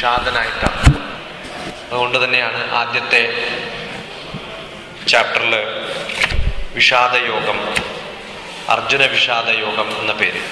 വിഷാദനായിട്ടാണ് അതുകൊണ്ട് തന്നെയാണ് ആദ്യത്തെ ചാപ്റ്ററിൽ വിഷാദയോഗം അർജുന വിഷാദയോഗം എന്ന പേര്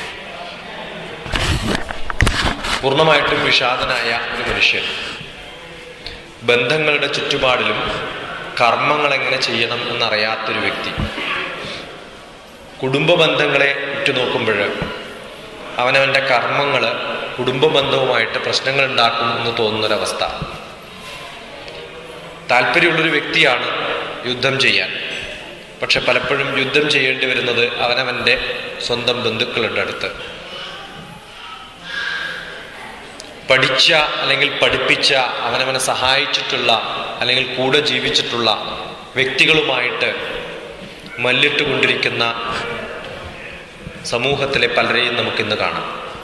പൂർണ്ണമായിട്ടും വിഷാദനായ ഒരു മനുഷ്യൻ ബന്ധങ്ങളുടെ ചുറ്റുപാടിലും കർമ്മങ്ങൾ എങ്ങനെ ചെയ്യണം എന്നറിയാത്തൊരു വ്യക്തി കുടുംബ ബന്ധങ്ങളെ ഉറ്റുനോക്കുമ്പോൾ അവനവൻ്റെ കർമ്മങ്ങൾ കുടുംബ ബന്ധവുമായിട്ട് പ്രശ്നങ്ങൾ ഉണ്ടാക്കും എന്ന് തോന്നുന്നൊരവസ്ഥ താല്പര്യമുള്ളൊരു വ്യക്തിയാണ് യുദ്ധം ചെയ്യാൻ പക്ഷെ പലപ്പോഴും യുദ്ധം ചെയ്യേണ്ടി വരുന്നത് അവനവൻ്റെ സ്വന്തം ബന്ധുക്കളുടെ അടുത്ത് പഠിച്ച അല്ലെങ്കിൽ പഠിപ്പിച്ച അവനവനെ സഹായിച്ചിട്ടുള്ള അല്ലെങ്കിൽ കൂടെ ജീവിച്ചിട്ടുള്ള വ്യക്തികളുമായിട്ട് മല്ലിട്ടുകൊണ്ടിരിക്കുന്ന സമൂഹത്തിലെ പലരെയും നമുക്കിന്ന് കാണാം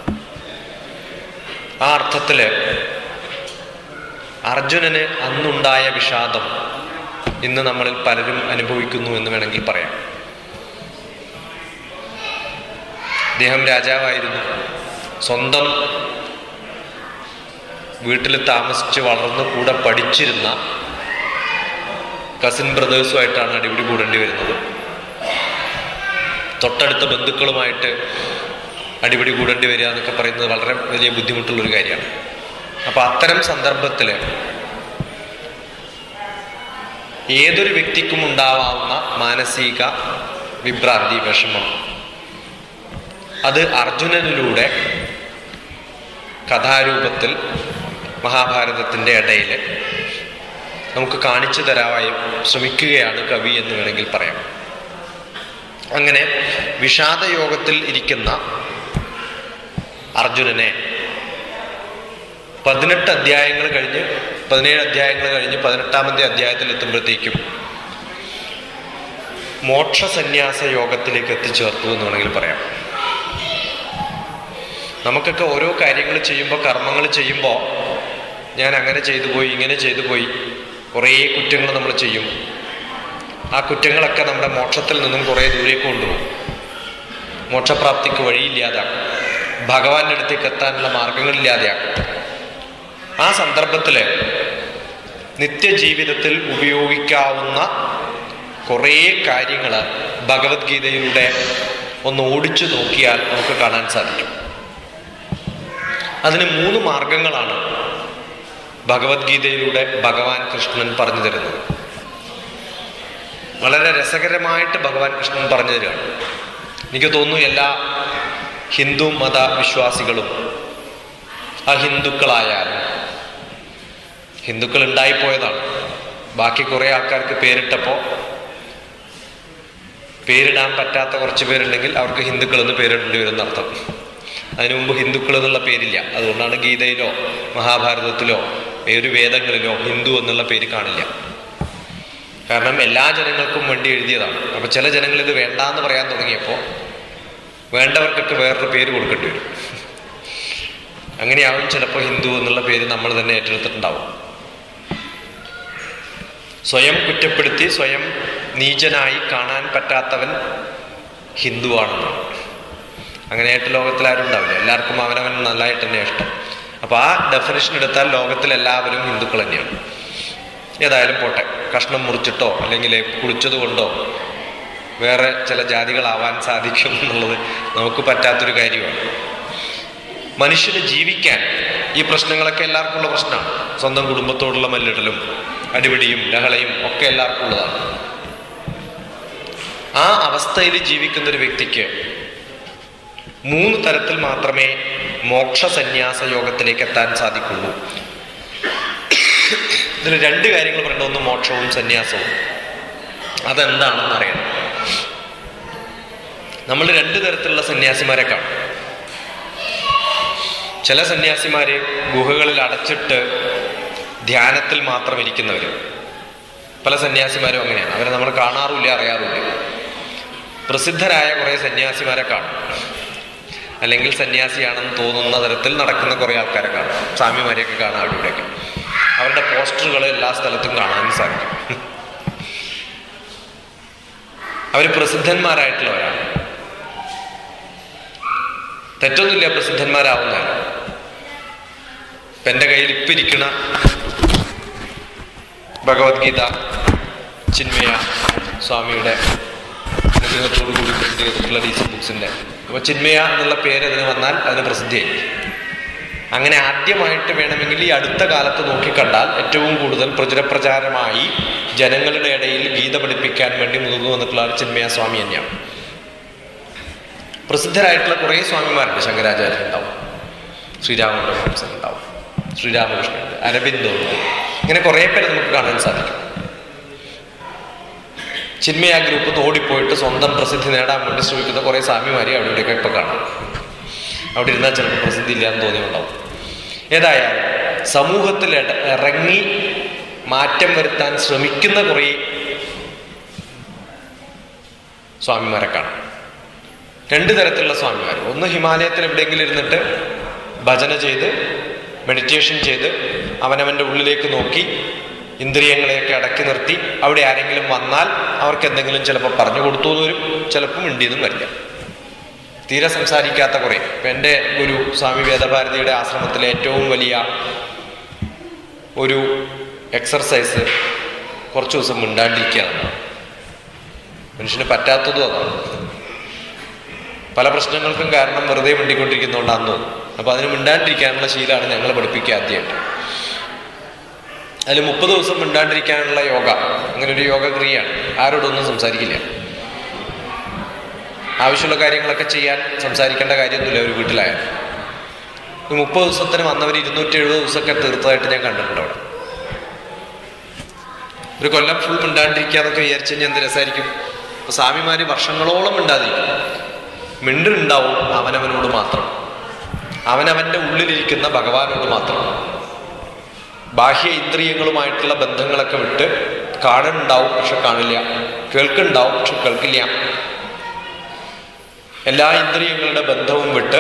ആ അർത്ഥത്തില് അർജുനന് അന്നുണ്ടായ വിഷാദം ഇന്ന് നമ്മളിൽ പലരും അനുഭവിക്കുന്നു എന്ന് വേണമെങ്കിൽ പറയാം അദ്ദേഹം രാജാവായിരുന്നു സ്വന്തം വീട്ടിൽ താമസിച്ച് വളർന്ന് കൂടെ പഠിച്ചിരുന്ന കസിൻ ബ്രദേഴ്സുമായിട്ടാണ് അടിപിടി കൂടേണ്ടി വരുന്നത് തൊട്ടടുത്ത ബന്ധുക്കളുമായിട്ട് അടിപിടി കൂടേണ്ടി വരിക എന്നൊക്കെ പറയുന്നത് വളരെ വലിയ ബുദ്ധിമുട്ടുള്ളൊരു കാര്യമാണ് അപ്പൊ അത്തരം സന്ദർഭത്തിൽ ഏതൊരു വ്യക്തിക്കും ഉണ്ടാവാവുന്ന മാനസിക വിഭ്രാന്തി വിഷമം അത് അർജുനനിലൂടെ കഥാരൂപത്തിൽ മഹാഭാരതത്തിൻ്റെ ഇടയിൽ നമുക്ക് കാണിച്ചു തരാവായി ശ്രമിക്കുകയാണ് കവി എന്ന് വേണമെങ്കിൽ പറയാം അങ്ങനെ വിഷാദയോഗത്തിൽ ഇരിക്കുന്ന അർജുനനെ പതിനെട്ട് അധ്യായങ്ങൾ കഴിഞ്ഞ് പതിനേഴ് അധ്യായങ്ങൾ കഴിഞ്ഞ് പതിനെട്ടാമത്തെ അധ്യായത്തിൽ എത്തുമ്പോഴത്തേക്കും മോക്ഷ സന്യാസ യോഗത്തിലേക്ക് എത്തിച്ചേർത്തു എന്ന് വേണമെങ്കിൽ പറയാം നമുക്കൊക്കെ ഓരോ കാര്യങ്ങൾ ചെയ്യുമ്പോൾ കർമ്മങ്ങൾ ചെയ്യുമ്പോൾ ഞാൻ അങ്ങനെ ചെയ്തു പോയി ഇങ്ങനെ ചെയ്തു പോയി കുറേ കുറ്റങ്ങൾ നമ്മൾ ചെയ്യും ആ കുറ്റങ്ങളൊക്കെ നമ്മുടെ മോക്ഷത്തിൽ നിന്നും കുറേ ദൂരേക്ക് കൊണ്ടുപോകും മോക്ഷപ്രാപ്തിക്ക് വഴിയില്ലാതാക്കും ഭഗവാന്റെ അടുത്തേക്ക് എത്താനുള്ള മാർഗങ്ങളില്ലാതെയാക്കും ആ സന്ദർഭത്തിൽ നിത്യജീവിതത്തിൽ ഉപയോഗിക്കാവുന്ന കുറേ കാര്യങ്ങൾ ഭഗവത്ഗീതയിലൂടെ ഒന്ന് ഓടിച്ചു നോക്കിയാൽ നമുക്ക് കാണാൻ സാധിക്കും അതിന് മൂന്ന് മാർഗങ്ങളാണ് ഭഗവത്ഗീതയിലൂടെ ഭഗവാൻ കൃഷ്ണൻ പറഞ്ഞു തരുന്നത് വളരെ രസകരമായിട്ട് ഭഗവാൻ കൃഷ്ണൻ പറഞ്ഞു തരികയാണ് എനിക്ക് തോന്നുന്നു എല്ലാ ഹിന്ദു മത വിശ്വാസികളും അഹിന്ദുക്കളായാലും ഹിന്ദുക്കൾ ഉണ്ടായിപ്പോയതാണ് ബാക്കി കുറേ ആൾക്കാർക്ക് പേരിട്ടപ്പോൾ പേരിടാൻ പറ്റാത്ത കുറച്ച് പേരുണ്ടെങ്കിൽ അവർക്ക് ഹിന്ദുക്കൾ എന്ന് പേരിടേണ്ടി വരും എന്നർത്ഥം അതിനു മുമ്പ് ഹിന്ദുക്കൾ എന്നുള്ള പേരില്ല അതുകൊണ്ടാണ് ഗീതയിലോ മഹാഭാരതത്തിലോ ഒരു വേദങ്ങളിലോ ഹിന്ദു എന്നുള്ള പേര് കാണില്ല കാരണം എല്ലാ ജനങ്ങൾക്കും വേണ്ടി എഴുതിയതാണ് അപ്പൊ ചില ജനങ്ങൾ ഇത് വേണ്ടാന്ന് പറയാൻ തുടങ്ങിയപ്പോൾ വേണ്ടവർക്കൊക്കെ വേറൊരു പേര് കൊടുക്കേണ്ടി വരും അങ്ങനെയാവും ചിലപ്പോൾ ഹിന്ദു എന്നുള്ള പേര് നമ്മൾ തന്നെ ഏറ്റെടുത്തിട്ടുണ്ടാവും സ്വയം കുറ്റപ്പെടുത്തി സ്വയം നീചനായി കാണാൻ പറ്റാത്തവൻ ഹിന്ദുവാണെന്നാണ് അങ്ങനെയായിട്ട് ലോകത്തിൽ ആരും ഉണ്ടാവില്ല എല്ലാവർക്കും അവനവൻ നല്ലതായിട്ട് തന്നെ ഇഷ്ടം അപ്പോൾ ആ ഡെഫിനേഷൻ എടുത്താൽ ലോകത്തിൽ എല്ലാവരും ഹിന്ദുക്കൾ തന്നെയാണ് ഏതായാലും പോട്ടെ കഷ്ണം മുറിച്ചിട്ടോ അല്ലെങ്കിൽ കുളിച്ചത് കൊണ്ടോ വേറെ ചില ജാതികളാവാൻ സാധിക്കും എന്നുള്ളത് നമുക്ക് പറ്റാത്തൊരു കാര്യമാണ് മനുഷ്യന് ജീവിക്കാൻ ഈ പ്രശ്നങ്ങളൊക്കെ എല്ലാവർക്കും ഉള്ള പ്രശ്നമാണ് സ്വന്തം കുടുംബത്തോടുള്ള മല്ലിടലും അടിപിടിയും ലഹളയും ഒക്കെ എല്ലാവർക്കും ഉള്ളതാണ് ആ അവസ്ഥയിൽ ജീവിക്കുന്ന ഒരു വ്യക്തിക്ക് മൂന്ന് തരത്തിൽ മാത്രമേ മോക്ഷ സന്യാസ യോഗത്തിലേക്ക് എത്താൻ സാധിക്കുള്ളൂ ഇതിൽ രണ്ട് കാര്യങ്ങൾ പറയേണ്ട ഒന്ന് മോക്ഷവും സന്യാസവും അതെന്താണെന്ന് അറിയണം നമ്മൾ രണ്ട് തരത്തിലുള്ള സന്യാസിമാരെ കാണും ചില സന്യാസിമാര് ഗുഹകളിൽ അടച്ചിട്ട് ധ്യാനത്തിൽ മാത്രം ഇരിക്കുന്നവർ പല സന്യാസിമാരും അങ്ങനെയാണ് അവരെ നമ്മൾ കാണാറുമില്ല അറിയാറുമില്ല പ്രസിദ്ധരായ കുറേ സന്യാസിമാരെ കാണും അല്ലെങ്കിൽ സന്യാസിയാണെന്ന് തോന്നുന്ന തരത്തിൽ നടക്കുന്ന കുറേ ആൾക്കാരെ കാണും സ്വാമിമാരെയൊക്കെ കാണാം അവിടെ ഇവിടെയൊക്കെ അവരുടെ പോസ്റ്ററുകൾ എല്ലാ സ്ഥലത്തും കാണാൻ സാധിക്കും അവർ പ്രസിദ്ധന്മാരായിട്ടുള്ളവരാണ് തെറ്റൊന്നുമില്ല പ്രസിദ്ധന്മാരാവുന്നതിന് ഇപ്പം എൻ്റെ കയ്യിൽ ഇപ്പം ഇരിക്കുന്ന ഭഗവത്ഗീത ചിന്മയ സ്വാമിയുടെ അനുഗ്രഹത്തോടു കൂടി പ്രിന്റ് ചെയ്തിട്ടുള്ള ഡി സി ബുക്സിൻ്റെ അപ്പോൾ ചിന്മയ എന്നുള്ള പേര് അതിന് വന്നാൽ അതിന് പ്രസിദ്ധിയായി അങ്ങനെ ആദ്യമായിട്ട് വേണമെങ്കിൽ ഈ അടുത്ത കാലത്ത് നോക്കിക്കണ്ടാൽ ഏറ്റവും കൂടുതൽ പ്രചുരപ്രചാരമായി ജനങ്ങളുടെ ഇടയിൽ ഗീത പഠിപ്പിക്കാൻ വേണ്ടി മുതിർന്നു വന്നിട്ടുള്ള ആൾ ചിന്മയ സ്വാമി തന്നെയാണ് പ്രസിദ്ധരായിട്ടുള്ള കുറേ സ്വാമിമാരുണ്ട് ശങ്കരാചാര്യൻ ഉണ്ടാവും ശ്രീരാമകൃഷ്ണൻ ഉണ്ടാവും ശ്രീരാമകൃഷ്ണൻ ഉണ്ട് അരബിന്ദോ ഉണ്ട് ഇങ്ങനെ കുറേ പേര് നമുക്ക് കാണാൻ സാധിക്കും ചിന്മയ ഗ്രൂപ്പ് നിന്ന് ഓടിപ്പോയിട്ട് സ്വന്തം പ്രസിദ്ധി നേടാൻ വേണ്ടി ശ്രമിക്കുന്ന കുറേ സ്വാമിമാരെ അവിടെ ഇവിടെയൊക്കെ ഇപ്പൊ കാണാം അവിടെ ഇരുന്നാൽ ചിലപ്പോൾ പ്രസിദ്ധി ഇല്ലാന്ന് തോന്നിയുണ്ടാവും ഏതായാലും സമൂഹത്തിൽ ഇട- ഇറങ്ങി മാറ്റം വരുത്താൻ ശ്രമിക്കുന്ന കുറേ സ്വാമിമാരെ കാണാം രണ്ട് തരത്തിലുള്ള സ്വാമിമാർ ഒന്ന് ഹിമാലയത്തിൽ എവിടെയെങ്കിലും ഇരുന്നിട്ട് ഭജന ചെയ്ത് മെഡിറ്റേഷൻ ചെയ്ത് അവനവൻ്റെ ഉള്ളിലേക്ക് നോക്കി ഇന്ദ്രിയങ്ങളെയൊക്കെ അടക്കി നിർത്തി അവിടെ ആരെങ്കിലും വന്നാൽ അവർക്ക് എന്തെങ്കിലും ചിലപ്പോൾ പറഞ്ഞു കൊടുത്തു എന്ന് വരും ചിലപ്പോൾ മിണ്ടിയെന്നും വരില്ല തീരെ സംസാരിക്കാത്ത കുറേ ഇപ്പം എൻ്റെ ഗുരു സ്വാമി വേദഭാരതിയുടെ ആശ്രമത്തിലെ ഏറ്റവും വലിയ ഒരു എക്സർസൈസ് കുറച്ച് ദിവസം മിണ്ടാണ്ടിരിക്കുക എന്നതാണ് മനുഷ്യന് പറ്റാത്തതും അതാണ് പല പ്രശ്നങ്ങൾക്കും കാരണം വെറുതെ മിണ്ടിക്കൊണ്ടിരിക്കുന്നതുകൊണ്ടാണെന്ന് തോന്നുന്നു അപ്പോൾ അതിന് മിണ്ടാണ്ടിരിക്കാനുള്ള ശീലമാണ് ഞങ്ങൾ പഠിപ്പിക്കുക ആദ്യമായിട്ട് അതിൽ മുപ്പത് ദിവസം മിണ്ടാണ്ടിരിക്കാനുള്ള യോഗ അങ്ങനെ ഒരു യോഗ ക്രിയയാണ് ആരോടൊന്നും സംസാരിക്കില്ല ആവശ്യമുള്ള കാര്യങ്ങളൊക്കെ ചെയ്യാൻ സംസാരിക്കേണ്ട കാര്യമൊന്നുമില്ല ഒരു വീട്ടിലായാലും ഈ മുപ്പത് ദിവസത്തിന് വന്നവർ ഇരുന്നൂറ്റി എഴുപത് ദിവസമൊക്കെ തീർത്തതായിട്ട് ഞാൻ കണ്ടിട്ടുണ്ട് അവിടെ ഒരു കൊല്ലം ഫുൾ മിണ്ടാണ്ടിരിക്കുക എന്നൊക്കെ വിചാരിച്ചു കഴിഞ്ഞാൽ എന്ത് രസമായിരിക്കും അപ്പൊ സ്വാമിമാര് വർഷങ്ങളോളം മിണ്ടാതിരിക്കും മിണ്ടുണ്ടാവും അവനവനോട് മാത്രം അവനവന്റെ ഉള്ളിലിരിക്കുന്ന ഭഗവാനോട് മാത്രം ബാഹ്യ ഇന്ദ്രിയങ്ങളുമായിട്ടുള്ള ബന്ധങ്ങളൊക്കെ വിട്ട് കാണുന്നുണ്ടാവും പക്ഷെ കാണില്ല കേൾക്കുന്നുണ്ടാവും പക്ഷെ കേൾക്കില്ല എല്ലാ ഇന്ദ്രിയങ്ങളുടെ ബന്ധവും വിട്ട്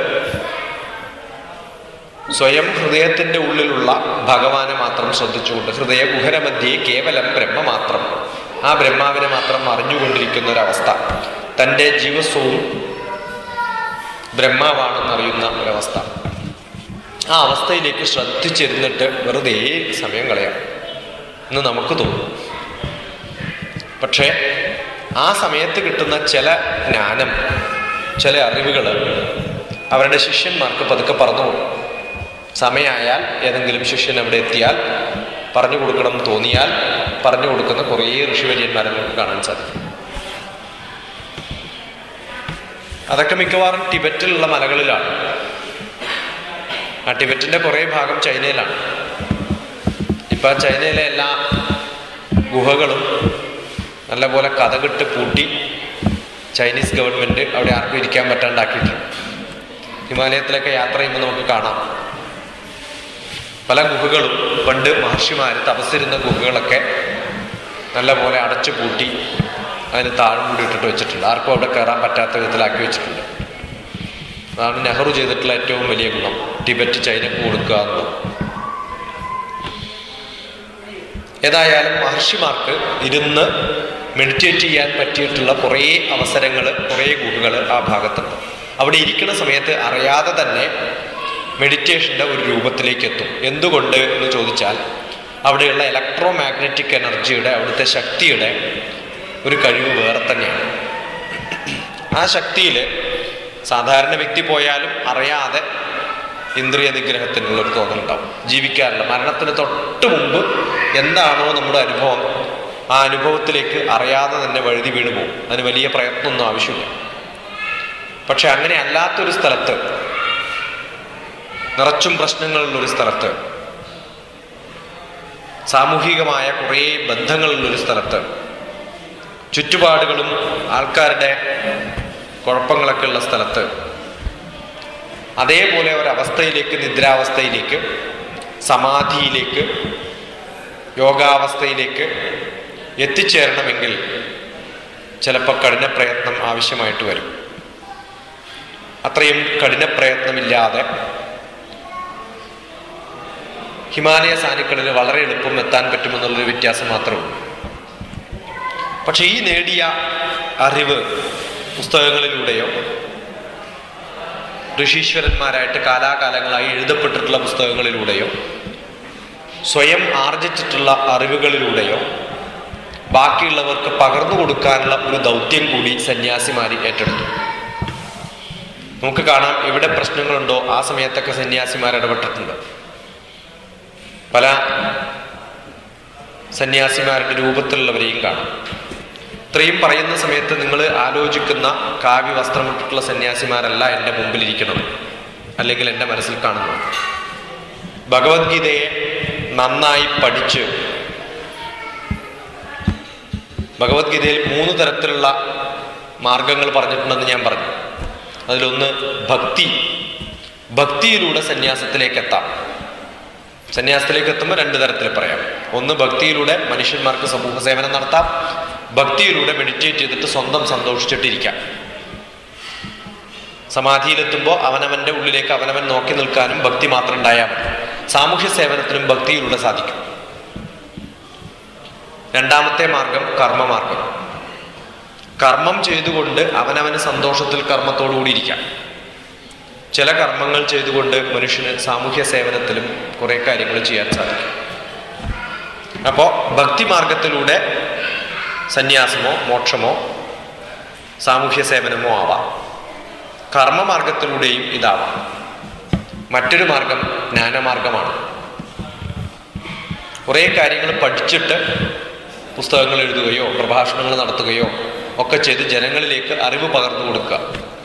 സ്വയം ഹൃദയത്തിന്റെ ഉള്ളിലുള്ള ഭഗവാനെ മാത്രം ശ്രദ്ധിച്ചുകൊണ്ട് ഹൃദയ ഗുഹരമധ്യേ കേവലം ബ്രഹ്മ മാത്രം ആ ബ്രഹ്മാവിനെ മാത്രം അറിഞ്ഞുകൊണ്ടിരിക്കുന്ന ഒരവസ്ഥ തൻ്റെ ജീവസ്വവും ബ്രഹ്മാവാണെന്നറിയുന്ന ഒരവസ്ഥ ആ അവസ്ഥയിലേക്ക് ശ്രദ്ധിച്ചിരുന്നിട്ട് വെറുതെ സമയം കളയാം എന്ന് നമുക്ക് തോന്നും പക്ഷേ ആ സമയത്ത് കിട്ടുന്ന ചില ജ്ഞാനം ചില അറിവുകൾ അവരുടെ ശിഷ്യന്മാർക്ക് പതുക്കെ പറഞ്ഞു കൊടുക്കും സമയമായാൽ ഏതെങ്കിലും ശിഷ്യൻ അവിടെ എത്തിയാൽ പറഞ്ഞു കൊടുക്കണം എന്ന് തോന്നിയാൽ പറഞ്ഞു കൊടുക്കുന്ന കുറേ ഋഷിവര്യന്മാരെ നമുക്ക് കാണാൻ സാധിക്കും അതൊക്കെ മിക്കവാറും ടിബറ്റിലുള്ള മലകളിലാണ് ആ ടിബറ്റിന്റെ കുറേ ഭാഗം ചൈനയിലാണ് ഇപ്പൊ ചൈനയിലെ എല്ലാ ഗുഹകളും നല്ലപോലെ കഥകിട്ട് പൂട്ടി ചൈനീസ് ഗവൺമെന്റ് അവിടെ ആർക്കും ഇരിക്കാൻ പറ്റാണ്ടാക്കിയിട്ടുണ്ട് ഹിമാലയത്തിലൊക്കെ യാത്ര ചെയ്യുമ്പോൾ നമുക്ക് കാണാം പല ഗുഹകളും പണ്ട് മഹർഷിമാർ തപസ്സിരുന്ന ഗുഹകളൊക്കെ നല്ലപോലെ അടച്ചു പൂട്ടി അതിന് താഴ്മൂടി ഇട്ടിട്ട് വെച്ചിട്ടുണ്ട് ആർക്കും അവിടെ കയറാൻ പറ്റാത്ത വിധത്തിലാക്കി വെച്ചിട്ടുണ്ട് അതാണ് നെഹ്റു ചെയ്തിട്ടുള്ള ഏറ്റവും വലിയ ഗുണം ടിബറ്റ് ചൈനക്ക് കൊടുക്കുക എന്നുള്ളത് ഏതായാലും മഹർഷിമാർക്ക് ഇരുന്ന് മെഡിറ്റേറ്റ് ചെയ്യാൻ പറ്റിയിട്ടുള്ള കുറേ അവസരങ്ങൾ കുറേ ഗുഹകൾ ആ ഭാഗത്തുണ്ട് അവിടെ ഇരിക്കുന്ന സമയത്ത് അറിയാതെ തന്നെ മെഡിറ്റേഷൻ്റെ ഒരു രൂപത്തിലേക്ക് എത്തും എന്തുകൊണ്ട് എന്ന് ചോദിച്ചാൽ അവിടെയുള്ള ഇലക്ട്രോ മാഗ്നറ്റിക് എനർജിയുടെ അവിടുത്തെ ശക്തിയുടെ ഒരു കഴിവ് വേറെ തന്നെയാണ് ആ ശക്തിയിൽ സാധാരണ വ്യക്തി പോയാലും അറിയാതെ ഇന്ദ്രിയ നിഗ്രഹത്തിനുള്ള ഒരു തോന്നലുണ്ടാവും ജീവിക്കാറില്ല മരണത്തിന് തൊട്ട് മുമ്പ് എന്താണോ നമ്മുടെ അനുഭവം ആ അനുഭവത്തിലേക്ക് അറിയാതെ തന്നെ വഴുതി വീണു പോകും അതിന് വലിയ പ്രയത്നമൊന്നും ആവശ്യമില്ല പക്ഷെ അങ്ങനെ അല്ലാത്തൊരു സ്ഥലത്ത് നിറച്ചും പ്രശ്നങ്ങളുള്ളൊരു സ്ഥലത്ത് സാമൂഹികമായ കുറേ ബന്ധങ്ങളുള്ളൊരു സ്ഥലത്ത് ചുറ്റുപാടുകളും ആൾക്കാരുടെ കുഴപ്പങ്ങളൊക്കെ ഉള്ള സ്ഥലത്ത് അതേപോലെ ഒരവസ്ഥയിലേക്ക് നിദ്രാവസ്ഥയിലേക്ക് സമാധിയിലേക്ക് യോഗാവസ്ഥയിലേക്ക് എത്തിച്ചേരണമെങ്കിൽ ചിലപ്പോൾ കഠിന പ്രയത്നം ആവശ്യമായിട്ട് വരും അത്രയും കഠിന പ്രയത്നമില്ലാതെ ഹിമാലയ സാനുക്കളിൽ വളരെ എളുപ്പം എത്താൻ പറ്റുമെന്നുള്ളൊരു വ്യത്യാസം മാത്രമേ ഉള്ളൂ പക്ഷെ ഈ നേടിയ അറിവ് പുസ്തകങ്ങളിലൂടെയോ ഋഷീശ്വരന്മാരായിട്ട് കാലാകാലങ്ങളായി എഴുതപ്പെട്ടിട്ടുള്ള പുസ്തകങ്ങളിലൂടെയോ സ്വയം ആർജിച്ചിട്ടുള്ള അറിവുകളിലൂടെയോ ബാക്കിയുള്ളവർക്ക് പകർന്നു കൊടുക്കാനുള്ള ഒരു ദൗത്യം കൂടി സന്യാസിമാർ ഏറ്റെടുത്തു നമുക്ക് കാണാം എവിടെ പ്രശ്നങ്ങളുണ്ടോ ആ സമയത്തൊക്കെ സന്യാസിമാർ ഇടപെട്ടിട്ടുണ്ട് പല സന്യാസിമാരുടെ രൂപത്തിലുള്ളവരെയും കാണാം ഇത്രയും പറയുന്ന സമയത്ത് നിങ്ങൾ ആലോചിക്കുന്ന കാവ്യ വസ്ത്രമിട്ടിട്ടുള്ള സന്യാസിമാരല്ല എൻ്റെ മുമ്പിലിരിക്കണം അല്ലെങ്കിൽ എൻ്റെ മനസ്സിൽ കാണുന്നത് ഭഗവത്ഗീതയെ നന്നായി പഠിച്ച് ഭഗവത്ഗീതയിൽ മൂന്ന് തരത്തിലുള്ള മാർഗങ്ങൾ പറഞ്ഞിട്ടുണ്ടെന്ന് ഞാൻ പറഞ്ഞു അതിലൊന്ന് ഭക്തി ഭക്തിയിലൂടെ സന്യാസത്തിലേക്ക് എത്താം സന്യാസത്തിലേക്ക് എത്തുമ്പോൾ രണ്ട് തരത്തിൽ പറയാം ഒന്ന് ഭക്തിയിലൂടെ മനുഷ്യന്മാർക്ക് സമൂഹ സേവനം നടത്താം ഭക്തിയിലൂടെ മെഡിറ്റേറ്റ് ചെയ്തിട്ട് സ്വന്തം സന്തോഷിച്ചിട്ടിരിക്കാം സമാധിയിലെത്തുമ്പോൾ അവനവന്റെ ഉള്ളിലേക്ക് അവനവൻ നോക്കി നിൽക്കാനും ഭക്തി മാത്രം ഉണ്ടായാൽ മതി സാമൂഹ്യ സേവനത്തിനും ഭക്തിയിലൂടെ സാധിക്കും രണ്ടാമത്തെ മാർഗം കർമ്മമാർഗം കർമ്മം ചെയ്തുകൊണ്ട് അവനവന് സന്തോഷത്തിൽ കർമ്മത്തോടുകൂടി ഇരിക്കാം ചില കർമ്മങ്ങൾ ചെയ്തുകൊണ്ട് മനുഷ്യന് സാമൂഹ്യ സേവനത്തിലും കുറെ കാര്യങ്ങൾ ചെയ്യാൻ സാധിക്കും അപ്പോൾ ഭക്തിമാർഗത്തിലൂടെ സന്യാസമോ മോക്ഷമോ സാമൂഹ്യ സേവനമോ ആവാം കർമ്മമാർഗത്തിലൂടെയും ഇതാവാം മറ്റൊരു മാർഗം ജ്ഞാനമാർഗമാണ് കുറേ കാര്യങ്ങൾ പഠിച്ചിട്ട് പുസ്തകങ്ങൾ എഴുതുകയോ പ്രഭാഷണങ്ങൾ നടത്തുകയോ ഒക്കെ ചെയ്ത് ജനങ്ങളിലേക്ക് അറിവ് പകർന്നു കൊടുക്കുക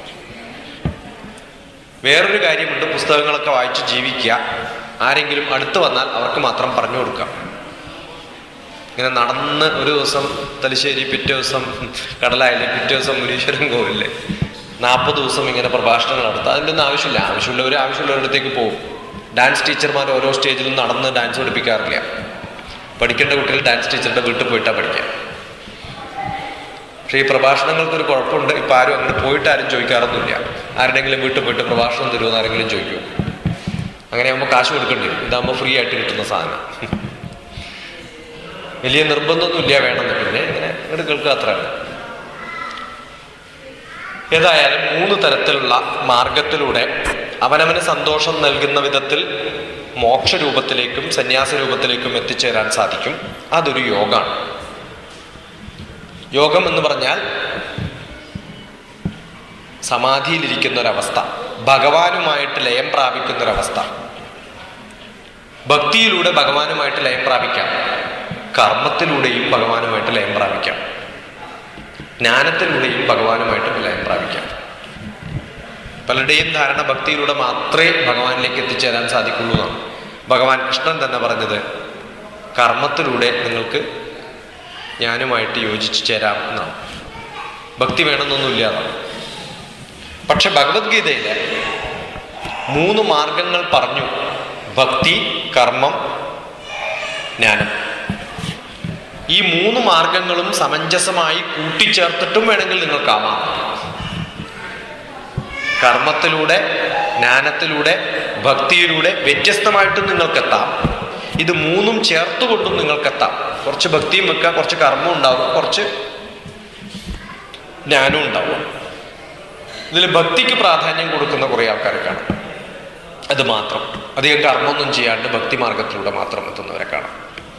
വേറൊരു കാര്യമുണ്ട് പുസ്തകങ്ങളൊക്കെ വായിച്ച് ജീവിക്കുക ആരെങ്കിലും അടുത്ത് വന്നാൽ അവർക്ക് മാത്രം പറഞ്ഞു കൊടുക്കുക ഇങ്ങനെ നടന്ന് ഒരു ദിവസം തലശ്ശേരി പിറ്റേ ദിവസം കടലായില്ലേ പിറ്റേ ദിവസം മുനീശ്വരൻ കോവില്ലേ നാൽപ്പത് ദിവസം ഇങ്ങനെ പ്രഭാഷണങ്ങൾ നടത്തുക അതിൻ്റെ ഒന്നും ആവശ്യമില്ല ആവശ്യമുള്ളവർ ആവശ്യമുള്ളവരടുത്തേക്ക് പോകും ഡാൻസ് ടീച്ചർമാർ ഓരോ സ്റ്റേജിലും നടന്ന് ഡാൻസ് പഠിപ്പിക്കാറില്ല പഠിക്കേണ്ട കുട്ടികൾ ഡാൻസ് ടീച്ചറുടെ വീട്ടിൽ പോയിട്ടാണ് പഠിക്കുക പക്ഷേ ഈ പ്രഭാഷണങ്ങൾക്ക് ഒരു കുഴപ്പമുണ്ട് ഇപ്പം ആരും അങ്ങനെ പോയിട്ട് ആരും ചോദിക്കാറൊന്നുമില്ല ആരുടെങ്കിലും വീട്ടിൽ പോയിട്ട് പ്രഭാഷണം തരുമെന്ന് ആരെങ്കിലും ചോദിക്കും അങ്ങനെ ആകുമ്പോൾ കാശ് കൊടുക്കേണ്ടി വരും ഇതാകുമ്പോൾ ഫ്രീ ആയിട്ട് കിട്ടുന്ന സാധനം വലിയ നിർബന്ധമൊന്നുമില്ല വേണമെന്ന് പിന്നെ ഇങ്ങനെ ഇങ്ങോട്ട് കേൾക്കുക അത്രയാണ് ഏതായാലും മൂന്ന് തരത്തിലുള്ള മാർഗത്തിലൂടെ അവനവന് സന്തോഷം നൽകുന്ന വിധത്തിൽ മോക്ഷ രൂപത്തിലേക്കും സന്യാസ രൂപത്തിലേക്കും എത്തിച്ചേരാൻ സാധിക്കും അതൊരു യോഗമാണ് യോഗം എന്ന് പറഞ്ഞാൽ സമാധിയിലിരിക്കുന്ന ഒരവസ്ഥ ഭഗവാനുമായിട്ട് ലയം പ്രാപിക്കുന്ന ഒരവസ്ഥ ഭക്തിയിലൂടെ ഭഗവാനുമായിട്ട് ലയം പ്രാപിക്കാം കർമ്മത്തിലൂടെയും ഭഗവാനുമായിട്ട് ലയം പ്രാപിക്കാം ജ്ഞാനത്തിലൂടെയും ഭഗവാനുമായിട്ട് ലയം പ്രാപിക്കാം പലരുടെയും ധാരണ ഭക്തിയിലൂടെ മാത്രമേ ഭഗവാനിലേക്ക് എത്തിച്ചേരാൻ സാധിക്കുള്ളൂ എന്നാണ് ഭഗവാൻ കൃഷ്ണൻ തന്നെ പറഞ്ഞത് കർമ്മത്തിലൂടെ നിങ്ങൾക്ക് ഞാനുമായിട്ട് യോജിച്ചു ചേരാം എന്നാണ് ഭക്തി വേണമെന്നൊന്നുമില്ല എന്നാണ് പക്ഷെ ഭഗവത്ഗീതയിലെ മൂന്ന് മാർഗങ്ങൾ പറഞ്ഞു ഭക്തി കർമ്മം ജ്ഞാനം ഈ മൂന്ന് മാർഗങ്ങളും സമഞ്ജസമായി കൂട്ടിച്ചേർത്തിട്ടും വേണമെങ്കിൽ നിങ്ങൾക്കാവാം കർമ്മത്തിലൂടെ ജ്ഞാനത്തിലൂടെ ഭക്തിയിലൂടെ വ്യത്യസ്തമായിട്ടും നിങ്ങൾക്കെത്താം ഇത് മൂന്നും ചേർത്തുകൊണ്ടും നിങ്ങൾക്കെത്താം കുറച്ച് ഭക്തിയും വെക്കുക കുറച്ച് കർമ്മം ഉണ്ടാവും കുറച്ച് ജ്ഞാനവും ഉണ്ടാവും ഇതിൽ ഭക്തിക്ക് പ്രാധാന്യം കൊടുക്കുന്ന കുറേ ആൾക്കാരെ കാണാം അത് മാത്രം അധികം കർമ്മമൊന്നും ചെയ്യാണ്ട് ഭക്തി മാർഗത്തിലൂടെ മാത്രം എത്തുന്നവരെ കാണാം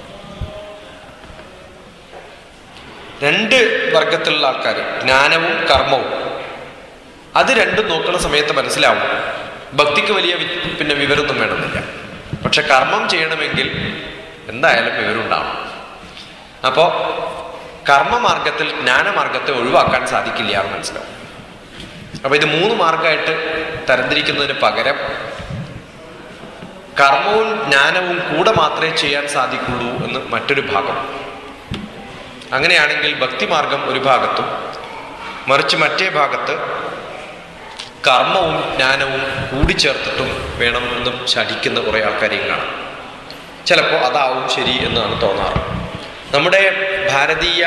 രണ്ട് വർഗത്തിലുള്ള ആൾക്കാർ ജ്ഞാനവും കർമ്മവും അത് രണ്ടും നോക്കുന്ന സമയത്ത് മനസ്സിലാവും ഭക്തിക്ക് വലിയ വി- പിന്നെ വിവരമൊന്നും വേണമെന്നില്ല പക്ഷെ കർമ്മം ചെയ്യണമെങ്കിൽ എന്തായാലും വിവരം ഉണ്ടാവണം അപ്പോൾ കർമ്മമാർഗത്തിൽ ജ്ഞാനമാർഗത്തെ ഒഴിവാക്കാൻ സാധിക്കില്ല എന്ന് മനസ്സിലാവും അപ്പൊ ഇത് മൂന്ന് മാർഗമായിട്ട് തരംതിരിക്കുന്നതിന് പകരം കർമ്മവും ജ്ഞാനവും കൂടെ മാത്രമേ ചെയ്യാൻ സാധിക്കുള്ളൂ എന്ന് മറ്റൊരു ഭാഗം അങ്ങനെയാണെങ്കിൽ ഭക്തിമാർഗം ഒരു ഭാഗത്തും മറിച്ച് മറ്റേ ഭാഗത്ത് കർമ്മവും ജ്ഞാനവും കൂടിച്ചേർത്തിട്ടും വേണം എന്നും ശഠിക്കുന്ന കുറേ ആൾക്കാരെയും കാണാം ചിലപ്പോൾ അതാവും ശരി എന്നാണ് തോന്നാറ് നമ്മുടെ ഭാരതീയ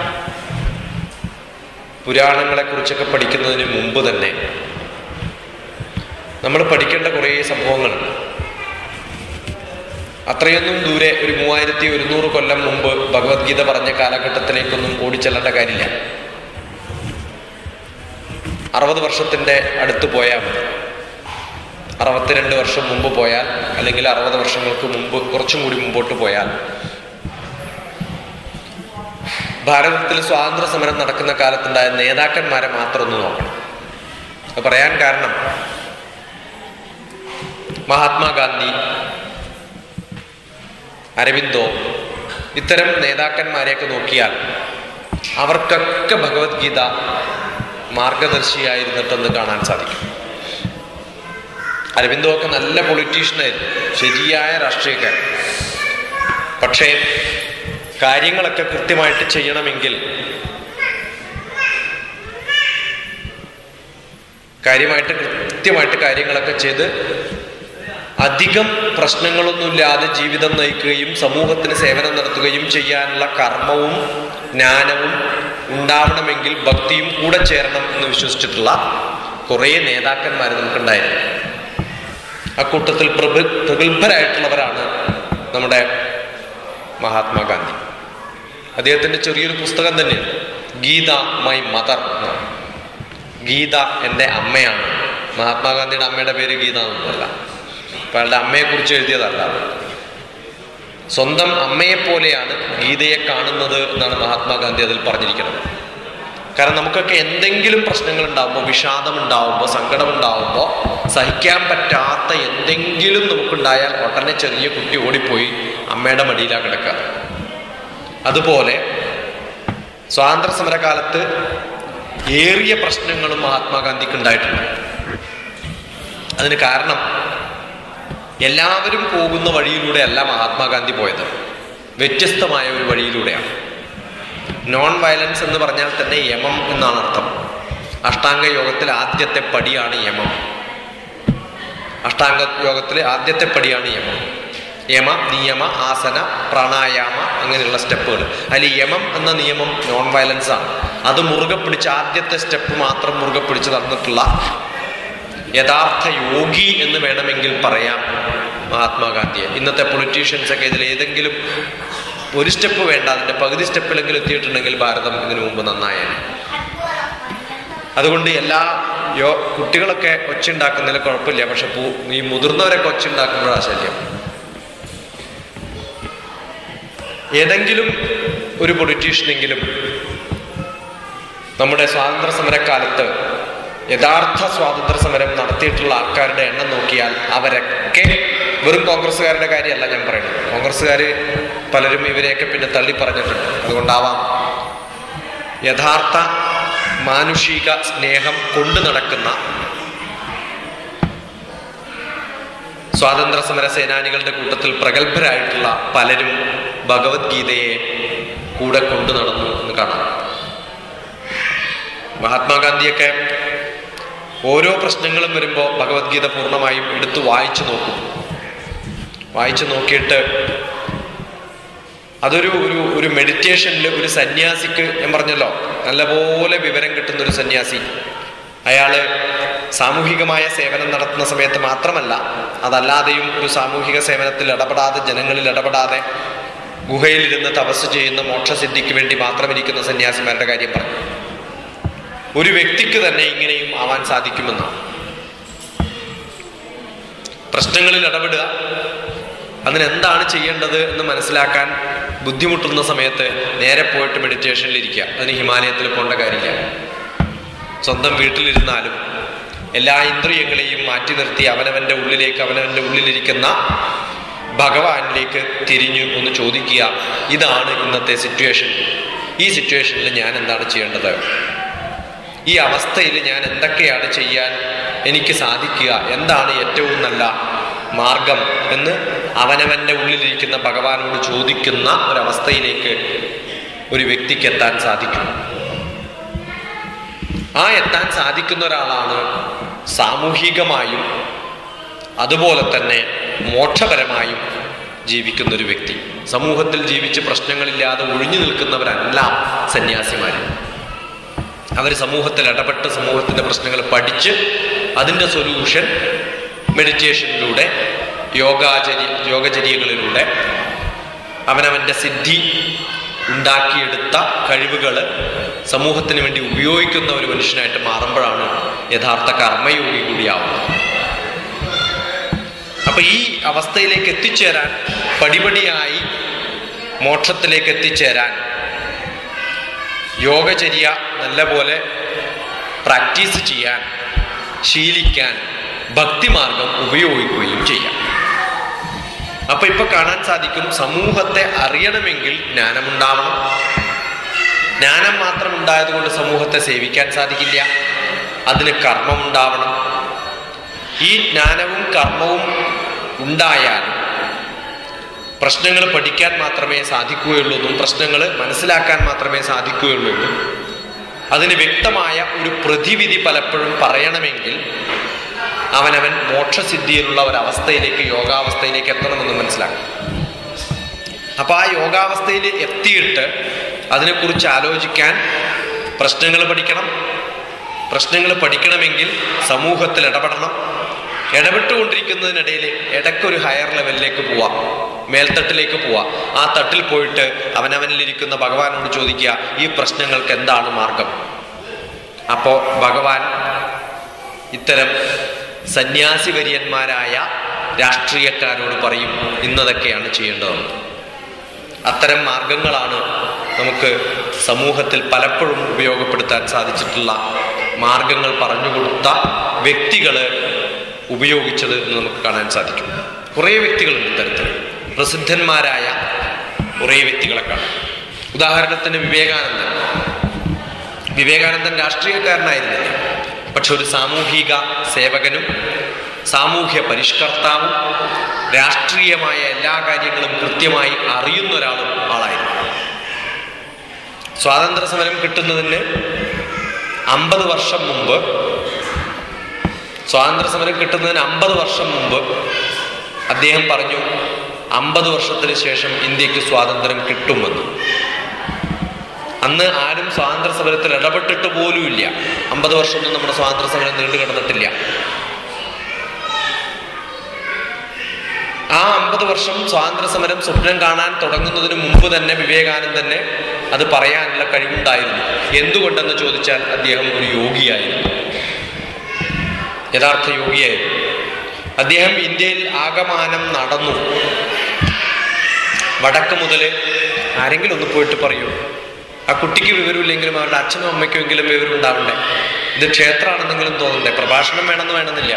പുരാണങ്ങളെക്കുറിച്ചൊക്കെ പഠിക്കുന്നതിന് മുമ്പ് തന്നെ നമ്മൾ പഠിക്കേണ്ട കുറേ സംഭവങ്ങളുണ്ട് അത്രയൊന്നും ദൂരെ ഒരു മൂവായിരത്തി ഒരുന്നൂറ് കൊല്ലം മുമ്പ് ഭഗവത്ഗീത പറഞ്ഞ കാലഘട്ടത്തിലേക്കൊന്നും ഓടിച്ചെല്ലേണ്ട കാര്യമില്ല അറുപത് വർഷത്തിന്റെ അടുത്ത് പോയാൽ മതി അറുപത്തിരണ്ട് വർഷം മുമ്പ് പോയാൽ അല്ലെങ്കിൽ അറുപത് വർഷങ്ങൾക്ക് മുമ്പ് കുറച്ചും കൂടി മുമ്പോട്ട് പോയാൽ ഭാരതത്തിൽ സ്വാതന്ത്ര്യ സമരം നടക്കുന്ന കാലത്തുണ്ടായ നേതാക്കന്മാരെ മാത്രം ഒന്ന് നോക്കണം അത് പറയാൻ കാരണം മഹാത്മാഗാന്ധി അരവിന്ദോ ഇത്തരം നേതാക്കന്മാരെയൊക്കെ നോക്കിയാൽ അവർക്കൊക്കെ ഭഗവത്ഗീത മാർഗദർശിയായിരുന്നിട്ടെന്ന് കാണാൻ സാധിക്കും അരവിന്ദോ ഒക്കെ നല്ല പൊളിറ്റീഷ്യനായിരുന്നു ശരിയായ രാഷ്ട്രീയക്കാരൻ പക്ഷേ കാര്യങ്ങളൊക്കെ കൃത്യമായിട്ട് ചെയ്യണമെങ്കിൽ കാര്യമായിട്ട് കൃത്യമായിട്ട് കാര്യങ്ങളൊക്കെ ചെയ്ത് അധികം പ്രശ്നങ്ങളൊന്നുമില്ലാതെ ജീവിതം നയിക്കുകയും സമൂഹത്തിന് സേവനം നടത്തുകയും ചെയ്യാനുള്ള കർമ്മവും ജ്ഞാനവും ഉണ്ടാവണമെങ്കിൽ ഭക്തിയും കൂടെ ചേരണം എന്ന് വിശ്വസിച്ചിട്ടുള്ള കുറേ നേതാക്കന്മാർ നമുക്കുണ്ടായിരുന്നു അക്കൂട്ടത്തിൽ പ്രഭ പ്രഗത്ഭരായിട്ടുള്ളവരാണ് നമ്മുടെ മഹാത്മാഗാന്ധി അദ്ദേഹത്തിന്റെ ചെറിയൊരു പുസ്തകം തന്നെയാണ് ഗീത മൈ മദർ എന്നാണ് ഗീത എൻ്റെ അമ്മയാണ് മഹാത്മാഗാന്ധിയുടെ അമ്മയുടെ പേര് ഗീത എന്നൊന്നുമല്ല അപ്പൊ അയാളുടെ അമ്മയെ കുറിച്ച് എഴുതിയതല്ല സ്വന്തം അമ്മയെ പോലെയാണ് ഗീതയെ കാണുന്നത് എന്നാണ് മഹാത്മാഗാന്ധി അതിൽ പറഞ്ഞിരിക്കുന്നത് കാരണം നമുക്കൊക്കെ എന്തെങ്കിലും പ്രശ്നങ്ങൾ ഉണ്ടാവുമ്പോൾ വിഷാദം ഉണ്ടാവുമ്പോൾ സങ്കടം ഉണ്ടാവുമ്പോൾ സഹിക്കാൻ പറ്റാത്ത എന്തെങ്കിലും നമുക്കുണ്ടായാൽ ഉടനെ ചെറിയ കുട്ടി ഓടിപ്പോയി അമ്മയുടെ മടിയിലാ കിടക്കുക അതുപോലെ സ്വാതന്ത്ര്യ സമരകാലത്ത് ഏറിയ പ്രശ്നങ്ങളും മഹാത്മാഗാന്ധിക്ക് ഉണ്ടായിട്ടുണ്ട് അതിന് കാരണം എല്ലാവരും പോകുന്ന വഴിയിലൂടെയല്ല മഹാത്മാഗാന്ധി പോയത് വ്യത്യസ്തമായ ഒരു വഴിയിലൂടെയാണ് നോൺ വയലൻസ് എന്ന് പറഞ്ഞാൽ തന്നെ യമം എന്നാണ് അർത്ഥം അഷ്ടാംഗ യോഗത്തിൽ ആദ്യത്തെ പടിയാണ് യമം അഷ്ടാംഗ യോഗത്തിലെ ആദ്യത്തെ പടിയാണ് യമം യമ നിയമ ആസന പ്രാണായാമ അങ്ങനെയുള്ള സ്റ്റെപ്പുകൾ അതിൽ യമം എന്ന നിയമം നോൺ വയലൻസ് ആണ് അത് മുറുകെ പിടിച്ച് ആദ്യത്തെ സ്റ്റെപ്പ് മാത്രം മുറുകെ പിടിച്ച് തന്നിട്ടുള്ള യഥാർത്ഥ യോഗി എന്ന് വേണമെങ്കിൽ പറയാം മഹാത്മാഗാന്ധിയെ ഇന്നത്തെ പൊളിറ്റീഷ്യൻസ് ഒക്കെ ഇതിൽ ഏതെങ്കിലും ഒരു സ്റ്റെപ്പ് വേണ്ട അതിന്റെ പകുതി സ്റ്റെപ്പിലെങ്കിലും എത്തിയിട്ടുണ്ടെങ്കിൽ ഭാരതം ഇതിനു മുമ്പ് നന്നായേനെ അതുകൊണ്ട് എല്ലാ യോ കുട്ടികളൊക്കെ ഒച്ചുണ്ടാക്കുന്നതിൽ കുഴപ്പമില്ല പക്ഷെ പൂ ഈ മുതിർന്നവരൊക്കെ ഒച്ചുണ്ടാക്കുമ്പോഴാണ് ശല്യം ഏതെങ്കിലും ഒരു പൊളിറ്റീഷ്യനെങ്കിലും നമ്മുടെ സ്വാതന്ത്ര്യ സമരക്കാലത്ത് യഥാർത്ഥ സ്വാതന്ത്ര്യ സമരം നടത്തിയിട്ടുള്ള ആൾക്കാരുടെ എണ്ണം നോക്കിയാൽ അവരൊക്കെ വെറും കോൺഗ്രസ്സുകാരുടെ കാര്യമല്ല ഞാൻ പറയുന്നത് കോൺഗ്രസ്സുകാർ പലരും ഇവരെയൊക്കെ പിന്നെ തള്ളി പറഞ്ഞിട്ടുണ്ട് അതുകൊണ്ടാവാം യഥാർത്ഥ മാനുഷിക സ്നേഹം കൊണ്ടു നടക്കുന്ന സ്വാതന്ത്ര്യ സമര സേനാനികളുടെ കൂട്ടത്തിൽ പ്രഗത്ഭരായിട്ടുള്ള പലരും ഭഗവത്ഗീതയെ കൂടെ കൊണ്ടു നടന്നു എന്ന് കാണാം മഹാത്മാഗാന്ധിയൊക്കെ ഓരോ പ്രശ്നങ്ങളും വരുമ്പോൾ ഭഗവത്ഗീത പൂർണ്ണമായും എടുത്തു വായിച്ചു നോക്കും വായിച്ചു നോക്കിയിട്ട് അതൊരു ഒരു ഒരു മെഡിറ്റേഷനിൽ ഒരു സന്യാസിക്ക് ഞാൻ പറഞ്ഞല്ലോ നല്ലപോലെ വിവരം കിട്ടുന്ന ഒരു സന്യാസി അയാള് സാമൂഹികമായ സേവനം നടത്തുന്ന സമയത്ത് മാത്രമല്ല അതല്ലാതെയും ഒരു സാമൂഹിക സേവനത്തിൽ ഇടപെടാതെ ജനങ്ങളിൽ ഇടപെടാതെ ഗുഹയിലിരുന്ന് തപസ് ചെയ്യുന്ന മോക്ഷസിദ്ധിക്ക് വേണ്ടി മാത്രം ഇരിക്കുന്ന സന്യാസിമാരുടെ കാര്യം പറഞ്ഞു ഒരു വ്യക്തിക്ക് തന്നെ ഇങ്ങനെയും ആവാൻ സാധിക്കുമെന്നാണ് പ്രശ്നങ്ങളിൽ ഇടപെടുക അതിന് എന്താണ് ചെയ്യേണ്ടത് എന്ന് മനസ്സിലാക്കാൻ ബുദ്ധിമുട്ടുന്ന സമയത്ത് നേരെ പോയിട്ട് മെഡിറ്റേഷനിൽ ഇരിക്കുക അതിന് ഹിമാലയത്തിൽ പോകേണ്ട കാര്യമില്ല സ്വന്തം വീട്ടിലിരുന്നാലും എല്ലാ ഇന്ദ്രിയങ്ങളെയും മാറ്റി നിർത്തി അവനവന്റെ ഉള്ളിലേക്ക് അവനവന്റെ ഉള്ളിലിരിക്കുന്ന ഭഗവാനിലേക്ക് തിരിഞ്ഞു ഒന്ന് ചോദിക്കുക ഇതാണ് ഇന്നത്തെ സിറ്റുവേഷൻ ഈ സിറ്റുവേഷനിൽ ഞാൻ എന്താണ് ചെയ്യേണ്ടത് ഈ അവസ്ഥയിൽ ഞാൻ എന്തൊക്കെയാണ് ചെയ്യാൻ എനിക്ക് സാധിക്കുക എന്താണ് ഏറ്റവും നല്ല മാർഗം എന്ന് അവനവന്റെ ഉള്ളിലിരിക്കുന്ന ഭഗവാനോട് ചോദിക്കുന്ന ഒരവസ്ഥയിലേക്ക് ഒരു വ്യക്തിക്ക് എത്താൻ സാധിക്കും ആ എത്താൻ സാധിക്കുന്ന ഒരാളാണ് സാമൂഹികമായും അതുപോലെ തന്നെ മോക്ഷപരമായും ജീവിക്കുന്ന ഒരു വ്യക്തി സമൂഹത്തിൽ ജീവിച്ച് പ്രശ്നങ്ങളില്ലാതെ ഒഴിഞ്ഞു നിൽക്കുന്നവരല്ല സന്യാസിമാർ അവർ സമൂഹത്തിൽ ഇടപെട്ട് സമൂഹത്തിൻ്റെ പ്രശ്നങ്ങൾ പഠിച്ച് അതിൻ്റെ സൊല്യൂഷൻ മെഡിറ്റേഷനിലൂടെ യോഗാചര്യ യോഗചര്യകളിലൂടെ അവനവൻ്റെ സിദ്ധി ഉണ്ടാക്കിയെടുത്ത കഴിവുകൾ സമൂഹത്തിന് വേണ്ടി ഉപയോഗിക്കുന്ന ഒരു മനുഷ്യനായിട്ട് മാറുമ്പോഴാണ് യഥാർത്ഥ കർമ്മയോഗി കൂടിയാവുന്നത് അപ്പൊ ഈ അവസ്ഥയിലേക്ക് എത്തിച്ചേരാൻ പടിപടിയായി മോക്ഷത്തിലേക്ക് എത്തിച്ചേരാൻ യോഗചര്യ നല്ലപോലെ പ്രാക്ടീസ് ചെയ്യാൻ ശീലിക്കാൻ ഭക്തിമാർഗം ഉപയോഗിക്കുകയും ചെയ്യാം അപ്പൊ ഇപ്പൊ കാണാൻ സാധിക്കും സമൂഹത്തെ അറിയണമെങ്കിൽ ജ്ഞാനമുണ്ടാവണം ജ്ഞാനം മാത്രം ഉണ്ടായതുകൊണ്ട് സമൂഹത്തെ സേവിക്കാൻ സാധിക്കില്ല അതിന് കർമ്മം ഉണ്ടാവണം ഈ ജ്ഞാനവും കർമ്മവും ഉണ്ടായാലും പ്രശ്നങ്ങൾ പഠിക്കാൻ മാത്രമേ സാധിക്കുകയുള്ളൂ എന്നും പ്രശ്നങ്ങൾ മനസ്സിലാക്കാൻ മാത്രമേ സാധിക്കുകയുള്ളൂ എന്നും അതിന് വ്യക്തമായ ഒരു പ്രതിവിധി പലപ്പോഴും പറയണമെങ്കിൽ അവനവൻ മോക്ഷസിദ്ധിയിലുള്ള ഒരവസ്ഥയിലേക്ക് യോഗാവസ്ഥയിലേക്ക് എത്തണമെന്ന് മനസ്സിലാക്കും അപ്പൊ ആ യോഗാവസ്ഥയിൽ എത്തിയിട്ട് അതിനെക്കുറിച്ച് ആലോചിക്കാൻ പ്രശ്നങ്ങൾ പഠിക്കണം പ്രശ്നങ്ങൾ പഠിക്കണമെങ്കിൽ സമൂഹത്തിൽ ഇടപെടണം ഇടപെട്ടുകൊണ്ടിരിക്കുന്നതിനിടയിൽ ഇടയ്ക്കൊരു ഹയർ ലെവലിലേക്ക് പോവാം മേൽത്തട്ടിലേക്ക് പോവാം ആ തട്ടിൽ പോയിട്ട് അവനവനിലിരിക്കുന്ന ഭഗവാനോട് ചോദിക്കുക ഈ പ്രശ്നങ്ങൾക്ക് എന്താണ് മാർഗം അപ്പോ ഭഗവാൻ ഇത്തരം സന്യാസി വര്യന്മാരായ രാഷ്ട്രീയക്കാരോട് പറയും ഇന്നതൊക്കെയാണ് ചെയ്യേണ്ടതെന്ന് അത്തരം മാർഗങ്ങളാണ് നമുക്ക് സമൂഹത്തിൽ പലപ്പോഴും ഉപയോഗപ്പെടുത്താൻ സാധിച്ചിട്ടുള്ള മാർഗങ്ങൾ പറഞ്ഞുകൊടുത്ത വ്യക്തികൾ ഉപയോഗിച്ചത് എന്ന് നമുക്ക് കാണാൻ സാധിക്കും കുറേ വ്യക്തികളുണ്ട് ഇത്തരത്തിൽ പ്രസിദ്ധന്മാരായ കുറേ വ്യക്തികളെ കാണാം ഉദാഹരണത്തിന് വിവേകാനന്ദൻ വിവേകാനന്ദൻ രാഷ്ട്രീയക്കാരനായിരുന്നില്ല പക്ഷെ ഒരു സാമൂഹിക സേവകനും സാമൂഹ്യ പരിഷ്കർത്താവും രാഷ്ട്രീയമായ എല്ലാ കാര്യങ്ങളും കൃത്യമായി അറിയുന്ന ഒരാളും ആളായിരുന്നു സ്വാതന്ത്ര്യ സമരം കിട്ടുന്നതിന് അമ്പത് വർഷം മുമ്പ് സ്വാതന്ത്ര്യ സമരം കിട്ടുന്നതിന് അമ്പത് വർഷം മുമ്പ് അദ്ദേഹം പറഞ്ഞു അമ്പത് വർഷത്തിന് ശേഷം ഇന്ത്യക്ക് സ്വാതന്ത്ര്യം കിട്ടുമെന്ന് അന്ന് ആരും സ്വാതന്ത്ര്യ സമരത്തിൽ ഇടപെട്ടിട്ട് പോലുമില്ല അമ്പത് വർഷമൊന്നും നമ്മുടെ സ്വാതന്ത്ര്യ സമരം നീണ്ടു കിടന്നിട്ടില്ല ആ അമ്പത് വർഷം സ്വാതന്ത്ര്യ സമരം സ്വപ്നം കാണാൻ തുടങ്ങുന്നതിന് മുമ്പ് തന്നെ വിവേകാനന്ദന് അത് പറയാനുള്ള കഴിവുണ്ടായിരുന്നു എന്തുകൊണ്ടെന്ന് ചോദിച്ചാൽ അദ്ദേഹം ഒരു യോഗിയായിരുന്നു യഥാർത്ഥ യോഗിയായിരുന്നു അദ്ദേഹം ഇന്ത്യയിൽ ആകമാനം നടന്നു വടക്ക് മുതൽ ആരെങ്കിലും ഒന്ന് പോയിട്ട് പറയൂ ആ കുട്ടിക്ക് വിവരമില്ലെങ്കിലും അവരുടെ അച്ഛനും അമ്മയ്ക്കും എങ്കിലും വിവരം ഉണ്ടാവണ്ടേ ഇത് ക്ഷേത്രമാണെന്നെങ്കിലും തോന്നണ്ടേ പ്രഭാഷണം വേണമെന്ന് വേണമെന്നില്ല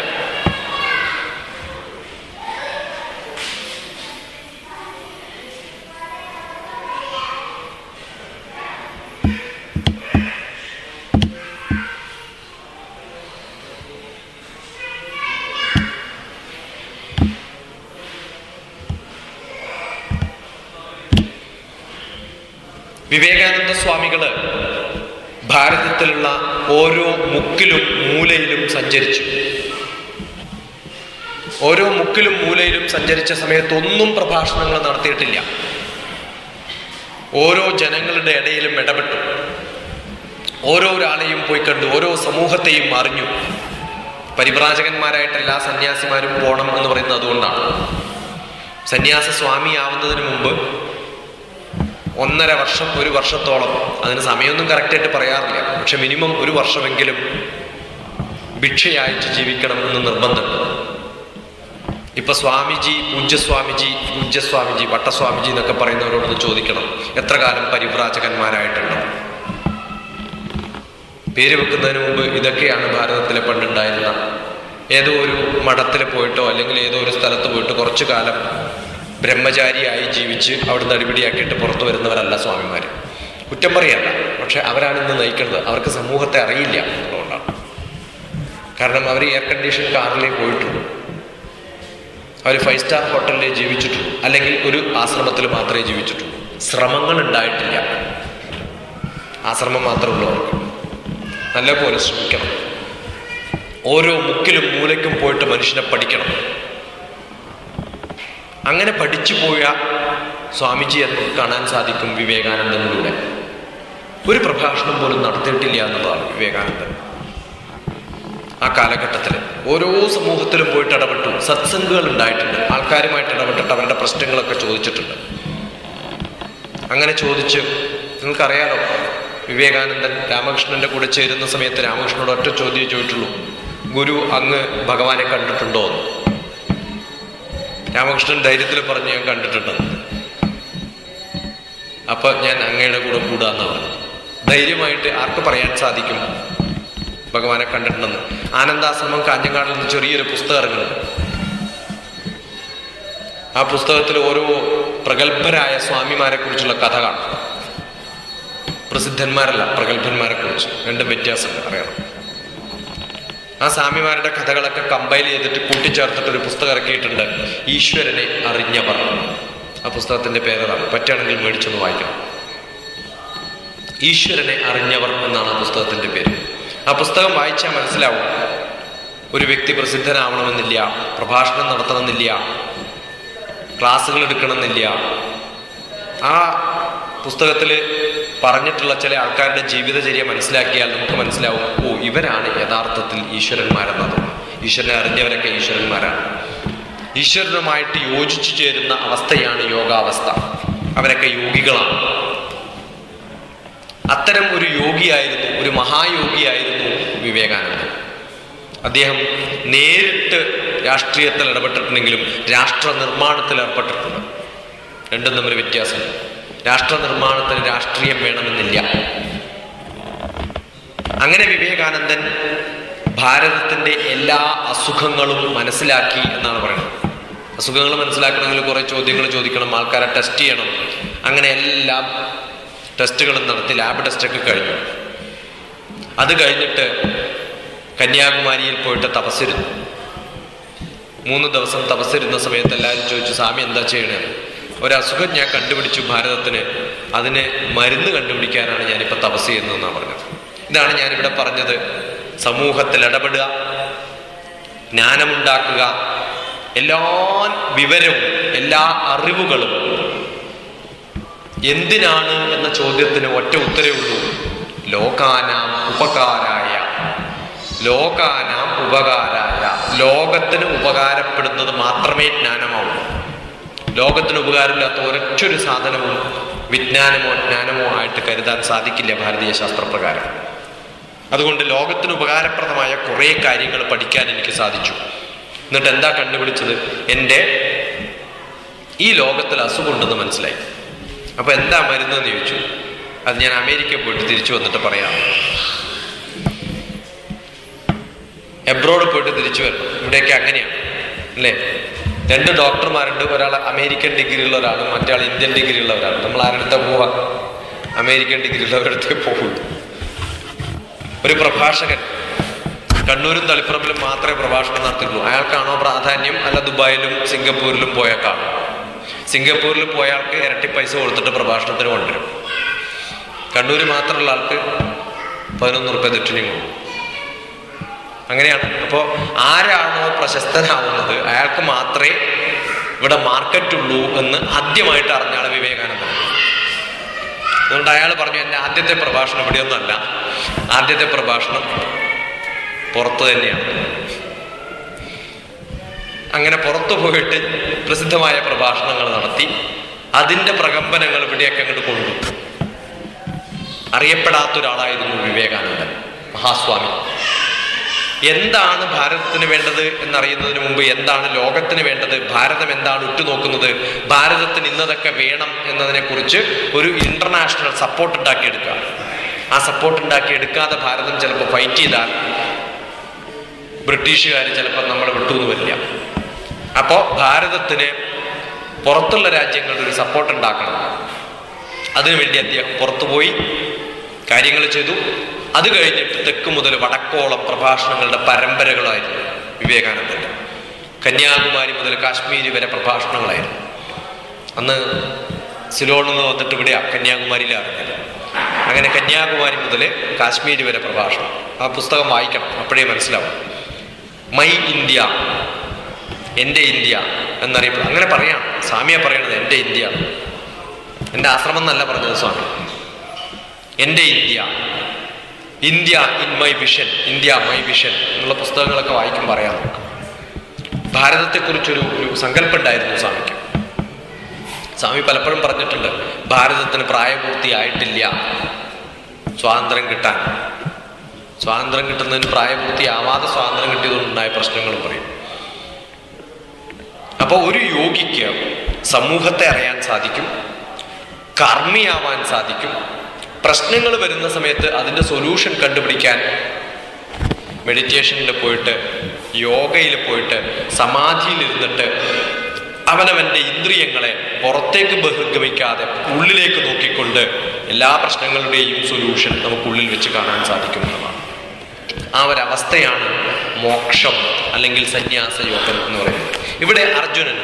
വിവേകാനന്ദ സ്വാമികള് ഭാരതത്തിലുള്ള ഓരോ മുക്കിലും മൂലയിലും സഞ്ചരിച്ചു ഓരോ മുക്കിലും മൂലയിലും സഞ്ചരിച്ച സമയത്ത് ഒന്നും പ്രഭാഷണങ്ങൾ നടത്തിയിട്ടില്ല ഓരോ ജനങ്ങളുടെ ഇടയിലും ഇടപെട്ടു ഓരോ ഒരാളെയും പോയി കണ്ടു ഓരോ സമൂഹത്തെയും അറിഞ്ഞു പരിപ്രാജകന്മാരായിട്ട് എല്ലാ സന്യാസിമാരും പോകണം എന്ന് പറയുന്നത് അതുകൊണ്ടാണ് സന്യാസ സ്വാമി ആവുന്നതിന് മുമ്പ് ഒന്നര വർഷം ഒരു വർഷത്തോളം അതിന് സമയമൊന്നും കറക്റ്റായിട്ട് പറയാറില്ല പക്ഷെ മിനിമം ഒരു വർഷമെങ്കിലും ഭിക്ഷയായിട്ട് ജീവിക്കണം എന്ന് നിർബന്ധമുണ്ട് ഇപ്പൊ സ്വാമിജി പൂജ്യസ്വാമിജി പൂജ്യസ്വാമിജി വട്ടസ്വാമിജി എന്നൊക്കെ പറയുന്നവരോടൊന്ന് ചോദിക്കണം എത്ര കാലം പരിവ്രാജകന്മാരായിട്ടുണ്ട് പേര് വെക്കുന്നതിന് മുമ്പ് ഇതൊക്കെയാണ് ഭാരതത്തിലെ പണ്ടുണ്ടായിരുന്ന ഏതോ ഒരു മഠത്തിൽ പോയിട്ടോ അല്ലെങ്കിൽ ഏതോ ഒരു സ്ഥലത്ത് പോയിട്ട് കുറച്ചു കാലം ബ്രഹ്മചാരിയായി ജീവിച്ച് അവിടുന്ന് അടിപിടിയാക്കിയിട്ട് പുറത്തു വരുന്നവരല്ല സ്വാമിമാർ കുറ്റം പറയല്ല പക്ഷെ അവരാണ് ഇന്ന് നയിക്കുന്നത് അവർക്ക് സമൂഹത്തെ അറിയില്ല എന്നുള്ളതുകൊണ്ടാണ് കാരണം അവർ എയർ കണ്ടീഷൻ കാറിലേ പോയിട്ടുള്ളൂ അവർ ഫൈവ് സ്റ്റാർ ഹോട്ടലിലേ ജീവിച്ചിട്ടുള്ളൂ അല്ലെങ്കിൽ ഒരു ആശ്രമത്തിൽ മാത്രമേ ജീവിച്ചിട്ടുള്ളൂ ശ്രമങ്ങൾ ഉണ്ടായിട്ടില്ല ആശ്രമം മാത്രമേ ഉള്ളൂ അവർക്ക് നല്ലപോലെ ശ്രമിക്കണം ഓരോ മുക്കിലും മൂലയ്ക്കും പോയിട്ട് മനുഷ്യനെ പഠിക്കണം അങ്ങനെ പഠിച്ചു പോയ സ്വാമിജിയെ നമുക്ക് കാണാൻ സാധിക്കും വിവേകാനന്ദനിലൂടെ ഒരു പ്രഭാഷണം പോലും നടത്തിയിട്ടില്ല എന്നുള്ളതാണ് വിവേകാനന്ദൻ ആ കാലഘട്ടത്തിൽ ഓരോ സമൂഹത്തിലും പോയിട്ട് ഇടപെട്ടു സത്സംഗുകൾ ഉണ്ടായിട്ടുണ്ട് ആൾക്കാരുമായിട്ട് ഇടപെട്ടിട്ട് അവരുടെ പ്രശ്നങ്ങളൊക്കെ ചോദിച്ചിട്ടുണ്ട് അങ്ങനെ ചോദിച്ച് നിങ്ങൾക്കറിയാലോ വിവേകാനന്ദൻ രാമകൃഷ്ണന്റെ കൂടെ ചേരുന്ന സമയത്ത് രാമകൃഷ്ണനോട് ഒറ്റ ചോദ്യം ചോദിച്ചുള്ളൂ ഗുരു അങ്ങ് ഭഗവാനെ കണ്ടിട്ടുണ്ടോ എന്ന് രാമകൃഷ്ണൻ ധൈര്യത്തിൽ പറഞ്ഞ് ഞാൻ കണ്ടിട്ടുണ്ടെന്ന് അപ്പൊ ഞാൻ അങ്ങയുടെ കൂടെ കൂടാന്ന് പറഞ്ഞു ധൈര്യമായിട്ട് ആർക്ക് പറയാൻ സാധിക്കും ഭഗവാനെ കണ്ടിട്ടുണ്ടെന്ന് ആനന്ദാശ്രമം കാഞ്ഞങ്ങാടിൽ നിന്ന് ചെറിയൊരു പുസ്തകം ഇറങ്ങുന്നുണ്ട് ആ പുസ്തകത്തിൽ ഓരോ പ്രഗത്ഭരായ സ്വാമിമാരെ കുറിച്ചുള്ള കഥ കാണും പ്രസിദ്ധന്മാരല്ല പ്രഗത്ഭന്മാരെ കുറിച്ച് രണ്ടും വ്യത്യാസമുണ്ട് അറിയണം ആ സ്വാമിമാരുടെ കഥകളൊക്കെ കമ്പൈൽ ചെയ്തിട്ട് കൂട്ടിച്ചേർത്തിട്ട് ഒരു പുസ്തകം ഇറക്കിയിട്ടുണ്ട് ഈശ്വരനെ അറിഞ്ഞവർ ആ പുസ്തകത്തിന്റെ പേരതാണ് പറ്റുകയാണെങ്കിൽ മേടിച്ചൊന്ന് വായിക്കണം ഈശ്വരനെ അറിഞ്ഞവർ എന്നാണ് ആ പുസ്തകത്തിന്റെ പേര് ആ പുസ്തകം വായിച്ചാൽ മനസ്സിലാവും ഒരു വ്യക്തി പ്രസിദ്ധനാവണമെന്നില്ല പ്രഭാഷണം നടത്തണമെന്നില്ല ക്ലാസ്സുകൾ എടുക്കണമെന്നില്ല ആ പുസ്തകത്തിൽ പറഞ്ഞിട്ടുള്ള ചില ആൾക്കാരുടെ ജീവിതചര്യ മനസ്സിലാക്കിയാൽ നമുക്ക് മനസ്സിലാവും ഓ ഇവരാണ് യഥാർത്ഥത്തിൽ ഈശ്വരന്മാരെന്നത് ഈശ്വരനെ അറിഞ്ഞവരൊക്കെ ഈശ്വരന്മാരാണ് ഈശ്വരനുമായിട്ട് യോജിച്ചു ചേരുന്ന അവസ്ഥയാണ് യോഗാവസ്ഥ അവരൊക്കെ യോഗികളാണ് അത്തരം ഒരു യോഗിയായിരുന്നു ഒരു മഹായോഗിയായിരുന്നു വിവേകാനന്ദൻ അദ്ദേഹം നേരിട്ട് രാഷ്ട്രീയത്തിൽ ഇടപെട്ടിട്ടുണ്ടെങ്കിലും രാഷ്ട്ര നിർമ്മാണത്തിൽ ഏർപ്പെട്ടിട്ടുണ്ട് രണ്ടും തമ്മിൽ വ്യത്യാസമുണ്ട് രാഷ്ട്ര നിർമ്മാണത്തിന് രാഷ്ട്രീയം വേണമെന്നില്ല അങ്ങനെ വിവേകാനന്ദൻ ഭാരതത്തിന്റെ എല്ലാ അസുഖങ്ങളും മനസ്സിലാക്കി എന്നാണ് പറയുന്നത് അസുഖങ്ങൾ മനസ്സിലാക്കണമെങ്കിൽ കുറെ ചോദ്യങ്ങൾ ചോദിക്കണം ആൾക്കാരെ ടെസ്റ്റ് ചെയ്യണം അങ്ങനെ എല്ലാ ടെസ്റ്റുകളും നടത്തി ലാബ് ടെസ്റ്റൊക്കെ കഴിഞ്ഞു അത് കഴിഞ്ഞിട്ട് കന്യാകുമാരിയിൽ പോയിട്ട് തപസ്സിരുന്നു മൂന്ന് ദിവസം തപസ്സിരുന്ന സമയത്ത് എല്ലാവരും ചോദിച്ചു സ്വാമി എന്താ ചെയ്യണേന്ന് ഒരസുഖം ഞാൻ കണ്ടുപിടിച്ചു ഭാരതത്തിന് അതിന് മരുന്ന് കണ്ടുപിടിക്കാനാണ് ഞാനിപ്പോൾ തപസ് ചെയ്യുന്നതെന്നാണ് പറഞ്ഞത് ഇതാണ് ഞാനിവിടെ പറഞ്ഞത് സമൂഹത്തിൽ ഇടപെടുക ജ്ഞാനമുണ്ടാക്കുക എല്ലാ വിവരവും എല്ലാ അറിവുകളും എന്തിനാണ് എന്ന ചോദ്യത്തിന് ഒറ്റ ഉത്തരവേ ഉള്ളൂ ലോകാനാം ഉപകാരായ ലോകാനാം ഉപകാരായ ലോകത്തിന് ഉപകാരപ്പെടുന്നത് മാത്രമേ ജ്ഞാനമാവൂ ലോകത്തിന് ഉപകാരമില്ലാത്ത ഒരൊറ്റൊരു സാധനവും വിജ്ഞാനമോ ജ്ഞാനമോ ആയിട്ട് കരുതാൻ സാധിക്കില്ല ഭാരതീയ ശാസ്ത്രപ്രകാരം അതുകൊണ്ട് ലോകത്തിന് ഉപകാരപ്രദമായ കുറേ കാര്യങ്ങൾ പഠിക്കാൻ എനിക്ക് സാധിച്ചു എന്നിട്ട് എന്താ കണ്ടുപിടിച്ചത് എൻ്റെ ഈ ലോകത്തിൽ അസുഖമുണ്ടെന്ന് മനസ്സിലായി അപ്പൊ എന്താ മരുന്നെന്ന് ചോദിച്ചു അത് ഞാൻ അമേരിക്ക പോയിട്ട് തിരിച്ചു വന്നിട്ട് പറയാം എബ്രോഡ് പോയിട്ട് തിരിച്ചു വരണം ഇവിടെയൊക്കെ അങ്ങനെയാണ് അല്ലേ രണ്ട് ഡോക്ടർമാരുണ്ട് ഒരാൾ അമേരിക്കൻ ഡിഗ്രി ഉള്ള ഒരാളും മറ്റേ ഇന്ത്യൻ ഡിഗ്രി ഉള്ള ഒരാൾ നമ്മൾ ആരുടെ പോവാ അമേരിക്കൻ ഡിഗ്രി ഉള്ളവരടുത്തേ പോകുള്ളൂ ഒരു പ്രഭാഷകൻ കണ്ണൂരും തളിപ്പറമ്പിലും മാത്രമേ പ്രഭാഷണം നടത്തിയിട്ടുള്ളൂ അയാൾക്കാണോ പ്രാധാന്യം അല്ല ദുബായിലും സിംഗപ്പൂരിലും പോയേക്കാണോ സിംഗപ്പൂരിൽ പോയ ആൾക്ക് ഇരട്ടി പൈസ കൊടുത്തിട്ട് പ്രഭാഷണത്തിന് കൊണ്ടുവരും കണ്ണൂര് മാത്രമുള്ള ആൾക്ക് പതിനൊന്ന് റുപ്യ ദക്ഷിണയും കൊടുക്കും അങ്ങനെയാണ് അപ്പോൾ ആരാണോ പ്രശസ്തനാവുന്നത് അയാൾക്ക് മാത്രമേ ഇവിടെ മാർക്കറ്റ് ഉള്ളൂ എന്ന് ആദ്യമായിട്ട് അറിഞ്ഞ ആള് വിവേകാനന്ദൻ അതുകൊണ്ട് അയാൾ പറഞ്ഞു എൻ്റെ ആദ്യത്തെ പ്രഭാഷണം ഇവിടെയൊന്നുമല്ല ആദ്യത്തെ പ്രഭാഷണം പുറത്ത് തന്നെയാണ് അങ്ങനെ പുറത്തു പോയിട്ട് പ്രസിദ്ധമായ പ്രഭാഷണങ്ങൾ നടത്തി അതിൻ്റെ പ്രകമ്പനങ്ങൾ ഇവിടെയൊക്കെ അങ്ങോട്ട് കൊണ്ടു അറിയപ്പെടാത്ത ഒരാളായിരുന്നു വിവേകാനന്ദൻ മഹാസ്വാമി എന്താണ് ഭാരതത്തിന് വേണ്ടത് എന്നറിയുന്നതിന് മുമ്പ് എന്താണ് ലോകത്തിന് വേണ്ടത് ഭാരതം എന്താണ് ഉറ്റുനോക്കുന്നത് ഭാരതത്തിന് ഇന്നതൊക്കെ വേണം എന്നതിനെ കുറിച്ച് ഒരു ഇന്റർനാഷണൽ സപ്പോർട്ട് ഉണ്ടാക്കിയെടുക്കുക ആ സപ്പോർട്ട് ഉണ്ടാക്കിയെടുക്കാതെ ഭാരതം ചിലപ്പോൾ ഫൈറ്റ് ചെയ്താൽ ബ്രിട്ടീഷുകാർ ചിലപ്പോൾ നമ്മൾ വിട്ടുവെന്ന് വരില്ല അപ്പോൾ ഭാരതത്തിന് പുറത്തുള്ള രാജ്യങ്ങളുടെ ഒരു സപ്പോർട്ട് ഉണ്ടാക്കണം അതിനുവേണ്ടി അദ്ദേഹം പുറത്തുപോയി കാര്യങ്ങൾ ചെയ്തു അത് കഴിഞ്ഞിട്ട് തെക്ക് മുതൽ വടക്കോളം പ്രഭാഷണങ്ങളുടെ പരമ്പരകളായിരുന്നു വിവേകാനന്ദന്റെ കന്യാകുമാരി മുതൽ കാശ്മീർ വരെ പ്രഭാഷണങ്ങളായിരുന്നു അന്ന് സിലോണിൽ നിന്ന് വന്നിട്ട് ഇവിടെയാ കന്യാകുമാരിയിലെ അറിഞ്ഞത് അങ്ങനെ കന്യാകുമാരി മുതൽ കാശ്മീർ വരെ പ്രഭാഷണം ആ പുസ്തകം വായിക്കണം അപ്പോഴേ മനസ്സിലാവും മൈ ഇന്ത്യ എൻ്റെ ഇന്ത്യ എന്നറിയപ്പെടും അങ്ങനെ പറയാം സ്വാമിയെ പറയണത് എൻ്റെ ഇന്ത്യ എൻ്റെ ആശ്രമം എന്നല്ല പറഞ്ഞത് സ്വാമി എൻ്റെ India India in my vision India my vision എന്നുള്ള പുസ്തകങ്ങളൊക്കെ വായിക്കും പറയാം നമുക്ക് ഭാരതത്തെക്കുറിച്ചൊരു ഒരു സങ്കല്പം ഉണ്ടായിരുന്നു സ്വാമിക്ക് സ്വാമി പലപ്പോഴും പറഞ്ഞിട്ടുണ്ട് ഭാരതത്തിന് പ്രായപൂർത്തിയായിട്ടില്ല സ്വാതന്ത്ര്യം കിട്ടാൻ സ്വാതന്ത്ര്യം കിട്ടുന്നതിന് പ്രായപൂർത്തിയാവാതെ സ്വാതന്ത്ര്യം കിട്ടിയതുകൊണ്ടുണ്ടായ പ്രശ്നങ്ങളും പറയും അപ്പോൾ ഒരു യോഗിക്ക് സമൂഹത്തെ അറിയാൻ സാധിക്കും കർമ്മിയാവാൻ സാധിക്കും പ്രശ്നങ്ങൾ വരുന്ന സമയത്ത് അതിൻ്റെ സൊല്യൂഷൻ കണ്ടുപിടിക്കാൻ മെഡിറ്റേഷനിൽ പോയിട്ട് യോഗയിൽ പോയിട്ട് സമാധിയിലിരുന്നിട്ട് അവനവൻ്റെ ഇന്ദ്രിയങ്ങളെ പുറത്തേക്ക് ബഹിർഗമിക്കാതെ ഉള്ളിലേക്ക് നോക്കിക്കൊണ്ട് എല്ലാ പ്രശ്നങ്ങളുടെയും സൊല്യൂഷൻ നമുക്കുള്ളിൽ വെച്ച് കാണാൻ സാധിക്കുന്നതാണ് ആ ഒരവസ്ഥയാണ് മോക്ഷം അല്ലെങ്കിൽ സന്യാസ യോഗം എന്ന് പറയുന്നത് ഇവിടെ അർജുനൻ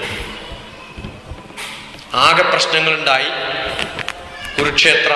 ആകെ പ്രശ്നങ്ങളുണ്ടായി കുരുക്ഷേത്ര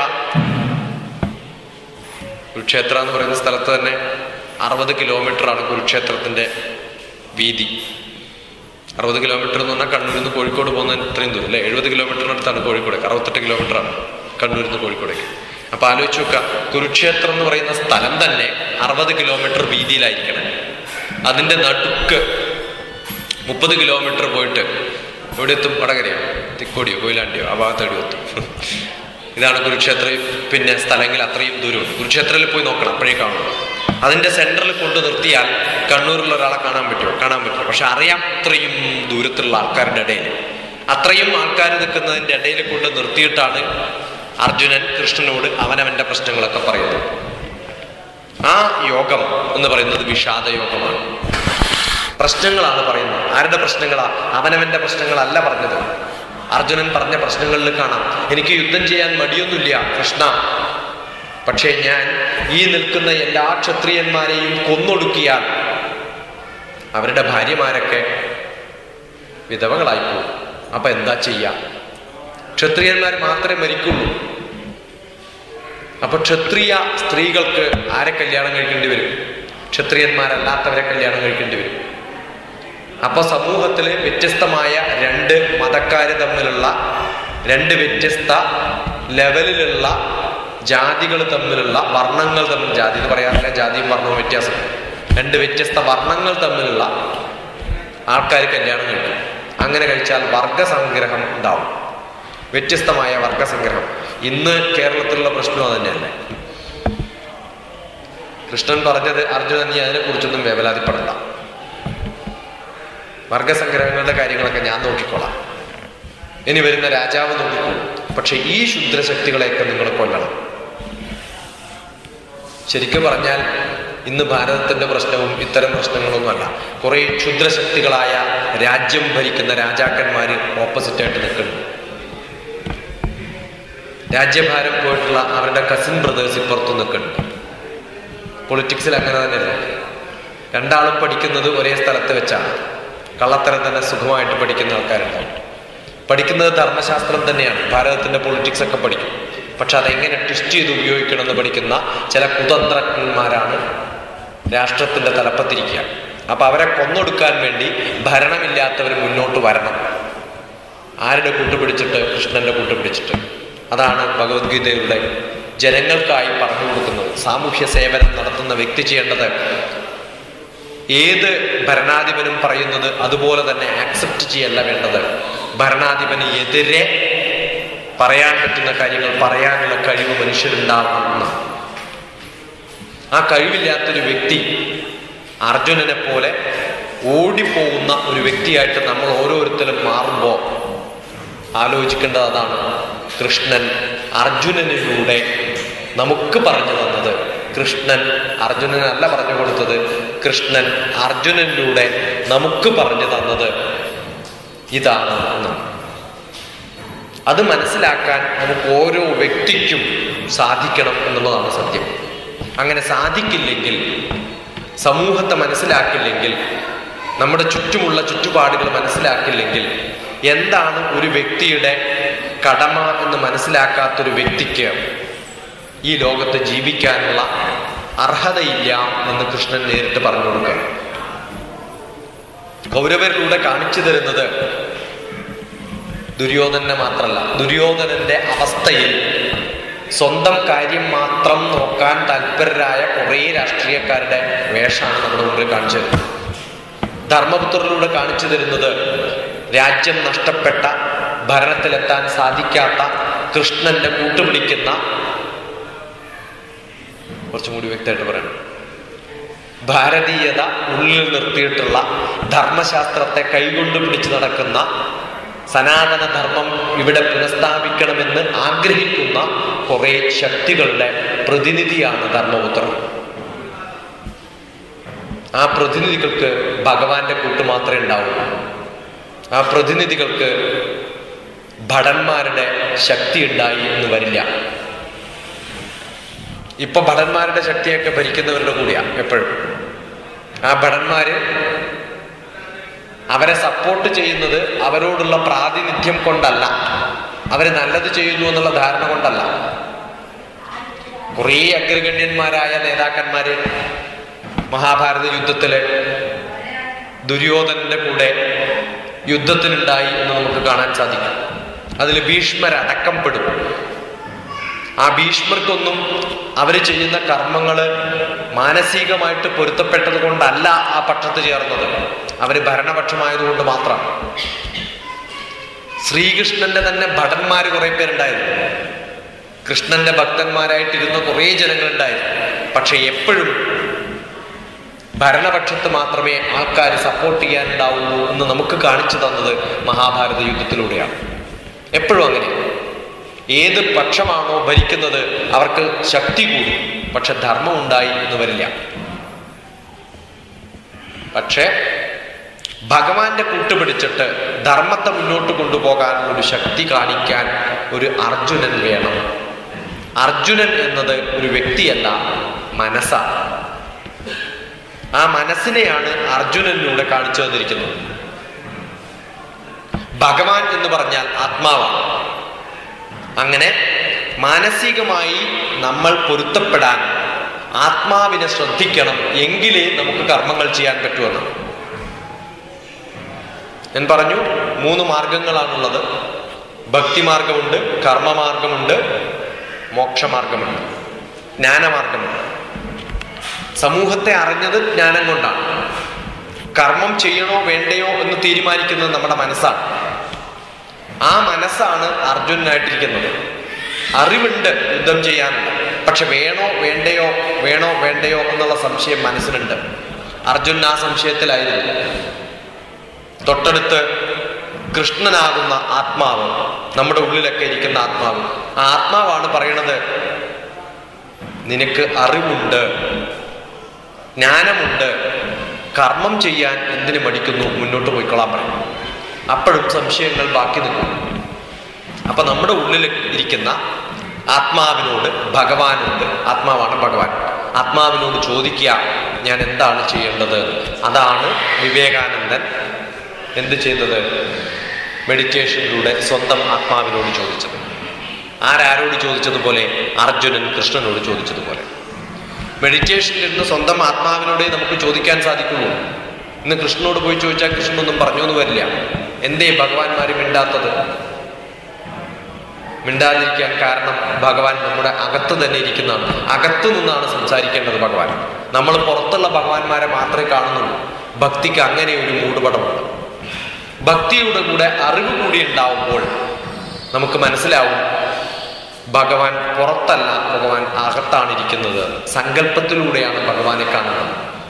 കുരുക്ഷേത്ര എന്ന് പറയുന്ന സ്ഥലത്ത് തന്നെ അറുപത് കിലോമീറ്ററാണ് കുരുക്ഷേത്രത്തിന്റെ വീതി അറുപത് കിലോമീറ്റർ എന്ന് പറഞ്ഞാൽ കണ്ണൂരിൽ നിന്ന് കോഴിക്കോട് പോകുന്നതിന് ഇത്രയും ദൂരം അല്ലേ എഴുപത് കിലോമീറ്ററിനടുത്താണ് കോഴിക്കോടേക്ക് അറുപത്തെട്ട് കിലോമീറ്ററാണ് കണ്ണൂരിൽ നിന്ന് കോഴിക്കോടേക്ക് അപ്പൊ ആലോചിച്ച് നോക്കുക കുരുക്ഷേത്രം എന്ന് പറയുന്ന സ്ഥലം തന്നെ അറുപത് കിലോമീറ്റർ വീതിയിലായിരിക്കണം അതിന്റെ നടുക്ക് മുപ്പത് കിലോമീറ്റർ പോയിട്ട് എവിടെ എത്തും വടകരയോ തിക്കോടിയോ കൊയിലാണ്ടിയോ ആ ഭാഗത്തേടി എത്തും ഇതാണ് കുരുക്ഷേത്ര പിന്നെ സ്ഥലങ്ങൾ അത്രയും ദൂരമുണ്ട് കുരുക്ഷേത്രത്തിൽ പോയി നോക്കണം അപ്പോഴേ കാണുള്ളൂ അതിന്റെ സെന്ററിൽ കൊണ്ട് നിർത്തിയാൽ കണ്ണൂരിൽ ഒരാളെ കാണാൻ പറ്റുമോ കാണാൻ പറ്റുമോ പക്ഷെ അറിയാം അത്രയും ദൂരത്തുള്ള ആൾക്കാരുടെ ഇടയിൽ അത്രയും ആൾക്കാർ നിൽക്കുന്നതിന്റെ ഇടയിൽ കൊണ്ട് നിർത്തിയിട്ടാണ് അർജുനൻ കൃഷ്ണനോട് അവനവന്റെ പ്രശ്നങ്ങളൊക്കെ പറയുന്നത് ആ യോഗം എന്ന് പറയുന്നത് വിഷാദ യോഗമാണ് പ്രശ്നങ്ങളാണ് പറയുന്നത് ആരുടെ പ്രശ്നങ്ങളാ അവനവന്റെ പ്രശ്നങ്ങളല്ല പറഞ്ഞത് അർജുനൻ പറഞ്ഞ പ്രശ്നങ്ങളിൽ കാണാം എനിക്ക് യുദ്ധം ചെയ്യാൻ മടിയൊന്നുമില്ല കൃഷ്ണ പക്ഷേ ഞാൻ ഈ നിൽക്കുന്ന എല്ലാ ക്ഷത്രിയന്മാരെയും കൊന്നൊടുക്കിയാൽ അവരുടെ ഭാര്യമാരൊക്കെ വിധവകളായിപ്പോവും അപ്പൊ എന്താ ചെയ്യാം ക്ഷത്രിയന്മാർ മാത്രമേ മരിക്കുള്ളൂ അപ്പൊ ക്ഷത്രിയ സ്ത്രീകൾക്ക് ആരെ കല്യാണം കഴിക്കേണ്ടി വരും ക്ഷത്രിയന്മാരല്ലാത്തവരെ കല്യാണം കഴിക്കേണ്ടി വരും അപ്പൊ സമൂഹത്തില് വ്യത്യസ്തമായ രണ്ട് മതക്കാര് തമ്മിലുള്ള രണ്ട് വ്യത്യസ്ത ലെവലിലുള്ള ജാതികൾ തമ്മിലുള്ള വർണ്ണങ്ങൾ തമ്മിൽ ജാതി എന്ന് പറയാറില്ല ജാതിയും വർണ്ണവും വ്യത്യാസം രണ്ട് വ്യത്യസ്ത വർണ്ണങ്ങൾ തമ്മിലുള്ള ആൾക്കാർ കല്യാണം കഴിക്കും അങ്ങനെ കഴിച്ചാൽ വർഗസംഗ്രഹം ഉണ്ടാവും വ്യത്യസ്തമായ വർഗസംഗ്രഹം ഇന്ന് കേരളത്തിലുള്ള പ്രശ്നം അത് തന്നെയല്ലേ കൃഷ്ണൻ പറഞ്ഞത് അർജുനൻ നീ അതിനെക്കുറിച്ചൊന്നും വേവലാതിപ്പെടണ്ട വർഗസംഗ്രഹങ്ങളുടെ കാര്യങ്ങളൊക്കെ ഞാൻ നോക്കിക്കോളാം ഇനി വരുന്ന രാജാവ് നോക്കിക്കോളും പക്ഷെ ഈ ശുദ്രശക്തികളെയൊക്കെ നിങ്ങൾ കൊല്ലണം ശരിക്കും പറഞ്ഞാൽ ഇന്ന് ഭാരതത്തിന്റെ പ്രശ്നവും ഇത്തരം പ്രശ്നങ്ങളൊന്നുമല്ല കുറെ ക്ഷുദ്രശക്തികളായ രാജ്യം ഭരിക്കുന്ന രാജാക്കന്മാര് ഓപ്പോസിറ്റായിട്ട് നിൽക്കുന്നു രാജ്യഭാരം പോയിട്ടുള്ള അവരുടെ കസിൻ ബ്രദേഴ്സ് ഇപ്പുറത്ത് നിൽക്കുന്നുണ്ട് പൊളിറ്റിക്സിൽ അങ്ങനെ തന്നെയല്ലേ രണ്ടാളും പഠിക്കുന്നത് ഒരേ സ്ഥലത്ത് വെച്ചാണ് കള്ളത്തരം തന്നെ സുഖമായിട്ട് പഠിക്കുന്ന ആൾക്കാരുണ്ടാവും പഠിക്കുന്നത് ധർമ്മശാസ്ത്രം തന്നെയാണ് ഭാരതത്തിന്റെ പൊളിറ്റിക്സ് ഒക്കെ പഠിക്കും പക്ഷെ അതെങ്ങനെ ട്വിസ്റ്റ് ചെയ്ത് ഉപയോഗിക്കണമെന്ന് പഠിക്കുന്ന ചില കുതന്ത്രജ്ഞന്മാരാണ് രാഷ്ട്രത്തിന്റെ തലപ്പത്തിരിക്കുക അപ്പൊ അവരെ കൊന്നൊടുക്കാൻ വേണ്ടി ഭരണമില്ലാത്തവർ മുന്നോട്ട് വരണം ആരുടെ കൂട്ടുപിടിച്ചിട്ട് കൃഷ്ണന്റെ കൂട്ടുപിടിച്ചിട്ട് അതാണ് ഭഗവത്ഗീതയുടെ ജനങ്ങൾക്കായി പറഞ്ഞു കൊടുക്കുന്നത് സാമൂഹ്യ സേവനം നടത്തുന്ന വ്യക്തി ചെയ്യേണ്ടത് ഏത് ഭരണാധിപനും പറയുന്നത് അതുപോലെ തന്നെ ആക്സെപ്റ്റ് ചെയ്യല്ല വേണ്ടത് ഭരണാധിപന് എതിരെ പറയാൻ പറ്റുന്ന കാര്യങ്ങൾ പറയാനുള്ള കഴിവ് മനുഷ്യരുണ്ടാവണം എന്നാണ് ആ കഴിവില്ലാത്തൊരു വ്യക്തി അർജുനനെ പോലെ ഓടിപ്പോകുന്ന ഒരു വ്യക്തിയായിട്ട് നമ്മൾ ഓരോരുത്തരും മാറുമ്പോൾ ആലോചിക്കേണ്ടത് അതാണ് കൃഷ്ണൻ അർജുനനിലൂടെ നമുക്ക് പറഞ്ഞു തന്നത് കൃഷ്ണൻ അർജുനനല്ല പറഞ്ഞു കൊടുത്തത് കൃഷ്ണൻ അർജുനനിലൂടെ നമുക്ക് പറഞ്ഞു തന്നത് ഇതാണ് എന്നാണ് അത് മനസ്സിലാക്കാൻ നമുക്ക് ഓരോ വ്യക്തിക്കും സാധിക്കണം എന്നുള്ളതാണ് സത്യം അങ്ങനെ സാധിക്കില്ലെങ്കിൽ സമൂഹത്തെ മനസ്സിലാക്കില്ലെങ്കിൽ നമ്മുടെ ചുറ്റുമുള്ള ചുറ്റുപാടുകൾ മനസ്സിലാക്കില്ലെങ്കിൽ എന്താണ് ഒരു വ്യക്തിയുടെ കടമ എന്ന് മനസ്സിലാക്കാത്തൊരു വ്യക്തിക്ക് ഈ ലോകത്ത് ജീവിക്കാനുള്ള അർഹതയില്ല എന്ന് കൃഷ്ണൻ നേരിട്ട് പറഞ്ഞു കൊടുക്കുക കൗരവരിലൂടെ കാണിച്ചു തരുന്നത് ദുര്യോധനെ മാത്രമല്ല ദുര്യോധനന്റെ അവസ്ഥയിൽ സ്വന്തം കാര്യം മാത്രം നോക്കാൻ താല്പരരായ കുറേ രാഷ്ട്രീയക്കാരുടെ വേഷമാണ് നമ്മുടെ മുമ്പിൽ കാണിച്ചു തരുന്നത് ധർമ്മപുത്രരിലൂടെ കാണിച്ചു തരുന്നത് രാജ്യം നഷ്ടപ്പെട്ട ഭരണത്തിലെത്താൻ സാധിക്കാത്ത കൃഷ്ണന്റെ കൂട്ടുപിടിക്കുന്ന കുറച്ചും കൂടി വ്യക്തമായിട്ട് പറയണം ഭാരതീയത ഉള്ളിൽ നിർത്തിയിട്ടുള്ള ധർമ്മശാസ്ത്രത്തെ കൈകൊണ്ട് പിടിച്ചു നടക്കുന്ന സനാതന ധർമ്മം ഇവിടെ പുനഃസ്ഥാപിക്കണമെന്ന് ആഗ്രഹിക്കുന്ന കുറെ ശക്തികളുടെ പ്രതിനിധിയാണ് ധർമ്മപുത്രൻ ആ പ്രതിനിധികൾക്ക് ഭഗവാന്റെ കൂട്ട് മാത്രമേ ഉണ്ടാവൂ ആ പ്രതിനിധികൾക്ക് ഭടന്മാരുടെ ശക്തി ഉണ്ടായി എന്ന് വരില്ല ഇപ്പൊ ഭടന്മാരുടെ ശക്തിയൊക്കെ ഭരിക്കുന്നവരുടെ കൂടിയാ എപ്പോഴും ആ ഭടന്മാര് അവരെ സപ്പോർട്ട് ചെയ്യുന്നത് അവരോടുള്ള പ്രാതിനിധ്യം കൊണ്ടല്ല അവര് നല്ലത് ചെയ്യുന്നു എന്നുള്ള ധാരണ കൊണ്ടല്ല കുറേ അഗ്രഗണ്യന്മാരായ നേതാക്കന്മാര് മഹാഭാരത യുദ്ധത്തില് ദുര്യോധനന്റെ കൂടെ യുദ്ധത്തിനുണ്ടായി എന്ന് നമുക്ക് കാണാൻ സാധിക്കും അതിൽ ഭീഷ്മരടക്കം പെടും ആ ഭീഷ്മർക്കൊന്നും അവർ ചെയ്യുന്ന കർമ്മങ്ങള് മാനസികമായിട്ട് പൊരുത്തപ്പെട്ടത് കൊണ്ടല്ല ആ പക്ഷത്ത് ചേർന്നത് അവര് ഭരണപക്ഷമായതുകൊണ്ട് മാത്രം ശ്രീകൃഷ്ണന്റെ തന്നെ ഭടന്മാര് കുറെ പേരുണ്ടായിരുന്നു കൃഷ്ണന്റെ ഭക്തന്മാരായിട്ടിരുന്ന കുറേ ജനങ്ങളുണ്ടായിരുന്നു പക്ഷെ എപ്പോഴും ഭരണപക്ഷത്ത് മാത്രമേ ആൾക്കാർ സപ്പോർട്ട് ചെയ്യാനുണ്ടാവുള്ളൂ എന്ന് നമുക്ക് കാണിച്ചു തന്നത് മഹാഭാരത യുദ്ധത്തിലൂടെയാണ് എപ്പോഴും അങ്ങനെ ഏത് പക്ഷമാണോ ഭരിക്കുന്നത് അവർക്ക് ശക്തി കൂടി പക്ഷെ ധർമ്മം ഉണ്ടായി എന്ന് വരില്ല പക്ഷേ ഭഗവാന്റെ കൂട്ടുപിടിച്ചിട്ട് ധർമ്മത്തെ മുന്നോട്ട് കൊണ്ടുപോകാൻ ഒരു ശക്തി കാണിക്കാൻ ഒരു അർജുനൻ വേണം അർജുനൻ എന്നത് ഒരു വ്യക്തിയല്ല മനസ്സാണ് ആ മനസ്സിനെയാണ് അർജുനനിലൂടെ കാണിച്ചു തന്നിരിക്കുന്നത് ഭഗവാൻ എന്ന് പറഞ്ഞാൽ ആത്മാവാണ് അങ്ങനെ മാനസികമായി നമ്മൾ പൊരുത്തപ്പെടാൻ ആത്മാവിനെ ശ്രദ്ധിക്കണം എങ്കിലേ നമുക്ക് കർമ്മങ്ങൾ ചെയ്യാൻ പറ്റുമെന്ന് ഞാൻ പറഞ്ഞു മൂന്ന് മാർഗങ്ങളാണുള്ളത് ഭക്തിമാർഗമുണ്ട് കർമ്മമാർഗമുണ്ട് മോക്ഷമാർഗമുണ്ട് ജ്ഞാനമാർഗമുണ്ട് സമൂഹത്തെ അറിഞ്ഞത് ജ്ഞാനം കൊണ്ടാണ് കർമ്മം ചെയ്യണോ വേണ്ടയോ എന്ന് തീരുമാനിക്കുന്നത് നമ്മുടെ മനസ്സാണ് ആ മനസ്സാണ് അർജുനായിട്ടിരിക്കുന്നത് അറിവുണ്ട് യുദ്ധം ചെയ്യാനുണ്ട് പക്ഷെ വേണോ വേണ്ടയോ വേണോ വേണ്ടയോ എന്നുള്ള സംശയം മനസ്സിലുണ്ട് അർജുൻ ആ സംശയത്തിലായിരുന്നു തൊട്ടടുത്ത് കൃഷ്ണനാകുന്ന ആത്മാവ് നമ്മുടെ ഉള്ളിലൊക്കെ ഇരിക്കുന്ന ആത്മാവ് ആ ആത്മാവാണ് പറയണത് നിനക്ക് അറിവുണ്ട് ജ്ഞാനമുണ്ട് കർമ്മം ചെയ്യാൻ എന്തിനു മടിക്കുന്നു മുന്നോട്ട് പോയിക്കൊള്ളാൻ പറയും അപ്പോഴും സംശയങ്ങൾ ബാക്കി നിൽക്കും അപ്പൊ നമ്മുടെ ഉള്ളിൽ ഇരിക്കുന്ന ആത്മാവിനോട് ഭഗവാനുണ്ട് ആത്മാവാണ് ഭഗവാൻ ആത്മാവിനോട് ചോദിക്കുക ഞാൻ എന്താണ് ചെയ്യേണ്ടത് അതാണ് വിവേകാനന്ദൻ എന്ത് ചെയ്തത് മെഡിറ്റേഷനിലൂടെ സ്വന്തം ആത്മാവിനോട് ചോദിച്ചത് ആരാരോട് ചോദിച്ചതുപോലെ അർജുനൻ കൃഷ്ണനോട് ചോദിച്ചതുപോലെ മെഡിറ്റേഷനിൽ ഇരുന്ന് സ്വന്തം ആത്മാവിനോടേ നമുക്ക് ചോദിക്കാൻ സാധിക്കുള്ളൂ ഇന്ന് കൃഷ്ണനോട് പോയി ചോദിച്ചാൽ കൃഷ്ണനൊന്നും പറഞ്ഞു എന്ന് വരില്ല എന്തേ ഭഗവാന്മാര് മിണ്ടാത്തത് മിണ്ടാതിരിക്കാൻ കാരണം ഭഗവാൻ നമ്മുടെ അകത്ത് തന്നെ ഇരിക്കുന്നതാണ് അകത്തു നിന്നാണ് സംസാരിക്കേണ്ടത് ഭഗവാൻ നമ്മൾ പുറത്തുള്ള ഭഗവാന്മാരെ മാത്രമേ കാണുന്നുള്ളൂ ഭക്തിക്ക് അങ്ങനെ ഒരു മൂടുപടമുണ്ട് ഭക്തിയുടെ കൂടെ അറിവ് കൂടി ഉണ്ടാവുമ്പോൾ നമുക്ക് മനസ്സിലാവും ഭഗവാൻ പുറത്തല്ല ഭഗവാൻ അകത്താണ് ഇരിക്കുന്നത് സങ്കല്പത്തിലൂടെയാണ് ഭഗവാനെ കാണുന്നത്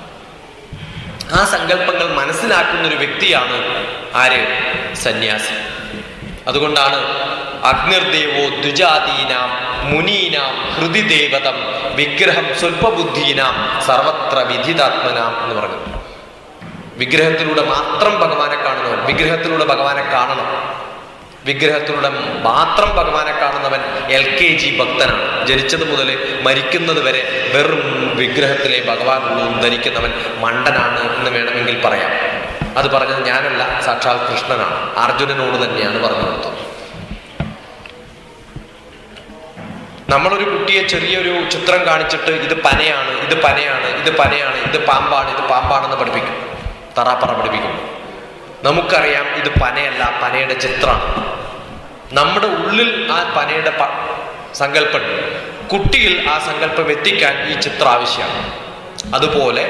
ആ സങ്കല്പങ്ങൾ മനസ്സിലാക്കുന്ന ഒരു വ്യക്തിയാണ് ആര് സന്യാസി അതുകൊണ്ടാണ് അഗ്നിർദേവോ ദ്വിജാതീനാം മുനീനാം ഹൃദിദേവതം വിഗ്രഹം സ്വൽപ്പബുദ്ധീനാം സർവത്ര വിധിതാത്മനാം എന്ന് പറഞ്ഞത് വിഗ്രഹത്തിലൂടെ മാത്രം ഭഗവാനെ കാണുന്നവൻ വിഗ്രഹത്തിലൂടെ ഭഗവാനെ കാണണം വിഗ്രഹത്തിലൂടെ മാത്രം ഭഗവാനെ കാണുന്നവൻ എൽ കെ ജി ഭക്തനാണ് ജനിച്ചത് മുതൽ മരിക്കുന്നത് വരെ വെറും വിഗ്രഹത്തിലെ ഭഗവാനുള്ളൂ ധരിക്കുന്നവൻ മണ്ടനാണ് എന്ന് വേണമെങ്കിൽ പറയാം അത് പറഞ്ഞത് ഞാനല്ല സാക്ഷാൽ കൃഷ്ണനാണ് അർജുനനോട് തന്നെയാണ് പറഞ്ഞു കൊടുത്തത് നമ്മളൊരു കുട്ടിയെ ചെറിയൊരു ചിത്രം കാണിച്ചിട്ട് ഇത് പനയാണ് ഇത് പനയാണ് ഇത് പനയാണ് ഇത് പാമ്പാണ് ഇത് പാമ്പാണെന്ന് പഠിപ്പിക്കും തറാപ്പറ പഠിപ്പിക്കും നമുക്കറിയാം ഇത് പനയല്ല പനയുടെ ചിത്രമാണ് നമ്മുടെ ഉള്ളിൽ ആ പനയുടെ പ സങ്കല്പം കുട്ടിയിൽ ആ സങ്കല്പം എത്തിക്കാൻ ഈ ചിത്രം ആവശ്യമാണ് അതുപോലെ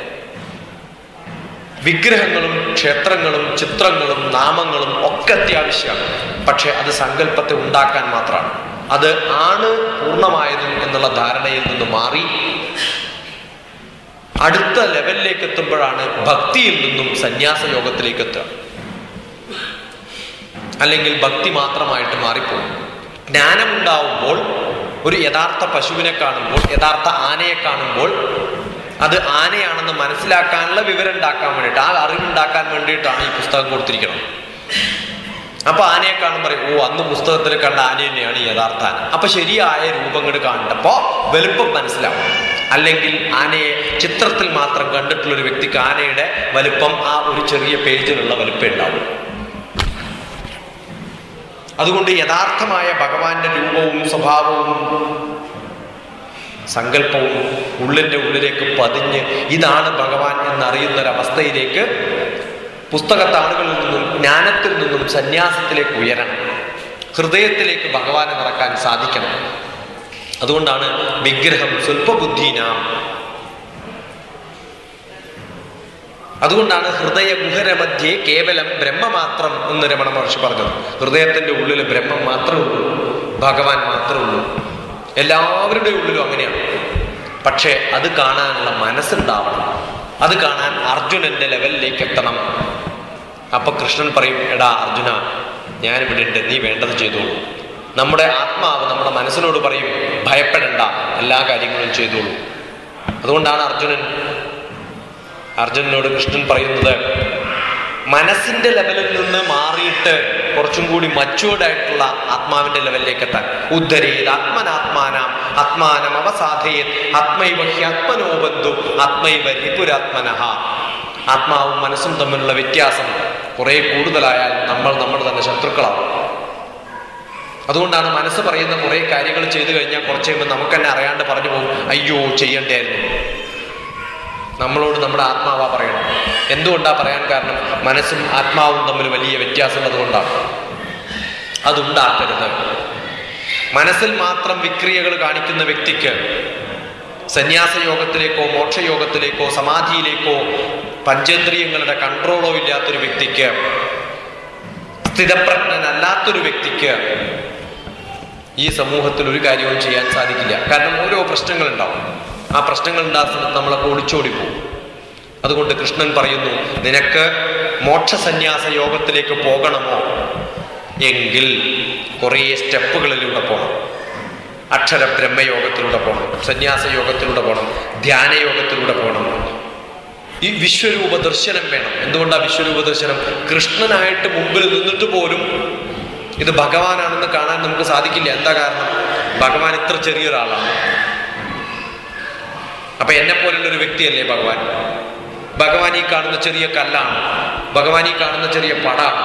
വിഗ്രഹങ്ങളും ക്ഷേത്രങ്ങളും ചിത്രങ്ങളും നാമങ്ങളും ഒക്കെ അത്യാവശ്യമാണ് പക്ഷെ അത് സങ്കല്പത്തെ ഉണ്ടാക്കാൻ മാത്രമാണ് അത് ആണ് പൂർണ്ണമായതും എന്നുള്ള ധാരണയിൽ നിന്ന് മാറി അടുത്ത ലെവലിലേക്ക് എത്തുമ്പോഴാണ് ഭക്തിയിൽ നിന്നും സന്യാസ യോഗത്തിലേക്ക് എത്തുക അല്ലെങ്കിൽ ഭക്തി മാത്രമായിട്ട് മാറിപ്പോകും ജ്ഞാനമുണ്ടാവുമ്പോൾ ഒരു യഥാർത്ഥ പശുവിനെ കാണുമ്പോൾ യഥാർത്ഥ ആനയെ കാണുമ്പോൾ അത് ആനയാണെന്ന് മനസ്സിലാക്കാനുള്ള വിവരം ഉണ്ടാക്കാൻ വേണ്ടിയിട്ട് ആ അറിവുണ്ടാക്കാൻ വേണ്ടിയിട്ടാണ് ഈ പുസ്തകം കൊടുത്തിരിക്കുന്നത് അപ്പൊ ആനയെ കാണുമ്പോൾ പറയും ഓ അന്ന് പുസ്തകത്തിൽ കണ്ട ആന തന്നെയാണ് ഈ യഥാർത്ഥ ആന അപ്പൊ ശരിയായ രൂപങ്ങൾ കണ്ടപ്പോ വലുപ്പം മനസ്സിലാവും അല്ലെങ്കിൽ ആനയെ ചിത്രത്തിൽ മാത്രം കണ്ടിട്ടുള്ള ഒരു വ്യക്തിക്ക് ആനയുടെ വലുപ്പം ആ ഒരു ചെറിയ പേജിലുള്ള വലുപ്പം ഉണ്ടാവും അതുകൊണ്ട് യഥാർത്ഥമായ ഭഗവാന്റെ രൂപവും സ്വഭാവവും സങ്കല്പവും ഉള്ളിന്റെ ഉള്ളിലേക്ക് പതിഞ്ഞ് ഇതാണ് ഭഗവാൻ എന്നറിയുന്ന ഒരവസ്ഥയിലേക്ക് പുസ്തകത്താളുകളിൽ നിന്നും ജ്ഞാനത്തിൽ നിന്നും സന്യാസത്തിലേക്ക് ഉയരണം ഹൃദയത്തിലേക്ക് ഭഗവാനെ നിറക്കാൻ സാധിക്കണം അതുകൊണ്ടാണ് വിഗ്രഹം സ്വൽപ്പബുദ്ധീനാം അതുകൊണ്ടാണ് ഹൃദയ ഗുഹരമധ്യേ കേവലം ബ്രഹ്മ മാത്രം എന്ന് രമണ മഹർഷി പറഞ്ഞത് ഹൃദയത്തിന്റെ ഉള്ളിൽ ബ്രഹ്മം മാത്രമേ ഉള്ളൂ ഭഗവാൻ മാത്രമേ ഉള്ളൂ എല്ലാവരുടെ ഉള്ളിലും അങ്ങനെയാണ് പക്ഷേ അത് കാണാനുള്ള മനസ്സുണ്ടാവണം അത് കാണാൻ അർജുനന്റെ ലെവലിലേക്ക് എത്തണം അപ്പൊ കൃഷ്ണൻ പറയും എടാ അർജുന ഞാനിവിടെ ഉണ്ട് നീ വേണ്ടത് ചെയ്തോളൂ നമ്മുടെ ആത്മാവ് നമ്മുടെ മനസ്സിനോട് പറയും ഭയപ്പെടണ്ട എല്ലാ കാര്യങ്ങളും ചെയ്തോളൂ അതുകൊണ്ടാണ് അർജുനൻ അർജുനനോട് കൃഷ്ണൻ പറയുന്നത് മനസ്സിന്റെ ലെവലിൽ നിന്ന് മാറിയിട്ട് കുറച്ചും കൂടി മച്ചുവേർഡ് ആയിട്ടുള്ള ആത്മാവിന്റെ ലെവലിലേക്ക് എത്താൻ ഉദ്ധരേത് ആത്മനാത്മാനാം ആത്മാനം അവസാധയേത് ആത്മൈവ ഹ്യാത്മനോ ബന്ധു ആത്മൈവ രിപുരാത്മനഹ ആത്മാവും മനസ്സും തമ്മിലുള്ള വ്യത്യാസം കുറെ കൂടുതലായാൽ നമ്മൾ നമ്മൾ തന്നെ ശത്രുക്കളാവും അതുകൊണ്ടാണ് മനസ്സ് പറയുന്ന കുറെ കാര്യങ്ങൾ ചെയ്തു കഴിഞ്ഞാൽ കുറച്ച് കഴിയുമ്പോൾ നമുക്ക് തന്നെ അറിയാണ്ട് പറഞ്ഞു പോകും അയ്യോ ചെയ്യണ്ടായിരുന്നു നമ്മളോട് നമ്മുടെ ആത്മാവാ പറയണം എന്തുകൊണ്ടാ പറയാൻ കാരണം മനസ്സും ആത്മാവും തമ്മിൽ വലിയ വ്യത്യാസമുള്ളത് കൊണ്ടാണ് അതുണ്ടാക്കരുത് മനസ്സിൽ മാത്രം വിക്രിയകൾ കാണിക്കുന്ന വ്യക്തിക്ക് സന്യാസ യോഗത്തിലേക്കോ മോക്ഷയോഗത്തിലേക്കോ സമാധിയിലേക്കോ പഞ്ചേന്ദ്രിയങ്ങളുടെ കൺട്രോളോ ഇല്ലാത്തൊരു വ്യക്തിക്ക് സ്ഥിതപ്രജ്ഞനല്ലാത്തൊരു വ്യക്തിക്ക് ഈ സമൂഹത്തിൽ ഒരു കാര്യവും ചെയ്യാൻ സാധിക്കില്ല കാരണം ഓരോ പ്രശ്നങ്ങൾ ഉണ്ടാവും ആ പ്രശ്നങ്ങൾ ഉണ്ടാകുന്ന സമയത്ത് നമ്മളൊക്കെ ഒളിച്ചോടി പോകും അതുകൊണ്ട് കൃഷ്ണൻ പറയുന്നു നിനക്ക് മോക്ഷസന്യാസ യോഗത്തിലേക്ക് പോകണമോ എങ്കിൽ കുറേ സ്റ്റെപ്പുകളിലൂടെ പോകണം അക്ഷര ബ്രഹ്മയോഗത്തിലൂടെ പോകണം സന്യാസ യോഗത്തിലൂടെ പോകണം ധ്യാനയോഗത്തിലൂടെ പോകണം ഈ വിശ്വരൂപ ദർശനം വേണം എന്തുകൊണ്ടാ വിശ്വരൂപ ദർശനം കൃഷ്ണനായിട്ട് മുമ്പിൽ നിന്നിട്ട് പോലും ഇത് ഭഗവാനാണെന്ന് കാണാൻ നമുക്ക് സാധിക്കില്ല എന്താ കാരണം ഭഗവാൻ ഇത്ര ചെറിയൊരാളാണ് അപ്പൊ എന്നെ പോലുള്ള ഒരു വ്യക്തിയല്ലേ ഭഗവാൻ ഭഗവാൻ ഈ കാണുന്ന ചെറിയ കല്ലാണ് ഭഗവാൻ ഈ കാണുന്ന ചെറിയ പടാണ്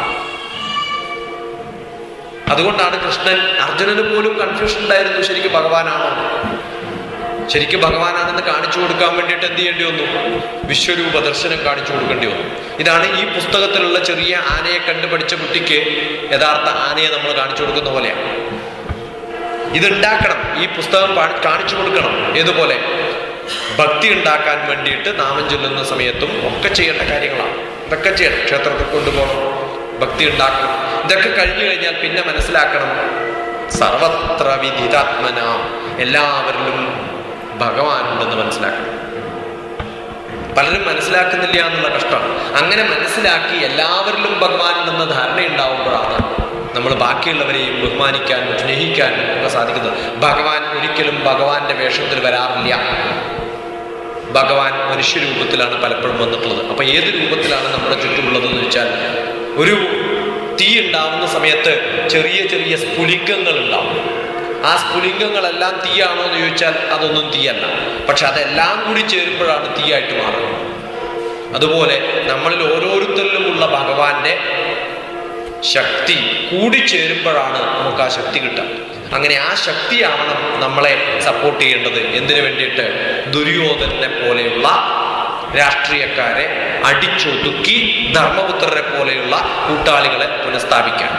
അതുകൊണ്ടാണ് കൃഷ്ണൻ അർജുനന് പോലും കൺഫ്യൂഷൻ ഉണ്ടായിരുന്നു ശരിക്കും ഭഗവാനാണോ ശരിക്കും ഭഗവാനാണെന്ന് കാണിച്ചു കൊടുക്കാൻ വേണ്ടിയിട്ട് എന്ത് ചെയ്യേണ്ടി വന്നു വിശ്വരൂപ ദർശനം കാണിച്ചു കൊടുക്കേണ്ടി വന്നു ഇതാണ് ഈ പുസ്തകത്തിലുള്ള ചെറിയ ആനയെ കണ്ടുപഠിച്ച കുട്ടിക്ക് യഥാർത്ഥ ആനയെ നമ്മൾ കാണിച്ചു കൊടുക്കുന്ന പോലെയാണ് ഇതുണ്ടാക്കണം ഈ പുസ്തകം പാ- കാണിച്ചു കൊടുക്കണം ഏതുപോലെ ഭക്തി ഉണ്ടാക്കാൻ വേണ്ടിയിട്ട് നാമം ചൊല്ലുന്ന സമയത്തും ഒക്കെ ചെയ്യേണ്ട കാര്യങ്ങളാണ് ഇതൊക്കെ ചെയ്യണം ക്ഷേത്രത്തിൽ കൊണ്ടുപോകണം ഭക്തി ഉണ്ടാക്കണം ഇതൊക്കെ കഴിഞ്ഞു കഴിഞ്ഞാൽ പിന്നെ മനസ്സിലാക്കണം സർവത്ര വിദിതാത്മന എല്ലാവരിലും ഭഗവാനുണ്ടെന്ന് മനസ്സിലാക്കണം പലരും മനസ്സിലാക്കുന്നില്ല എന്നുള്ള കഷ്ടമാണ് അങ്ങനെ മനസ്സിലാക്കി എല്ലാവരിലും ഭഗവാനുണ്ടെന്ന ധാരണ ഉണ്ടാവുമ്പോഴാണ് നമ്മൾ ബാക്കിയുള്ളവരെയും ബഹുമാനിക്കാനും സ്നേഹിക്കാനും ഒക്കെ സാധിക്കുന്നത് ഭഗവാൻ ഒരിക്കലും ഭഗവാന്റെ വേഷത്തിൽ വരാറില്ല ഭഗവാൻ മനുഷ്യരൂപത്തിലാണ് പലപ്പോഴും വന്നിട്ടുള്ളത് അപ്പൊ ഏത് രൂപത്തിലാണ് നമ്മുടെ ചുറ്റുമുള്ളതെന്ന് വെച്ചാൽ ഒരു തീ ഉണ്ടാവുന്ന സമയത്ത് ചെറിയ ചെറിയ സ്ഫുലിംഗങ്ങൾ ഉണ്ടാവും ആ സ്ഫുലിംഗങ്ങളെല്ലാം തീയാണോ എന്ന് ചോദിച്ചാൽ അതൊന്നും തീയല്ല പക്ഷെ അതെല്ലാം കൂടി ചേരുമ്പോഴാണ് തീയായിട്ട് മാറുന്നത് അതുപോലെ നമ്മളിൽ ഓരോരുത്തരിലുമുള്ള ഭഗവാന്റെ ശക്തി കൂടിച്ചേരുമ്പോഴാണ് നമുക്ക് ആ ശക്തി കിട്ടുക അങ്ങനെ ആ ശക്തിയാവണം നമ്മളെ സപ്പോർട്ട് ചെയ്യേണ്ടത് എന്തിനു വേണ്ടിയിട്ട് ദുര്യോധനെ പോലെയുള്ള രാഷ്ട്രീയക്കാരെ അടിച്ചൊതുക്കി ധർമ്മപുത്രരെ പോലെയുള്ള കൂട്ടാളികളെ പുനഃസ്ഥാപിക്കാൻ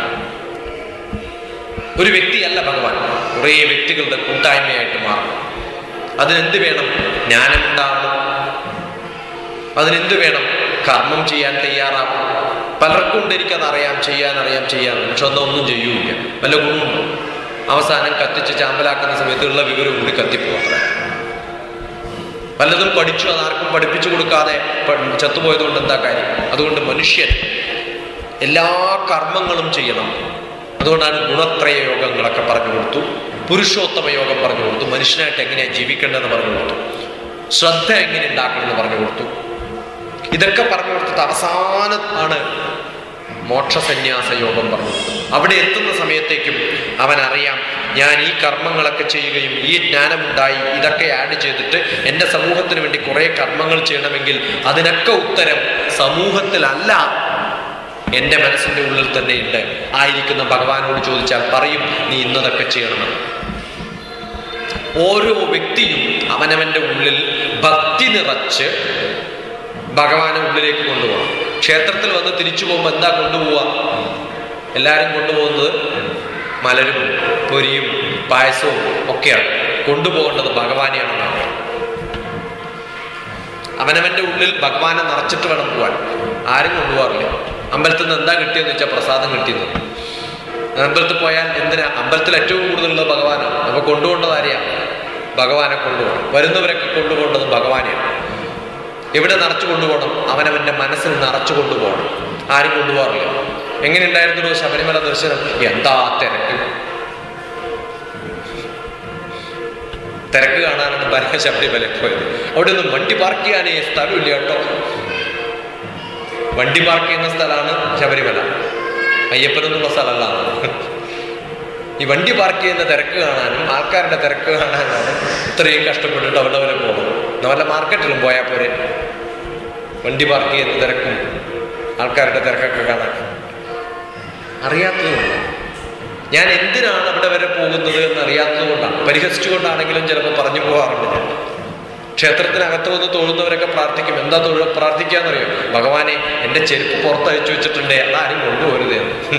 ഒരു വ്യക്തിയല്ല ഭഗവാൻ കുറേ വ്യക്തികളുടെ കൂട്ടായ്മയായിട്ട് മാറും അതിനെന്ത് വേണം ജ്ഞാനമുണ്ടാവണം അതിനെന്ത് വേണം കർമ്മം ചെയ്യാൻ തയ്യാറാവണം പലർക്കും ഉണ്ട് എനിക്കത് അറിയാം ചെയ്യാൻ അറിയാം ചെയ്യാൻ പക്ഷെ ഒന്നും ഒന്നും ചെയ്യൂല വല്ല ഗുണമുണ്ടോ അവസാനം കത്തിച്ച് ചാമ്പലാക്കുന്ന സമയത്തുള്ള വിവരം കൂടി കത്തിപ്പോത്ര പലതും പഠിച്ചു അതാർക്കും പഠിപ്പിച്ചു കൊടുക്കാതെ പ- ചത്തുപോയത് കൊണ്ട് എന്താ കാര്യം അതുകൊണ്ട് മനുഷ്യൻ എല്ലാ കർമ്മങ്ങളും ചെയ്യണം അതുകൊണ്ടാണ് ഗുണത്രയ യോഗങ്ങളൊക്കെ പറഞ്ഞു കൊടുത്തു പുരുഷോത്തമ യോഗം പറഞ്ഞു കൊടുത്തു മനുഷ്യനായിട്ട് എങ്ങനെയാണ് ജീവിക്കേണ്ടതെന്ന് പറഞ്ഞു കൊടുത്തു ശ്രദ്ധ എങ്ങനെ ഉണ്ടാക്കണമെന്ന് പറഞ്ഞു കൊടുത്തു ഇതൊക്കെ പറഞ്ഞു കൊടുത്തിട്ട് അവസാനം ആണ് മോക്ഷസന്യാസ യോഗം പറഞ്ഞു കൊടുത്തത് അവിടെ എത്തുന്ന സമയത്തേക്കും അവൻ അറിയാം ഞാൻ ഈ കർമ്മങ്ങളൊക്കെ ചെയ്യുകയും ഈ ജ്ഞാനമുണ്ടായി ഇതൊക്കെ ആഡ് ചെയ്തിട്ട് എൻ്റെ സമൂഹത്തിന് വേണ്ടി കുറേ കർമ്മങ്ങൾ ചെയ്യണമെങ്കിൽ അതിനൊക്കെ ഉത്തരം സമൂഹത്തിലല്ല എൻ്റെ മനസ്സിൻ്റെ ഉള്ളിൽ തന്നെ ഉണ്ട് ആയിരിക്കുന്ന ഭഗവാനോട് ചോദിച്ചാൽ പറയും നീ ഇന്നതൊക്കെ ചെയ്യണമെന്ന് ഓരോ വ്യക്തിയും അവനവൻ്റെ ഉള്ളിൽ ഭക്തി നിറച്ച് ഭഗവാനെ ഉള്ളിലേക്ക് കൊണ്ടുപോകണം ക്ഷേത്രത്തിൽ വന്ന് തിരിച്ചു പോകുമ്പോൾ എന്താ കൊണ്ടുപോവുക എല്ലാവരും കൊണ്ടുപോകുന്നത് മലരും പൊരിയും പായസവും ഒക്കെയാണ് കൊണ്ടുപോകേണ്ടത് ഭഗവാനെയാണെന്നാണ് അവനവന്റെ ഉള്ളിൽ ഭഗവാനെ നിറച്ചിട്ട് വേണം പോവാൻ ആരും കൊണ്ടുപോകാറില്ല അമ്പലത്തിൽ നിന്ന് എന്താ കിട്ടിയെന്ന് വെച്ചാൽ പ്രസാദം കിട്ടിയത് അമ്പലത്തിൽ പോയാൽ എന്തിനാ അമ്പലത്തിൽ ഏറ്റവും കൂടുതലുള്ളത് ഭഗവാനാണ് അപ്പൊ കൊണ്ടുപോകേണ്ടത് ആരെയാ ഭഗവാനെ കൊണ്ടുപോകണം വരുന്നവരൊക്കെ കൊണ്ടുപോകേണ്ടത് ഭഗവാനെയാണ് എവിടെ നിറച്ചു കൊണ്ടുപോകണം അവനവന്റെ മനസ്സിൽ നിറച്ചു കൊണ്ടുപോകണം ആരും കൊണ്ടുപോകാറില്ല എങ്ങനെ ഉണ്ടായിരുന്നു ശബരിമല ദർശനം എന്താ തിരക്ക് തിരക്ക് കാണാനാണ് ഭരണ ശബരിമല പോയത് അവിടെ ഒന്നും വണ്ടി പാർക്ക് ചെയ്യാനേ സ്ഥലമില്ല കേട്ടോ വണ്ടി പാർക്ക് ചെയ്യുന്ന സ്ഥലമാണ് ശബരിമല അയ്യപ്പനെന്നുള്ള സ്ഥലമല്ല ഈ വണ്ടി പാർക്ക് ചെയ്യുന്ന തിരക്ക് കാണാനും ആൾക്കാരുടെ തിരക്ക് കാണാനാണ് ഇത്രയും കഷ്ടപ്പെട്ടിട്ട് അവിടെ വരെ പോകുന്നത് നല്ല മാർക്കറ്റിലും പോയാൽ പോരെ വണ്ടി പാർക്ക് ചെയ്യുന്ന തിരക്കും ആൾക്കാരുടെ തിരക്കൊക്കെ കാണാൻ അറിയാത്തതുകൊണ്ട് ഞാൻ എന്തിനാണ് അവിടെ വരെ പോകുന്നത് എന്ന് അറിയാത്തതുകൊണ്ടാണ് പരിഹസിച്ചുകൊണ്ടാണെങ്കിലും ചിലപ്പോൾ പറഞ്ഞു പോകാറുണ്ട് ഞാൻ ക്ഷേത്രത്തിനകത്ത് വന്ന് തൊഴുന്നവരൊക്കെ പ്രാർത്ഥിക്കും എന്താ തൊഴു പ്രാർത്ഥിക്കാന്നറിയോ ഭഗവാനെ എൻ്റെ ചെരുപ്പ് പുറത്തഴിച്ചു വെച്ചിട്ടുണ്ടേ അതാരും കൊണ്ടുപോരുതേ എന്ന്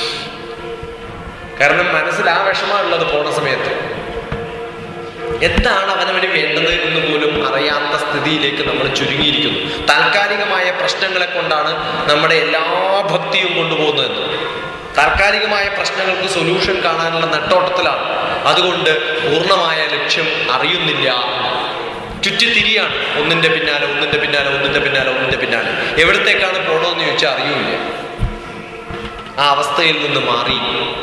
കാരണം മനസ്സിൽ ആ വിഷമമുള്ളത് പോണ സമയത്ത് എന്താണ് അവനവന് വേണ്ടത് എന്ന് പോലും അറിയാത്ത സ്ഥിതിയിലേക്ക് നമ്മൾ ചുരുങ്ങിയിരിക്കുന്നു താൽക്കാലികമായ പ്രശ്നങ്ങളെ കൊണ്ടാണ് നമ്മുടെ എല്ലാ ഭക്തിയും കൊണ്ടുപോകുന്നത് താൽക്കാലികമായ പ്രശ്നങ്ങൾക്ക് സൊല്യൂഷൻ കാണാനുള്ള നെട്ടോട്ടത്തിലാണ് അതുകൊണ്ട് പൂർണ്ണമായ ലക്ഷ്യം അറിയുന്നില്ല ചുറ്റിത്തിരിയാണ് ഒന്നിന്റെ പിന്നാലെ ഒന്നിന്റെ പിന്നാലെ ഒന്നിന്റെ പിന്നാലെ ഒന്നിന്റെ പിന്നാലെ എവിടത്തേക്കാണ് പോണോന്ന് ചോദിച്ചാൽ അറിയൂല ആ അവസ്ഥയിൽ നിന്ന് മാറി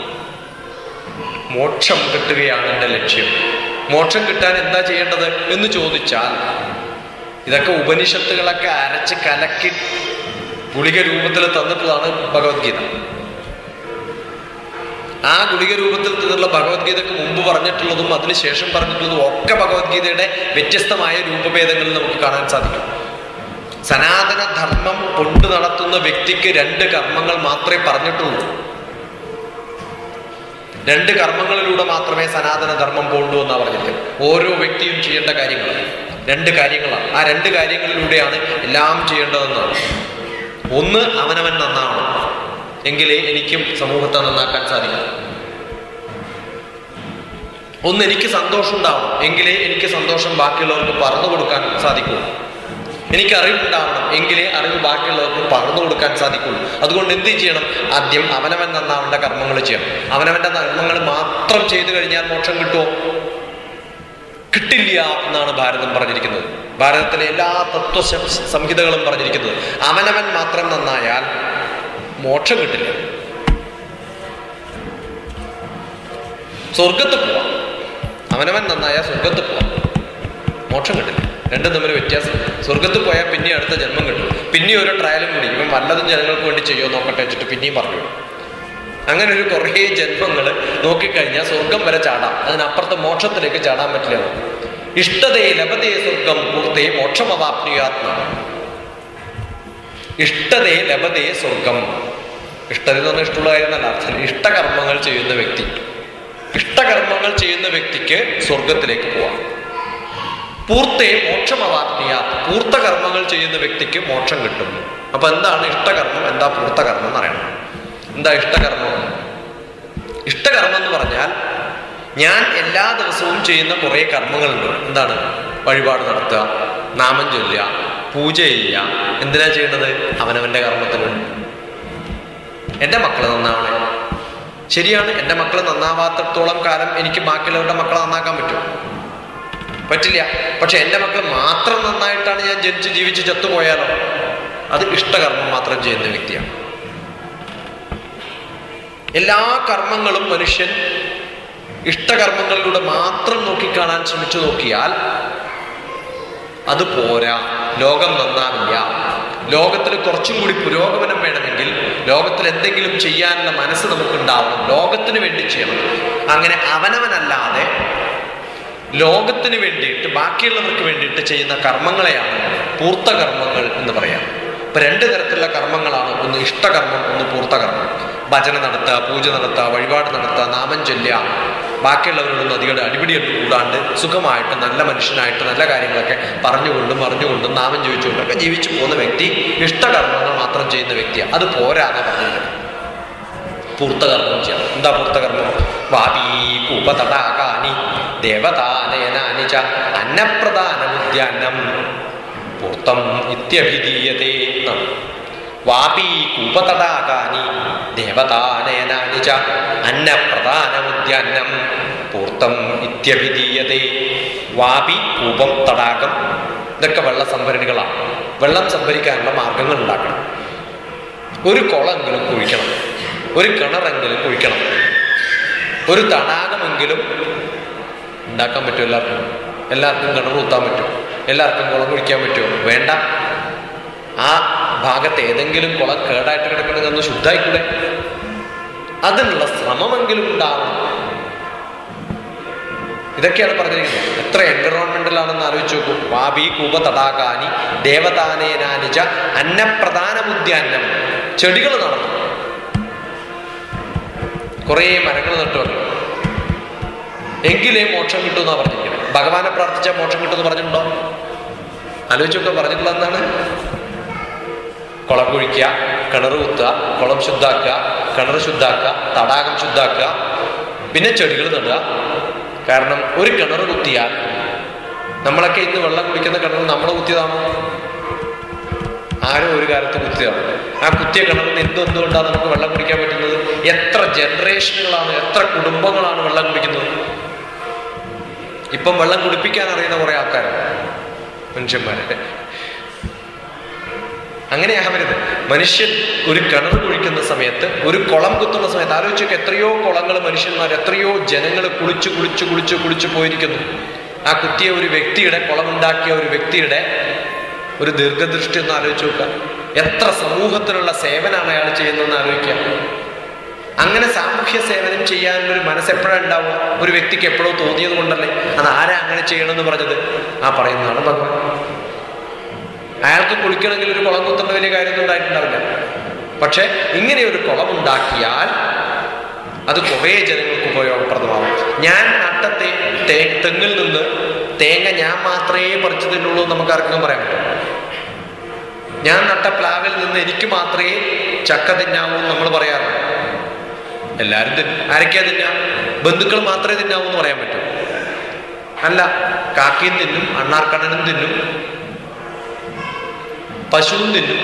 മോക്ഷം കിട്ടുകയാണ് എൻ്റെ ലക്ഷ്യം മോക്ഷം കിട്ടാൻ എന്താ ചെയ്യേണ്ടത് എന്ന് ചോദിച്ചാൽ ഇതൊക്കെ ഉപനിഷത്തുകളൊക്കെ അരച്ച് കലക്കി ഗുളിക രൂപത്തിൽ തന്നിട്ടുള്ളതാണ് ഭഗവത്ഗീത ആ ഗുളിക രൂപത്തിൽ നിന്നുള്ള ഭഗവത്ഗീതക്ക് മുമ്പ് പറഞ്ഞിട്ടുള്ളതും അതിനുശേഷം പറഞ്ഞിട്ടുള്ളതും ഒക്കെ ഭഗവത്ഗീതയുടെ വ്യത്യസ്തമായ രൂപഭേദങ്ങളിൽ നമുക്ക് കാണാൻ സാധിക്കും സനാതന ധർമ്മം കൊണ്ടു നടത്തുന്ന വ്യക്തിക്ക് രണ്ട് കർമ്മങ്ങൾ മാത്രമേ പറഞ്ഞിട്ടുള്ളൂ രണ്ട് കർമ്മങ്ങളിലൂടെ മാത്രമേ സനാതന ധർമ്മം പോകണ്ടൂ എന്നാണ് പറഞ്ഞിരിക്കുന്നത് ഓരോ വ്യക്തിയും ചെയ്യേണ്ട കാര്യങ്ങൾ രണ്ട് കാര്യങ്ങളാണ് ആ രണ്ട് കാര്യങ്ങളിലൂടെയാണ് എല്ലാം ചെയ്യേണ്ടതെന്നാണ് ഒന്ന് അവനവൻ നന്നാവണം എങ്കിലേ എനിക്കും സമൂഹത്തെ നന്നാക്കാൻ സാധിക്കും ഒന്ന് എനിക്ക് സന്തോഷം ഉണ്ടാവണം എങ്കിലേ എനിക്ക് സന്തോഷം ബാക്കിയുള്ളവർക്ക് പറഞ്ഞു കൊടുക്കാൻ സാധിക്കൂ എനിക്ക് അറിവുണ്ടാവണം എങ്കിലേ അറിവ് ബാക്കിയുള്ളവർക്ക് പകർന്നു കൊടുക്കാൻ സാധിക്കുള്ളൂ അതുകൊണ്ട് എന്ത് ചെയ്യണം ആദ്യം അവനവൻ നന്നാവേണ്ട കർമ്മങ്ങൾ ചെയ്യണം അവനവന്റെ കർമ്മങ്ങൾ മാത്രം ചെയ്തു കഴിഞ്ഞാൽ മോക്ഷം കിട്ടുമോ കിട്ടില്ല എന്നാണ് ഭാരതം പറഞ്ഞിരിക്കുന്നത് ഭാരതത്തിലെ എല്ലാ തത്വ സം- സംഹിതകളും പറഞ്ഞിരിക്കുന്നത് അവനവൻ മാത്രം നന്നായാൽ മോക്ഷം കിട്ടില്ല സ്വർഗത്ത് പോവാം അവനവൻ നന്നായാൽ സ്വർഗത്ത് പോവാം മോക്ഷം കിട്ടില്ല രണ്ടും തമ്മിൽ വ്യത്യാസം സ്വർഗത്ത് പോയാൽ പിന്നെ അടുത്ത ജന്മം കിട്ടും പിന്നെ ഒരു ട്രയലും കൂടി ഇവൻ വല്ലതും ജനങ്ങൾക്ക് വേണ്ടി ചെയ്യുമോ നോക്കട്ടെ വെച്ചിട്ട് പിന്നെയും പറഞ്ഞു വിടും. അങ്ങനെ ഒരു കുറേ ജന്മങ്ങൾ നോക്കിക്കഴിഞ്ഞാൽ സ്വർഗം വരെ ചാടാം അതിനപ്പുറത്തെ മോക്ഷത്തിലേക്ക് ചാടാൻ പറ്റില്ല നമുക്ക്. ഇഷ്ടതേ ലഭതേ സ്വർഗം പൂർത്തേ മോക്ഷമവാപ്നുയാത്മ ഇഷ്ടതേ ലഭതേ സ്വർഗം ഇഷ്ടത എന്ന് പറഞ്ഞാൽ ഇഷ്ടമുള്ള കാര്യം എന്നല്ല അർത്ഥം ഇഷ്ടകർമ്മങ്ങൾ ചെയ്യുന്ന വ്യക്തി ഇഷ്ടകർമ്മങ്ങൾ ചെയ്യുന്ന വ്യക്തിക്ക് സ്വർഗത്തിലേക്ക് പോവാം പൂർത്തേ മോക്ഷമവാപ്നിയ പൂർത്ത കർമ്മങ്ങൾ ചെയ്യുന്ന വ്യക്തിക്ക് മോക്ഷം കിട്ടും അപ്പൊ എന്താണ് ഇഷ്ടകർമ്മം എന്താ പൂർത്ത കർമ്മം എന്ന് അറിയണം എന്താ ഇഷ്ടകർമ്മം ഇഷ്ടകർമ്മം എന്ന് പറഞ്ഞാൽ ഞാൻ എല്ലാ ദിവസവും ചെയ്യുന്ന കുറേ കർമ്മങ്ങളുണ്ട് എന്താണ് വഴിപാട് നടത്തുക നാമം ചൊല്ലുക പൂജ ചെയ്യുക എന്തിനാ ചെയ്യേണ്ടത് അവനവന്റെ കർമ്മത്തിന് വേണ്ടി എൻ്റെ മക്കൾ നന്നാവണേ ശരിയാണ് എൻ്റെ മക്കൾ നന്നാവാത്തടത്തോളം കാലം എനിക്ക് ബാക്കിയുള്ളവരുടെ മക്കളെ നന്നാക്കാൻ പറ്റും പറ്റില്ല പക്ഷെ എൻ്റെ മക്കൾ മാത്രം നന്നായിട്ടാണ് ഞാൻ ജനിച്ച് ജീവിച്ച് ചത്തുപോയാലോ അത് ഇഷ്ടകർമ്മം മാത്രം ചെയ്യുന്ന വ്യക്തിയാണ് എല്ലാ കർമ്മങ്ങളും മനുഷ്യൻ ഇഷ്ടകർമ്മങ്ങളിലൂടെ മാത്രം നോക്കിക്കാണാൻ ശ്രമിച്ചു നോക്കിയാൽ അത് പോരാ ലോകം നന്നാവില്ല ലോകത്തിൽ കുറച്ചും കൂടി പുരോഗമനം വേണമെങ്കിൽ ലോകത്തിൽ എന്തെങ്കിലും ചെയ്യാനുള്ള മനസ്സ് നമുക്കുണ്ടാവണം ലോകത്തിന് വേണ്ടി ചെയ്യണം അങ്ങനെ അവനവനല്ലാതെ ലോകത്തിന് വേണ്ടിയിട്ട് ബാക്കിയുള്ളവർക്ക് വേണ്ടിയിട്ട് ചെയ്യുന്ന കർമ്മങ്ങളെയാണ് പൂർത്തകർമ്മങ്ങൾ എന്ന് പറയാം ഇപ്പൊ രണ്ട് തരത്തിലുള്ള കർമ്മങ്ങളാണ് ഒന്ന് ഇഷ്ടകർമ്മം ഒന്ന് പൂർത്തകർമ്മം ഭജന നടത്തുക പൂജ നടത്തുക വഴിപാട് നടത്തുക നാമം ചൊല്ലുക ബാക്കിയുള്ളവരോടൊന്നും അധികം അടിപിടിയൊന്നും കൂടാണ്ട് സുഖമായിട്ട് നല്ല മനുഷ്യനായിട്ട് നല്ല കാര്യങ്ങളൊക്കെ പറഞ്ഞുകൊണ്ടും അറിഞ്ഞുകൊണ്ടും നാമം ചോദിച്ചുകൊണ്ടൊക്കെ ജീവിച്ചു പോകുന്ന വ്യക്തി ഇഷ്ടകർമ്മങ്ങൾ മാത്രം ചെയ്യുന്ന വ്യക്തിയാണ് അത് പോരാന്ന് പറഞ്ഞത് പൂർത്തകർമ്മം ചെയ്യണം എന്താ പൂർത്തകർമ്മം വാപീ കൂപതടാകാനി ദേവതാനയനാനി ച അന്നപ്രധാനമുദ്യാനം പൂർത്തം ഇത്യഭിധീയതേ എന്നാണ് വാപീ കൂപതടാകാനി ദേവതാനയനാനി ച അന്നപ്രധാനമുദ്യാനം പൂർത്തം ഇത്യഭിധീയതേ വാപി കൂപം തടാകം ഇതൊക്കെ വെള്ള സംഭരണികളാണ് വെള്ളം സംഭരിക്കാനുള്ള മാർഗങ്ങൾ ഉണ്ടാക്കണം ഒരു കുളമെങ്കിലും കുഴിക്കണം ഒരു കിണറെങ്കിലും കുഴിക്കണം ഒരു തടാകമെങ്കിലും ഉണ്ടാക്കാൻ പറ്റും എല്ലാവർക്കും എല്ലാവർക്കും കിണർ കുത്താൻ പറ്റും എല്ലാവർക്കും കുളം കുഴിക്കാൻ പറ്റുമോ വേണ്ട ആ ഭാഗത്ത് ഏതെങ്കിലും കുളം കേടായിട്ട് കിടക്കണമെങ്കിൽ ഒന്ന് ശുദ്ധായിക്കൂടെ അതിനുള്ള ശ്രമമെങ്കിലും ഉണ്ടാവണം ഇതൊക്കെയാണ് പറഞ്ഞിരിക്കുന്നത് എത്ര എൻവറോൺമെന്റലാണെന്ന് ആലോചിച്ച് നോക്കൂ വാബി കൂപ തടാകാനി ദേവതാനേനാനിച്ച അന്നപ്രധാനമുദ്യാന്നം ചെടികൾ നടന്നു കുറേ മരങ്ങൾ നട്ടു വെക്കണം എങ്കിലേ മോക്ഷം കിട്ടുമെന്നാണ് പറഞ്ഞിരിക്കുന്നത് ഭഗവാനെ പ്രാർത്ഥിച്ചാൽ മോക്ഷം കിട്ടുമെന്ന് പറഞ്ഞിട്ടുണ്ടോ ആലോചിച്ചൊക്കെ പറഞ്ഞിട്ടുള്ള എന്താണ് കുളം കുഴിക്കുക കിണർ കുത്തുക കുളം ശുദ്ധാക്കുക കിണർ ശുദ്ധാക്കുക തടാകം ശുദ്ധാക്കുക പിന്നെ ചെടികൾ നടുക കാരണം ഒരു കിണർ കുത്തിയാൽ നമ്മളൊക്കെ ഇന്ന് വെള്ളം കുടിക്കുന്ന കിണർ നമ്മൾ കുത്തിയതാണോ ആരോ ഒരു കാലത്ത് കുത്തിയതാണ് ആ കുത്തിയ കിണറിന് എന്തുകൊണ്ടാണ് നമുക്ക് വെള്ളം കുടിക്കാൻ പറ്റുന്നത് എത്ര ജനറേഷനുകളാണ് എത്ര കുടുംബങ്ങളാണ് വെള്ളം കുടിക്കുന്നത് ഇപ്പം വെള്ളം കുടിപ്പിക്കാൻ അറിയുന്ന കുറെ ആൾക്കാരാണ് മനുഷ്യന്മാരെ അങ്ങനെയാവരുത് മനുഷ്യൻ ഒരു കിണർ കുഴിക്കുന്ന സമയത്ത് ഒരു കുളം കുത്തുന്ന സമയത്ത് ആലോചിച്ചൊക്കെ എത്രയോ കുളങ്ങൾ മനുഷ്യന്മാർ എത്രയോ ജനങ്ങൾ കുളിച്ചു കുളിച്ചു കുളിച്ചു കുളിച്ചു പോയിരിക്കുന്നു ആ കുത്തിയ ഒരു വ്യക്തിയുടെ കുളമുണ്ടാക്കിയ ഒരു വ്യക്തിയുടെ ഒരു ദീർഘദൃഷ്ടി ഒന്ന് ആലോചിച്ച് നോക്കുക എത്ര സമൂഹത്തിനുള്ള സേവനമാണ് അയാൾ ചെയ്യുന്നതെന്ന് ആലോചിക്കുക അങ്ങനെ സാമൂഹ്യ സേവനം ചെയ്യാനുള്ള ഒരു മനസ്സ് എപ്പോഴാണ് ഉണ്ടാവുക ഒരു വ്യക്തിക്ക് എപ്പോഴോ തോന്നിയത് കൊണ്ടല്ലേ അത് ആരാ അങ്ങനെ ചെയ്യണമെന്ന് പറഞ്ഞത് ആ പറയുന്നതാണ് ഭഗവാൻ അയാൾക്ക് കുളിക്കണമെങ്കിൽ ഒരു കുളം കുത്തേണ്ട വലിയ കാര്യമൊന്നും ഉണ്ടായിട്ടുണ്ടാവില്ല പക്ഷെ ഇങ്ങനെ ഒരു കുളം ഉണ്ടാക്കിയാൽ അത് കുറേ ജനങ്ങൾക്ക് ഉപയോഗപ്രദമാവും ഞാൻ നട്ട തേ തേ തെങ്ങിൽ നിന്ന് തേങ്ങ ഞാൻ മാത്രമേ പറിച്ചു തിന്നുള്ളൂ എന്ന് നമുക്ക് ആർക്കും പറയാൻ പറ്റും ഞാൻ നട്ട പ്ലാവിൽ നിന്ന് എനിക്ക് മാത്രമേ ചക്ക തിന്നാവൂ എന്ന് നമ്മൾ പറയാറുണ്ട് എല്ലാവരും തിന്നും ആരൊക്കെയാ തിന്നാം ബന്ധുക്കൾ മാത്രമേ തിന്നാവൂ എന്ന് പറയാൻ പറ്റൂ അല്ല കാക്കയും തിന്നും അണ്ണാർക്കണ്ണനും തിന്നും പശുവും തിന്നും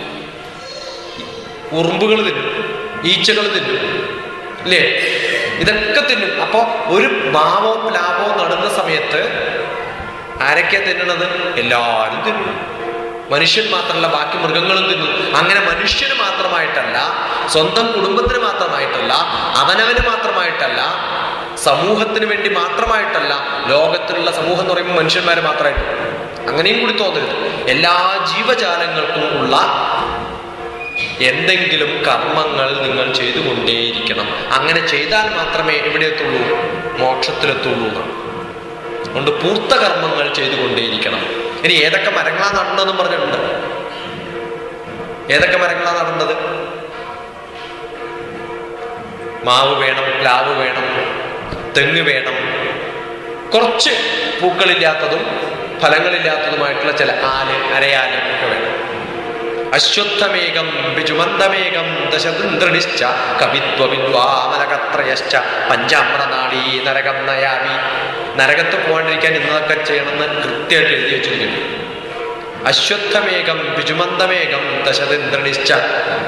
ഉറുമ്പുകൾ തിന്നും ഈച്ചകൾ തിന്നും ഇല്ലേ ഇതൊക്കെ തിന്നും അപ്പോ ഒരു മാവോ പ്ലാവോ നടുന്ന സമയത്ത് ആരൊക്കെയാ തിന്നണത് എല്ലാവരും തിന്നും മനുഷ്യൻ മാത്രമല്ല ബാക്കി മൃഗങ്ങളും തിന്നും അങ്ങനെ മനുഷ്യന് മാത്രമായിട്ടല്ല സ്വന്തം കുടുംബത്തിന് മാത്രമായിട്ടല്ല അവനവന് മാത്രമായിട്ടല്ല സമൂഹത്തിന് വേണ്ടി മാത്രമായിട്ടല്ല ലോകത്തിലുള്ള സമൂഹം എന്ന് പറയുമ്പോൾ മനുഷ്യന്മാർ മാത്രമായിട്ട് അങ്ങനെയും കൂടി തോന്നരുത് എല്ലാ ജീവജാലങ്ങൾക്കും ഉള്ള എന്തെങ്കിലും കർമ്മങ്ങൾ നിങ്ങൾ ചെയ്തുകൊണ്ടേയിരിക്കണം അങ്ങനെ ചെയ്താൽ മാത്രമേ എവിടെ എത്തുള്ളൂ മോക്ഷത്തിലെത്തുള്ളൂ എന്നാണ് അതുകൊണ്ട് പൂർത്ത കർമ്മങ്ങൾ ചെയ്തുകൊണ്ടേയിരിക്കണം ഇനി ഏതൊക്കെ മരങ്ങളാ നടന്നതെന്നും പറഞ്ഞിട്ടുണ്ട് ഏതൊക്കെ മരങ്ങളാ നടന്നത് മാവ് വേണം പ്ലാവ് വേണം തെങ്ങ് വേണം കുറച്ച് പൂക്കളില്ലാത്തതും ഫലങ്ങളില്ലാത്തതുമായിട്ടുള്ള ചില ആല് അരയാല് ഒക്കെ വേണം അശ്വത്ഥമേകം ബിജുമന്ദമേകം ദശതന്ത്രണിശ്ച കവിത്വവിദ്വാമനകത്രയശ്ച പഞ്ചാമ്രനാളീ നരകം നയാവി നരകത്ത് പോകാണ്ടിരിക്കാൻ ഇന്നതൊക്കെ ചെയ്യണമെന്ന് കൃത്യമായിട്ട് എഴുതി വെച്ചിരിക്കുന്നു അശ്വത്ഥമേകം ബിജുമന്ദമേകം ദശതന്ത്രണിശ്ച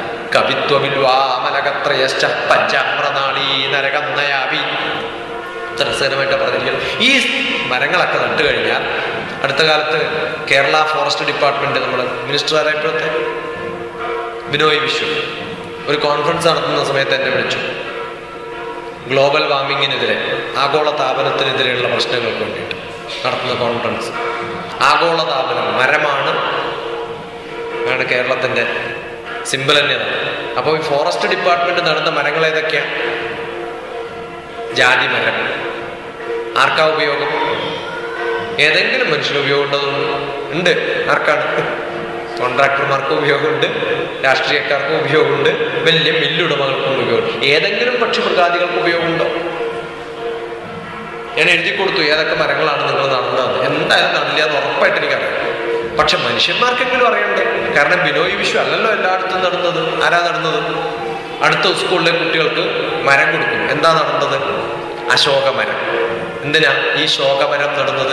കവിത്വവിദ്വാമനകത്രയശ്ച പഞ്ചാമ്രനാളീ നരകം നയാവി ഇത്ര രസകരമായിട്ട് പറഞ്ഞിരിക്കുന്നത് ഈ മരങ്ങളൊക്കെ നട്ടു കഴിഞ്ഞാൽ അടുത്ത കാലത്ത് കേരള ഫോറസ്റ്റ് ഡിപ്പാർട്ട്മെന്റ് നമ്മൾ മിനിസ്റ്റർ ആരായപ്പോഴത്തെ ബിനോയ് വിശ്വം ഒരു കോൺഫറൻസ് നടത്തുന്ന സമയത്ത് എന്നെ വിളിച്ചു ഗ്ലോബൽ വാർമിങ്ങിനെതിരെ ആഗോള താപനത്തിനെതിരെയുള്ള പ്രശ്നങ്ങൾക്ക് വേണ്ടിയിട്ട് നടത്തുന്ന കോൺഫറൻസ് ആഗോള താപനം മരമാണ് ആണ് കേരളത്തിന്റെ സിമ്പിൾ തന്നെയാണ് അപ്പോൾ ഈ ഫോറസ്റ്റ് ഡിപ്പാർട്ട്മെന്റ് നടന്ന മരങ്ങൾ ഏതൊക്കെയാണ് ജാതി മരം ആർക്കാ ഉപയോഗം ഏതെങ്കിലും മനുഷ്യന് ഉപയോഗം ഉണ്ടോ ഉണ്ട് ആർക്കാണ് കോൺട്രാക്ടർമാർക്കും ഉപയോഗമുണ്ട് രാഷ്ട്രീയക്കാർക്കും ഉപയോഗമുണ്ട് വലിയ മില്ലുടമകൾക്കും ഉപയോഗമുണ്ട് ഏതെങ്കിലും പക്ഷിമൃഗാദികൾക്ക് ഉപയോഗമുണ്ടോ ഞാൻ എഴുതി കൊടുത്തു ഏതൊക്കെ മരങ്ങളാണ് നിങ്ങൾ നടന്നത് എന്തായാലും നടില്ല എന്ന് ഉറപ്പായിട്ട് എനിക്കറിയാം പക്ഷെ മനുഷ്യന്മാർക്കെങ്കിലും അറിയണ്ടേ കാരണം ബിനോയ് വിശ്വ അല്ലല്ലോ എല്ലായിടത്തും നടന്നത് ആരാ നടന്നത് അടുത്ത സ്കൂളിലെ കുട്ടികൾക്ക് മരം കൊടുക്കും എന്താ നടന്നത് അശോകമരം എന്തിനാ ഈ ശോകമരം നടന്നത്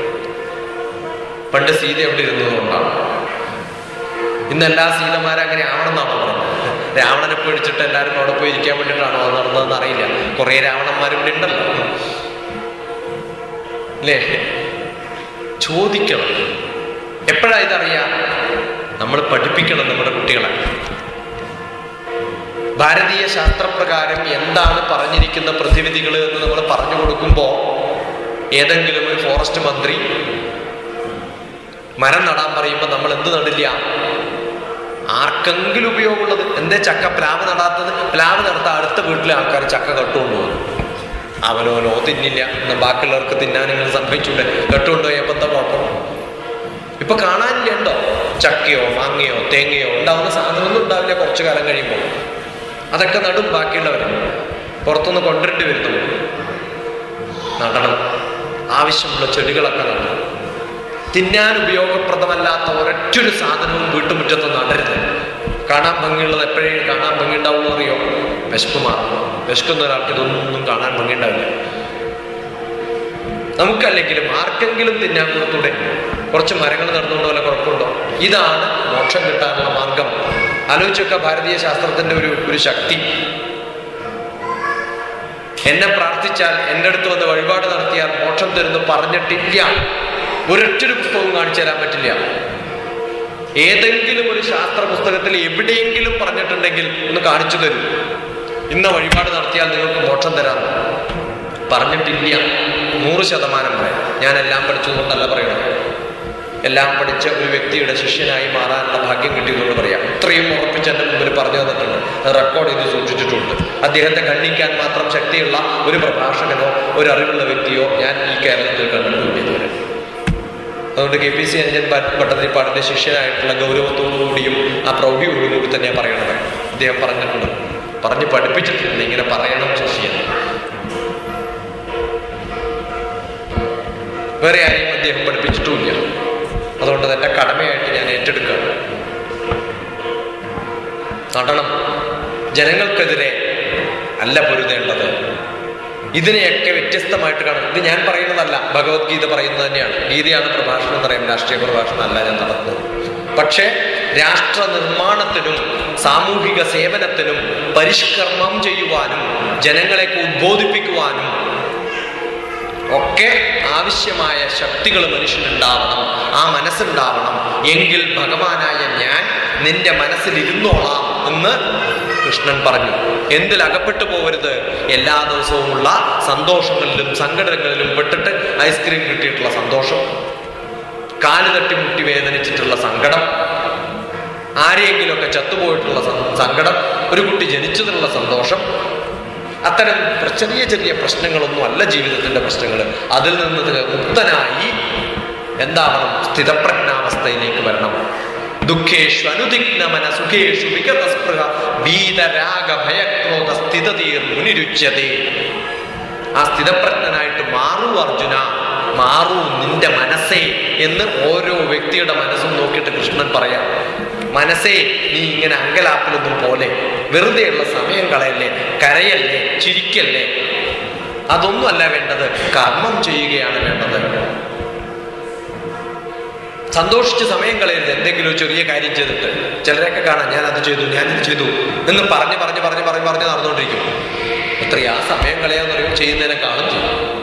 പണ്ട് സീത എവിടെ ഇരുന്നത് കൊണ്ടാണ് ഇന്ന് എല്ലാ സീതമാരും അങ്ങനെ ആവണമെന്നാണോ പറഞ്ഞത് രാവണനെ പേടിച്ചിട്ട് എല്ലാവരും അവിടെ പോയി ഇരിക്കാൻ വേണ്ടിയിട്ടാണോ അത് നടന്നതെന്ന് അറിയില്ല കുറേ രാവണന്മാർ ഇവിടെ ഉണ്ടല്ലോ അല്ലേ ചോദിക്കണം എപ്പോഴാ ഇതറിയാം നമ്മൾ പഠിപ്പിക്കണം നമ്മുടെ കുട്ടികളെ ഭാരതീയ ശാസ്ത്രപ്രകാരം എന്താണ് പറഞ്ഞിരിക്കുന്ന പ്രതിവിധികൾ എന്ന് നമ്മൾ പറഞ്ഞു കൊടുക്കുമ്പോൾ ഏതെങ്കിലും ഒരു ഫോറസ്റ്റ് മന്ത്രി മരം നടാൻ പറയുമ്പോൾ നമ്മൾ എന്ത് നടില്ല ആർക്കെങ്കിലും ഉപയോഗമുള്ളത് എന്തേ ചക്ക പ്ലാവ് നടാത്തത് പ്ലാവ് നടത്താൻ അടുത്ത വീട്ടിലെ ആൾക്കാർ ചക്ക കട്ടുകൊണ്ടുപോകും അവനോനോ തിന്നില്ല എന്നാ ബാക്കിയുള്ളവർക്ക് തിന്നാൻ ഇങ്ങനെ സംഭവിച്ചൂടെ കെട്ടുകൊണ്ടുപോയപ്പോ എന്താ കുഴപ്പം ഇപ്പൊ കാണാനില്ല ഉണ്ടോ ചക്കയോ മാങ്ങയോ തേങ്ങയോ ഉണ്ടാവുന്ന സാധനമൊന്നും ഉണ്ടാവില്ല കുറച്ചു കാലം കഴിയുമ്പോൾ അതൊക്കെ നടും ബാക്കിയുള്ളവർ പുറത്തുനിന്ന് കൊണ്ടുവരേണ്ടി വരുന്നു നടണം ആവശ്യമുള്ള ചെടികളൊക്കെ നടണം തിന്നാൻ ഉപയോഗപ്രദമല്ലാത്ത ഒരൊറ്റൊരു സാധനവും വീട്ടുമുറ്റത്ത് നടരുത് കാണാൻ ഭംഗിയുള്ളത് എപ്പോഴേ കാണാൻ ഭംഗി ഉണ്ടാവും അറിയോ വിശപ്പ് മാറും വിശക്കുന്ന ഒരാൾക്ക് ഇതൊന്നും കാണാൻ ഭംഗി ഉണ്ടാവില്ല നമുക്കല്ലെങ്കിലും ആർക്കെങ്കിലും തിന്നാൻ കൊടുത്തൂടെ കുറച്ച് മരങ്ങൾ നടന്നുകൊണ്ട് വല്ല കുഴപ്പമുണ്ടോ ഇതാണ് മോക്ഷം കിട്ടാനുള്ള മാർഗം ആലോചിച്ചൊക്കെ ഭാരതീയ ശാസ്ത്രത്തിന്റെ ഒരു ഒരു ശക്തി എന്നെ പ്രാർത്ഥിച്ചാൽ എൻ്റെ അടുത്ത് വന്ന് വഴിപാട് നടത്തിയാൽ മോക്ഷം തരുന്നു പറഞ്ഞിട്ടില്ല ഒരൊറ്റൊരു പുസ്തകവും കാണിച്ചു തരാൻ പറ്റില്ല ഏതെങ്കിലും ഒരു ശാസ്ത്ര പുസ്തകത്തിൽ എവിടെയെങ്കിലും പറഞ്ഞിട്ടുണ്ടെങ്കിൽ ഒന്ന് കാണിച്ചു തരൂ ഇന്ന വഴിപാട് നടത്തിയാൽ നിങ്ങൾക്ക് മോക്ഷം തരാം പറഞ്ഞിട്ടില്ല നൂറ് ശതമാനം പറയാം ഞാൻ എല്ലാം പഠിച്ചതുകൊണ്ടല്ല പറയുന്നത് എല്ലാം പഠിച്ച ഒരു വ്യക്തിയുടെ ശിഷ്യനായി മാറാനുള്ള ഭാഗ്യം കിട്ടിയതുകൊണ്ട് പറയാം ഇത്രയും ഉറപ്പിച്ച് എൻ്റെ മുമ്പിൽ പറഞ്ഞു തന്നിട്ടുണ്ട് അത് റെക്കോർഡ് ചെയ്ത് സൂക്ഷിച്ചിട്ടുണ്ട് അദ്ദേഹത്തെ ഖണ്ഡിക്കാൻ മാത്രം ശക്തിയുള്ള ഒരു പ്രഭാഷകനോ ഒരു അറിവുള്ള വ്യക്തിയോ ഞാൻ ഈ കേരളത്തിൽ കണ്ടിട്ടില്ല ഇതുവരെ അതുകൊണ്ട് കെ പി സി അഞ്ജൻ ഭട്ടതിരിപ്പാടിന്റെ ശിഷ്യനായിട്ടുള്ള ഗൗരവത്തോടുകൂടിയും ആ പ്രൗഢിയോടുകൂടി കൂടി തന്നെയാണ് പറയണത് അദ്ദേഹം പറഞ്ഞിട്ടുണ്ട് പറഞ്ഞ് പഠിപ്പിച്ചിട്ടുണ്ട് ഇങ്ങനെ പറയണം ശിഷ്യൻ വേറെ ആരെയും അദ്ദേഹം പഠിപ്പിച്ചിട്ടുമില്ല അതുകൊണ്ട് തന്നെ കടമയായിട്ട് ഞാൻ ഏറ്റെടുക്കുകയാണ് നടണം ജനങ്ങൾക്കെതിരെ അല്ല പൊരുതേണ്ടത് ഇതിനെയൊക്കെ വ്യത്യസ്തമായിട്ട് കാണും ഇത് ഞാൻ പറയുന്നതല്ല ഭഗവത്ഗീത പറയുന്നത് തന്നെയാണ് ഗീതയാണ് പ്രഭാഷണം എന്ന് പറയും രാഷ്ട്രീയ പ്രഭാഷണം അല്ല ഞാൻ നടത്തുന്നത് പക്ഷേ രാഷ്ട്ര നിർമ്മാണത്തിനും സാമൂഹിക സേവനത്തിനും പരിഷ്കരണം ചെയ്യുവാനും ജനങ്ങളെയൊക്കെ ഉദ്ബോധിപ്പിക്കുവാനും ഒക്കെ ആവശ്യമായ ശക്തികൾ മനുഷ്യനുണ്ടാവണം ആ മനസ്സുണ്ടാവണം എങ്കിൽ ഭഗവാനായ ഞാൻ നിന്റെ മനസ്സിൽ ഇരുന്നോളാം എന്ന് കൃഷ്ണൻ പറഞ്ഞു എന്തിൽ അകപ്പെട്ടു പോകരുത് എല്ലാ ദിവസവുമുള്ള സന്തോഷങ്ങളിലും സങ്കടങ്ങളിലും പെട്ടിട്ട് ഐസ്ക്രീം കിട്ടിയിട്ടുള്ള സന്തോഷം കാല് തട്ടി മുട്ടി വേദനിച്ചിട്ടുള്ള സങ്കടം ആരെയെങ്കിലുമൊക്കെ ചത്തുപോയിട്ടുള്ള സങ്കടം ഒരു കുട്ടി ജനിച്ചതിനുള്ള സന്തോഷം അത്തരം ചെറിയ ചെറിയ പ്രശ്നങ്ങളൊന്നും അല്ല ജീവിതത്തിന്റെ പ്രശ്നങ്ങൾ അതിൽ നിന്ന് മുക്തനായി എന്താവണം സ്ഥിതപ്രജ്ഞാവസ്ഥയിലേക്ക് വരണം ദുഃഖേഷു അനുദിഗ്ന മനസുഖേഷു വിഗതസ്പൃഹ വീതരാഗ ഭയക്രോധ സ്ഥിതതീർ മുനിരുച്യതേ ആ സ്ഥിതപ്രജ്ഞനായിട്ട് മാറൂ അർജുന മാറൂ നിന്റെ മനസ്സേ എന്ന് ഓരോ വ്യക്തിയുടെ മനസ്സും നോക്കിയിട്ട് കൃഷ്ണൻ പറയാം മനസ്സേ നീ ഇങ്ങനെ അങ്കലാപ്പിലൊന്നും പോലെ വെറുതെയുള്ള സമയം കളയല്ലേ കരയല്ലേ ചിരിക്കല്ലേ അതൊന്നും അല്ല വേണ്ടത് കർമ്മം ചെയ്യുകയാണ് വേണ്ടത് സന്തോഷിച്ച് സമയം കളയരുത് എന്തെങ്കിലും ഒരു ചെറിയ കാര്യം ചെയ്തിട്ട് ചിലരൊക്കെ കാണാം ഞാൻ അത് ചെയ്തു ഞാനിത് ചെയ്തു എന്ന് പറഞ്ഞ് പറഞ്ഞ് പറഞ്ഞ് പറഞ്ഞ് പറഞ്ഞ് നടന്നുകൊണ്ടിരിക്കും എത്രയാ സമയം കളയാന്ന് പറയുമ്പോൾ ചെയ്യുന്നതിനെ കാണും ചെയ്യും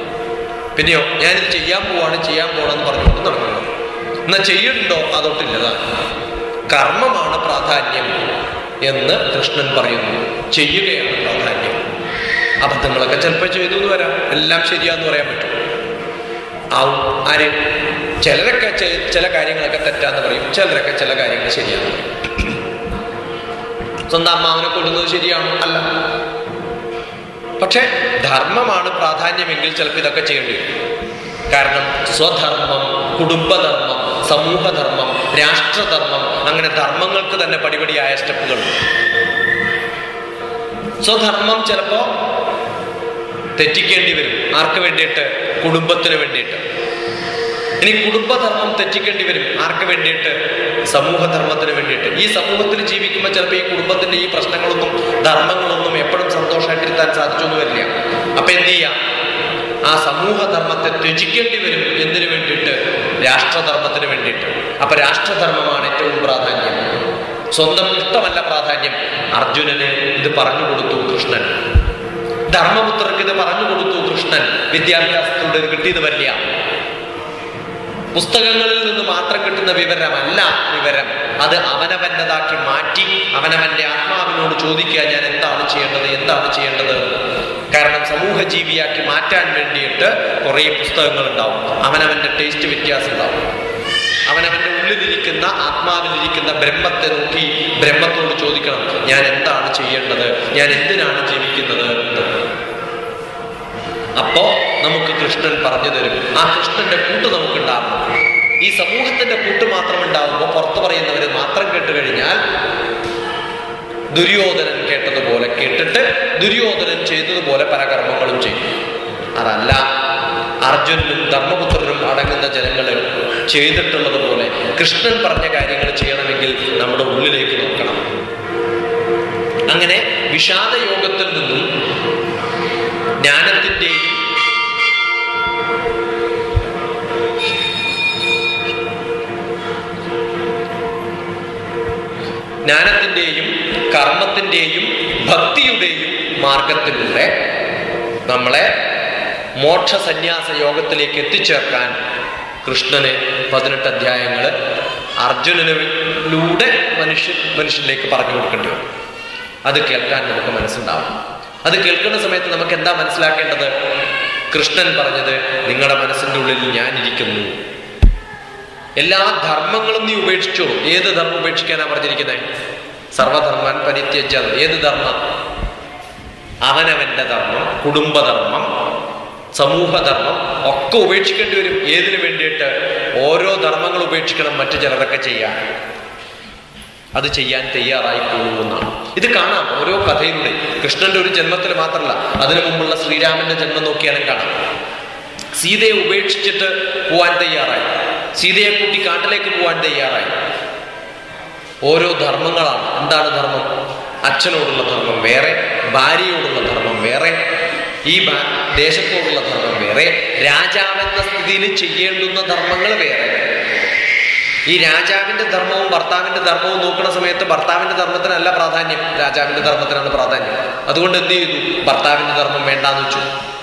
പിന്നെയോ ഞാനിത് ചെയ്യാൻ പോവാണ് ചെയ്യാൻ പോകണമെന്ന് പറഞ്ഞുകൊണ്ട് നടക്കുന്നത് എന്നാ ചെയ്യുന്നുണ്ടോ അതൊട്ടില്ലതാണ് കർമ്മമാണ് പ്രാധാന്യം എന്ന് കൃഷ്ണൻ പറയുന്നു ചെയ്യുകയാണ് പ്രാധാന്യം അബദ്ധങ്ങളൊക്കെ ചിലപ്പോൾ ചെയ്തു എന്ന് വരാം എല്ലാം ശരിയാന്ന് പറയാൻ പറ്റും ആവും ആര് ചിലരൊക്കെ ചെ- ചില കാര്യങ്ങളൊക്കെ തെറ്റാന്ന് പറയും ചിലരൊക്കെ ചില കാര്യങ്ങൾ ശരിയാന്ന് പറയും സ്വന്തം അമ്മാവനെ കൊല്ലുന്നത് ശരിയാണോ അല്ല പക്ഷെ ധർമ്മമാണ് പ്രാധാന്യമെങ്കിൽ ചിലപ്പോൾ ഇതൊക്കെ ചെയ്യേണ്ടി വരും കാരണം സ്വധർമ്മം കുടുംബധർമ്മം സമൂഹധർമ്മം രാഷ്ട്രധർമ്മം അങ്ങനെ ധർമ്മങ്ങൾക്ക് തന്നെ പടിപടിയായ സ്റ്റെപ്പുകളുണ്ട് സ്വധർമ്മം ചിലപ്പോ തെറ്റിക്കേണ്ടി വരും ആർക്ക് വേണ്ടിയിട്ട് കുടുംബത്തിന് വേണ്ടിയിട്ട് ഇനി കുടുംബധർമ്മം തെറ്റിക്കേണ്ടി വരും ആർക്ക് വേണ്ടിയിട്ട് സമൂഹധർമ്മത്തിന് വേണ്ടിയിട്ട് ഈ സമൂഹത്തിൽ ജീവിക്കുമ്പോൾ ചിലപ്പോൾ ഈ കുടുംബത്തിന്റെ ഈ പ്രശ്നങ്ങളൊന്നും ധർമ്മങ്ങളൊന്നും എപ്പോഴും സന്തോഷമായിട്ടിരുത്താൻ സാധിച്ചൊന്നും വരില്ല അപ്പൊ എന്ത് ചെയ്യാം ആ സമൂഹധർമ്മത്തെ ത്യജിക്കേണ്ടി വരും എന്തിനു വേണ്ടിയിട്ട് രാഷ്ട്രധർമ്മത്തിന് വേണ്ടിയിട്ട് അപ്പൊ രാഷ്ട്രധർമ്മമാണ് ഏറ്റവും പ്രാധാന്യം സ്വന്തം ഇഷ്ടമല്ല പ്രാധാന്യം അർജുനന് ഇത് പറഞ്ഞു കൊടുത്തു കൃഷ്ണൻ ധർമ്മപുത്രർക്ക് ഇത് പറഞ്ഞു കൊടുത്തു കൃഷ്ണൻ വിദ്യാഭ്യാസത്തിലൂടെ ഇത് കിട്ടിയത് വരില്ല പുസ്തകങ്ങളിൽ നിന്ന് മാത്രം കിട്ടുന്ന വിവരമല്ല വിവരം അത് അവനവൻ്റെതാക്കി മാറ്റി അവനവന്റെ ആത്മാവിനോട് ചോദിക്കുക ഞാൻ എന്താണ് ചെയ്യേണ്ടത് എന്താണ് ചെയ്യേണ്ടത് കാരണം സമൂഹ ജീവിയാക്കി മാറ്റാൻ വേണ്ടിയിട്ട് കുറേ പുസ്തകങ്ങൾ ഉണ്ടാവും അവനവന്റെ ടേസ്റ്റ് വ്യത്യാസം ഉണ്ടാവും അവനവന്റെ ഉള്ളിലിരിക്കുന്ന ആത്മാവിലിരിക്കുന്ന ബ്രഹ്മത്തെ നോക്കി ബ്രഹ്മത്തോട് ചോദിക്കണം ഞാൻ എന്താണ് ചെയ്യേണ്ടത് ഞാൻ എന്തിനാണ് ജീവിക്കുന്നത് എന്ന് അപ്പോ നമുക്ക് കൃഷ്ണൻ പറഞ്ഞു തരും ആ കൃഷ്ണന്റെ കൂട്ട് നമുക്കുണ്ടാവണം ഈ സമൂഹത്തിന്റെ കൂട്ട് മാത്രം ഉണ്ടാവുമ്പോൾ പുറത്തു പറയുന്നവര് മാത്രം കേട്ട് കഴിഞ്ഞാൽ ദുര്യോധനൻ കേട്ടതുപോലെ കേട്ടിട്ട് ദുര്യോധനൻ ചെയ്തതുപോലെ പല കർമ്മങ്ങളും ചെയ്യും അതല്ല അർജുനനും ധർമ്മപുത്രനും അടങ്ങുന്ന ജനങ്ങള് ചെയ്തിട്ടുള്ളതുപോലെ കൃഷ്ണൻ പറഞ്ഞ കാര്യങ്ങൾ ചെയ്യണമെങ്കിൽ നമ്മുടെ ഉള്ളിലേക്ക് നോക്കണം അങ്ങനെ വിഷാദ യോഗത്തിൽ നിന്നും ജ്ഞാനത്തിന്റെയും ജ്ഞാനത്തിന്റെയും കർമ്മത്തിന്റെയും ഭക്തിയുടെയും മാർഗത്തിലൂടെ നമ്മളെ മോക്ഷ സന്യാസ യോഗത്തിലേക്ക് എത്തിച്ചേർക്കാൻ കൃഷ്ണന് പതിനെട്ട് അധ്യായങ്ങൾ അർജുനനിലൂടെ മനുഷ്യൻ മനുഷ്യനിലേക്ക് പറഞ്ഞു കൊടുക്കേണ്ടി വരും അത് കേൾക്കാൻ നമുക്ക് മനസ്സുണ്ടാവും അത് കേൾക്കുന്ന സമയത്ത് നമുക്ക് എന്താ മനസ്സിലാക്കേണ്ടത് കൃഷ്ണൻ പറഞ്ഞത് നിങ്ങളുടെ മനസ്സിന്റെ ഉള്ളിൽ ഞാൻ ഇരിക്കുന്നു എല്ലാ ധർമ്മങ്ങളും നീ ഉപേക്ഷിച്ചോ ഏത് ധർമ്മം ഉപേക്ഷിക്കാനാ പറഞ്ഞിരിക്കുന്നത് സർവധർമ്മൻ പരിത്യജ ഏത് ധർമ്മം അവനവന്റെ ധർമ്മം കുടുംബധർമ്മം സമൂഹധർമ്മം ഒക്കെ ഉപേക്ഷിക്കേണ്ടി വരും ഏതിനു വേണ്ടിയിട്ട് ഓരോ ധർമ്മങ്ങൾ ഉപേക്ഷിക്കണം മറ്റു ചിലരൊക്കെ ചെയ്യാൻ അത് ചെയ്യാൻ തയ്യാറായി പോകുമെന്നാണ് ഇത് കാണാം ഓരോ കഥയിലൂടെ കൃഷ്ണന്റെ ഒരു ജന്മത്തിൽ മാത്രമല്ല അതിനു മുമ്പുള്ള ശ്രീരാമന്റെ ജന്മം നോക്കിയാലും കാണാം സീതയെ ഉപേക്ഷിച്ചിട്ട് പോവാൻ തയ്യാറായി സീതയെ കൂട്ടി കാട്ടിലേക്ക് പോവാൻ തയ്യാറായി ഓരോ ധർമ്മങ്ങളാണ് എന്താണ് ധർമ്മം അച്ഛനോടുള്ള ധർമ്മം വേറെ ഭാര്യയോടുള്ള ധർമ്മം വേറെ ഈ ഭാ- ദേശത്തോടുള്ള ധർമ്മം വേറെ രാജാവെന്ന സ്ഥിതിയിൽ ചെയ്യേണ്ടുന്ന ധർമ്മങ്ങൾ വേറെ ഈ രാജാവിന്റെ ധർമ്മവും ഭർത്താവിന്റെ ധർമ്മവും നോക്കുന്ന സമയത്ത് ഭർത്താവിന്റെ ധർമ്മത്തിനല്ല പ്രാധാന്യം രാജാവിന്റെ ധർമ്മത്തിനാണ് പ്രാധാന്യം അതുകൊണ്ട് എന്ത് ചെയ്തു ഭർത്താവിന്റെ ധർമ്മം വേണ്ടാന്ന് വെച്ചു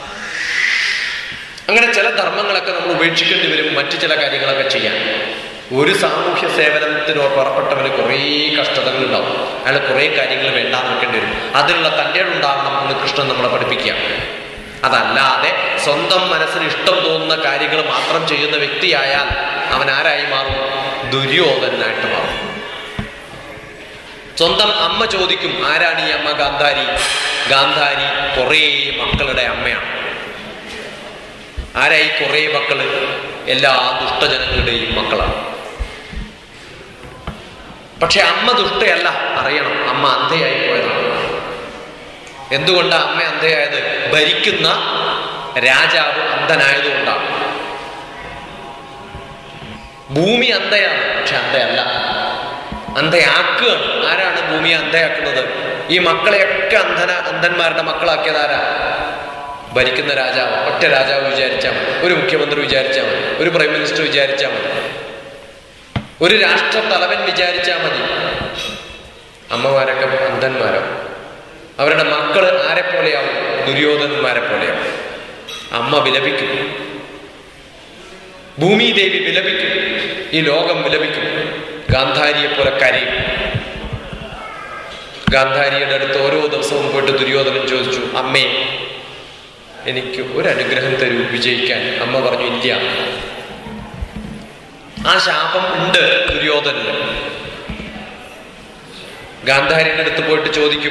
അങ്ങനെ ചില ധർമ്മങ്ങളൊക്കെ നമ്മൾ ഉപേക്ഷിക്കേണ്ടി വരും മറ്റു ചില കാര്യങ്ങളൊക്കെ ചെയ്യാൻ ഒരു സാമൂഹ്യ സേവനത്തിന് പുറപ്പെട്ടവന് കുറേ കഷ്ടതകൾ ഉണ്ടാവും അയാൾ കുറേ കാര്യങ്ങൾ വേണ്ടാന്ന് വെക്കേണ്ടി വരും അതിനുള്ള തൻ്റെ ഉണ്ടാവണം എന്ന് കൃഷ്ണൻ നമ്മളെ പഠിപ്പിക്കുക അതല്ലാതെ സ്വന്തം മനസ്സിന് ഇഷ്ടം തോന്നുന്ന കാര്യങ്ങൾ മാത്രം ചെയ്യുന്ന വ്യക്തിയായാൽ അവൻ ആരായി മാറും ദുര്യോധനായിട്ട് മാറും സ്വന്തം അമ്മ ചോദിക്കും ആരാണ് ഈ അമ്മ ഗാന്ധാരി ഗാന്ധാരി കുറേ മക്കളുടെ അമ്മയാണ് ആരായി കുറേ മക്കള് എല്ലാ ദുഷ്ടജനങ്ങളുടെയും മക്കളാണ് പക്ഷെ അമ്മ ദുഷ്ടയല്ല അറിയണം അമ്മ അന്ധയായി പോയതാണ് എന്തുകൊണ്ടാണ് അമ്മ അന്ധയായത് ഭരിക്കുന്ന രാജാവ് അന്ധനായതുകൊണ്ടാണ് ഭൂമി അന്ധയാണ് പക്ഷെ അന്ധയല്ല അന്ധയാക്കുകയാണ് ആരാണ് ഭൂമിയെ അന്ധയാക്കുന്നത് ഈ മക്കളെയൊക്കെ അന്ധന അന്ധന്മാരുടെ മക്കളാക്കിയത് ആരാ ഭരിക്കുന്ന രാജാവ് ഒറ്റ രാജാവ് വിചാരിച്ചാൽ മതി ഒരു മുഖ്യമന്ത്രി വിചാരിച്ചാൽ മതി ഒരു പ്രൈം മിനിസ്റ്റർ വിചാരിച്ചാൽ മതി ഒരു രാഷ്ട്ര തലവൻ വിചാരിച്ചാൽ മതി അമ്മമാരൊക്കെ അന്ധന്മാരോ അവരുടെ മക്കള് ആരെ പോലെയാവും ദുര്യോധനന്മാരെ പോലെയാവും അമ്മ വിലപിക്കും ഭൂമിദേവി വിലപിക്കും ഈ ലോകം വിലപിക്കും ഗാന്ധാരിയെ പോലെ കരയും ഗാന്ധാരിയുടെ അടുത്ത് ഓരോ ദിവസവും പോയിട്ട് ദുര്യോധനൻ ചോദിച്ചു അമ്മേ എനിക്ക് ഒരു അനുഗ്രഹം തരൂ വിജയിക്കാൻ അമ്മ പറഞ്ഞു ഇല്ല ആ ശാപം ഉണ്ട് ദുര്യോധനന് ഗാന്ധാരിയുടെ അടുത്ത് പോയിട്ട് ചോദിക്കും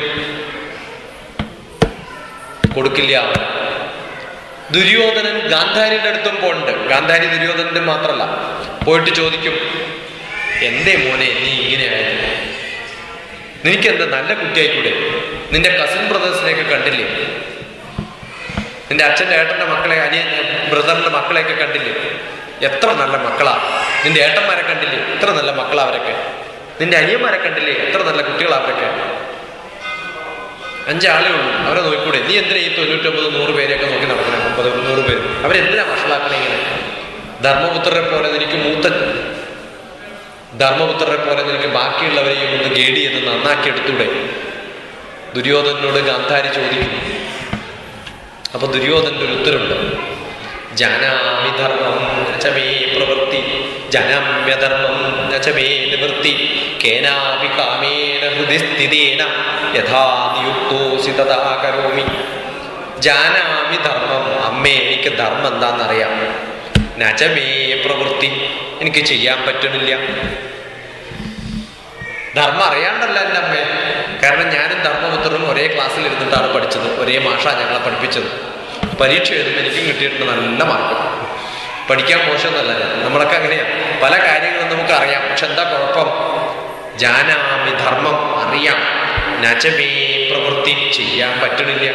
കൊടുക്കില്ല ദുര്യോധനൻ ഗാന്ധാരിയുടെ അടുത്തും പോണ്ട് ഗാന്ധാരി ദുര്യോധനന്റെ മാത്രല്ല പോയിട്ട് ചോദിക്കും എന്തേ മോനെ നീ ഇങ്ങനെയായത് നിനക്കെന്താ നല്ല കുട്ടിയായിക്കൂടെ നിന്റെ കസിൻ ബ്രദേഴ്സിനെയൊക്കെ കണ്ടില്ലേ നിന്റെ അച്ഛൻ്റെ ഏട്ടൻ്റെ മക്കളെ അനിയൻ ബ്രദറിന്റെ മക്കളെയൊക്കെ കണ്ടില്ലേ എത്ര നല്ല മക്കളാ നിന്റെ ഏട്ടന്മാരെ കണ്ടില്ലേ എത്ര നല്ല മക്കളാ അവരൊക്കെ നിന്റെ അനിയന്മാരെ കണ്ടില്ലേ എത്ര നല്ല കുട്ടികളാ അവരൊക്കെ അഞ്ചാളേ ഉള്ളൂ അവരെ നോക്കൂടെ നീ എന്തിനാ ഈ തൊണ്ണൂറ്റൊമ്പത് നൂറ് പേരെയൊക്കെ നോക്കി നടക്കണേ മുപ്പത് നൂറ് പേര് അവരെന്തിനാ വഷളാക്കണേ ഇങ്ങനെ ധർമ്മപുത്രരെ പോലെ നിനക്ക് മൂത്ത ധർമ്മപുത്രരെ പോലെ നിനക്ക് ബാക്കിയുള്ളവരെയും ഒന്ന് ഗേഡി എന്ന് നന്നാക്കി എടുത്തൂടെ ദുര്യോധനോട് ഗാന്ധാരി ചോദിക്കും അപ്പൊ ദുര്യോധന്റെ ഒരു ഉത്തരവുണ്ട് ജാനാമി ധർമ്മം നചമേ പ്രവൃത്തി ജനമ്യധർമ്മം നചമേ നിവൃത്തി കേനാപി കാമേന ഹൃദി സ്ഥിതേന യഥാ നിയുക്തോസി തഥാ കരോമി ജാനാമി ധർമ്മം അമ്മേ എനിക്ക് ധർമ്മം എന്താണെന്നറിയാം നചമേ പ്രവൃത്തി എനിക്ക് ചെയ്യാൻ പറ്റുന്നില്ല ധർമ്മം അറിയാണ്ടല്ല എൻ്റെ അമ്മേ കാരണം ഞാനും ധർമ്മപുത്രനും ഒരേ ക്ലാസ്സിൽ ഇരുന്നിട്ടാണ് പഠിച്ചത് ഒരേ മാഷ ഞങ്ങളെ പഠിപ്പിച്ചത് പരീക്ഷ എഴുതുമ്പോൾ എനിക്കും കിട്ടിയിട്ടുണ്ട് നല്ല മാർക്ക് പഠിക്കാൻ മോശമൊന്നല്ല ഞാൻ നമ്മളൊക്കെ അങ്ങനെയാ പല കാര്യങ്ങളും നമുക്ക് അറിയാം പക്ഷെ എന്താ കുഴപ്പം ജാനാമി ധർമ്മം അറിയാം നചമേ പ്രവൃത്തി ചെയ്യാൻ പറ്റണില്ല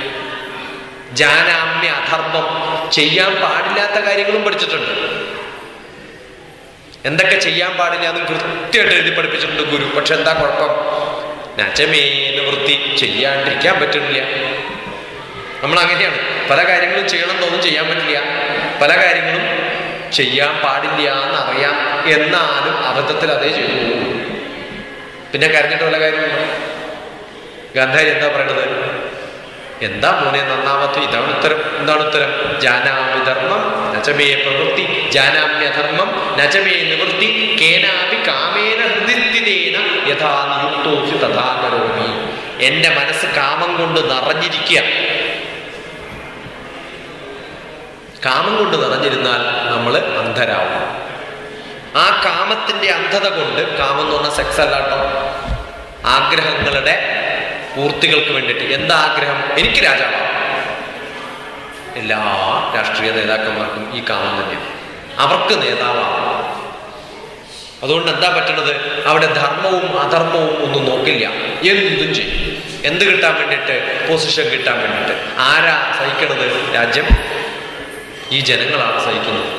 ജാനാമ്യ അധർമ്മം ചെയ്യാൻ പാടില്ലാത്ത കാര്യങ്ങളും പഠിച്ചിട്ടുണ്ട് എന്തൊക്കെ ചെയ്യാൻ പാടില്ല എന്നും കൃത്യമായിട്ട് എഴുതി പഠിപ്പിച്ചിട്ടുണ്ട് ഗുരു പക്ഷെ എന്താ കുഴപ്പം നച്ചമേ നിവൃത്തി ചെയ്യാണ്ടിരിക്കാൻ പറ്റുന്നില്ല നമ്മൾ അങ്ങനെയാണ് പല കാര്യങ്ങളും ചെയ്യണം തോന്നും ചെയ്യാൻ പറ്റില്ല പല കാര്യങ്ങളും ചെയ്യാൻ പാടില്ല എന്നറിയാം എന്നാലും അബദ്ധത്തിൽ അതേ ചെയ്തു പോകും. പിന്നെ കരഞ്ഞിട്ട് വല്ല കാര്യമുണ്ടോ ഗാന്ധാരി എന്താ പറയണത് എന്താ മോനെ നന്നാമത്ത ഇതാണ് ഉത്തരം എന്താണ് ഉത്തരം ജാനാമി ധർമ്മം നചമേ പ്രവൃത്തി ജാനാമ്യധർമ്മം നചമേ നിവൃത്തി കേനാപി കാമേന ഹൃദിസ്ഥിതേന യഥാ നിയുക്തോസി തഥാ കരോമി എന്റെ മനസ്സ് കാമം കൊണ്ട് നിറഞ്ഞിരിക്കുക കാമം കൊണ്ട് നിറഞ്ഞിരുന്നാൽ നമ്മൾ അന്ധരാവും ആ കാമത്തിന്റെ അന്ധത കൊണ്ട് കാമം എന്ന് പറഞ്ഞ സെക്സ് അല്ലാട്ടോ ആഗ്രഹങ്ങളുടെ പൂർത്തികൾക്ക് വേണ്ടിയിട്ട് എന്താ ആഗ്രഹം എനിക്ക് രാജാവാണ് എല്ലാ രാഷ്ട്രീയ നേതാക്കന്മാർക്കും ഈ കാമം തന്നെയാണ് അവർക്ക് നേതാവാണ് അതുകൊണ്ട് എന്താ പറ്റണത് അവിടെ ധർമ്മവും അധർമ്മവും ഒന്നും നോക്കില്ല എന്തും ചെയ്യും എന്ത് കിട്ടാൻ വേണ്ടിയിട്ട് പൊസിഷൻ കിട്ടാൻ വേണ്ടിയിട്ട് ആരാ സഹിക്കണത് രാജ്യം ഈ ജനങ്ങളാണ് സഹിക്കുന്നത്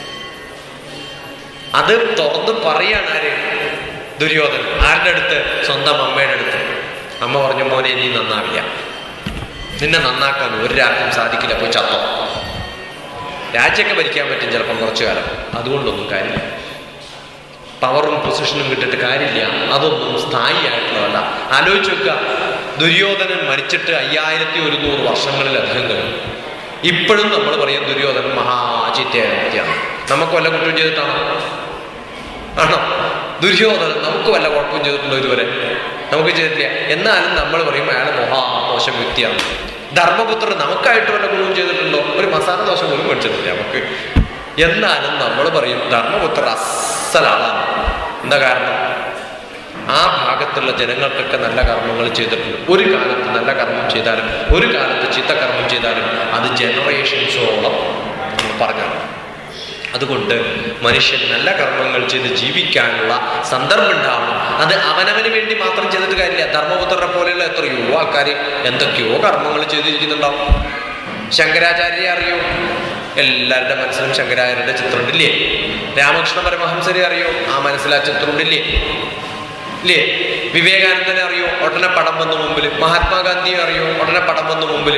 അത് തുറന്ന് പറയാണ് ആര് ദുര്യോധൻ ആരുടെ അടുത്ത് സ്വന്തം അമ്മയുടെ അടുത്ത് അമ്മ പറഞ്ഞു മോനെ നീ നന്നാവില്ല നിന്നെ നന്നാക്കാൻ ഒരാൾക്കും സാധിക്കില്ല പോയി ചത്തോ രാജ്യമൊക്കെ ഭരിക്കാൻ പറ്റും ചിലപ്പം കുറച്ചു കാലം അതുകൊണ്ടൊന്നും കാര്യമില്ല പവറും പൊസിഷനും കിട്ടിയിട്ട് കാര്യമില്ല അതൊന്നും സ്ഥായിയായിട്ടുള്ളതല്ല ആലോചിച്ച് വെക്കുക ദുര്യോധനൻ മരിച്ചിട്ട് അയ്യായിരത്തി ഒരുന്നൂറ് വർഷങ്ങളിലധികം കഴിഞ്ഞു ഇപ്പോഴും നമ്മൾ പറയും ദുര്യോധനൻ മഹാചിത്തയായ വ്യക്തിയാണ് നമുക്ക് വല്ല കുറ്റം ചെയ്തിട്ടാണോ ആണോ ദുര്യോധനൻ നമുക്ക് വല്ല കുഴപ്പവും ചെയ്തിട്ടുണ്ടോ ഇതുവരെ നമുക്ക് ചെയ്തിട്ടില്ല എന്നാലും നമ്മൾ പറയും അയാൾ മഹാദോഷം വ്യക്തിയാണ് ധർമ്മപുത്രൻ നമുക്കായിട്ട് വല്ല ഗുണവും ചെയ്തിട്ടുണ്ടോ ഒരു മസാല ദോശ പോലും മേടിച്ചിട്ടില്ല നമുക്ക് എന്നാലും നമ്മൾ പറയും ധർമ്മപുത്രൻ അസലാളാണ് എന്താ കാരണം ആ ഭാഗത്തുള്ള ജനങ്ങൾക്കൊക്കെ നല്ല കർമ്മങ്ങൾ ചെയ്തിട്ടുണ്ട് ഒരു കാലത്ത് നല്ല കർമ്മം ചെയ്താലും ഒരു കാലത്ത് ചിത്തകർമ്മം ചെയ്താലും അത് ജനറേഷൻസോളം നമ്മൾ പറഞ്ഞാണ് അതുകൊണ്ട് മനുഷ്യൻ നല്ല കർമ്മങ്ങൾ ചെയ്ത് ജീവിക്കാനുള്ള സന്ദർഭം ഉണ്ടാവണം അത് അവനവന് വേണ്ടി മാത്രം ചെയ്തിട്ട് കാര്യമില്ല ധർമ്മപുത്രരെ പോലെയുള്ള എത്രയോ ആൾക്കാർ എന്തൊക്കെയോ കർമ്മങ്ങൾ ചെയ്തിരിക്കുന്നുണ്ടാവും ശങ്കരാചാര്യരെ അറിയോ എല്ലാവരുടെ മനസ്സിലും ശങ്കരാചാര്യരുടെ ചിത്രമുണ്ടില്ലേ രാമകൃഷ്ണ പരമഹംസരെ അറിയോ ആ മനസ്സിൽ ആ ചിത്രമുണ്ടില്ലേ ഇല്ലേ വിവേകാനന്ദനെ അറിയോ ഉടനെ പടം വന്നു മുമ്പിൽ മഹാത്മാഗാന്ധിയെ അറിയോ ഉടനെ പടം വന്നു മുമ്പിൽ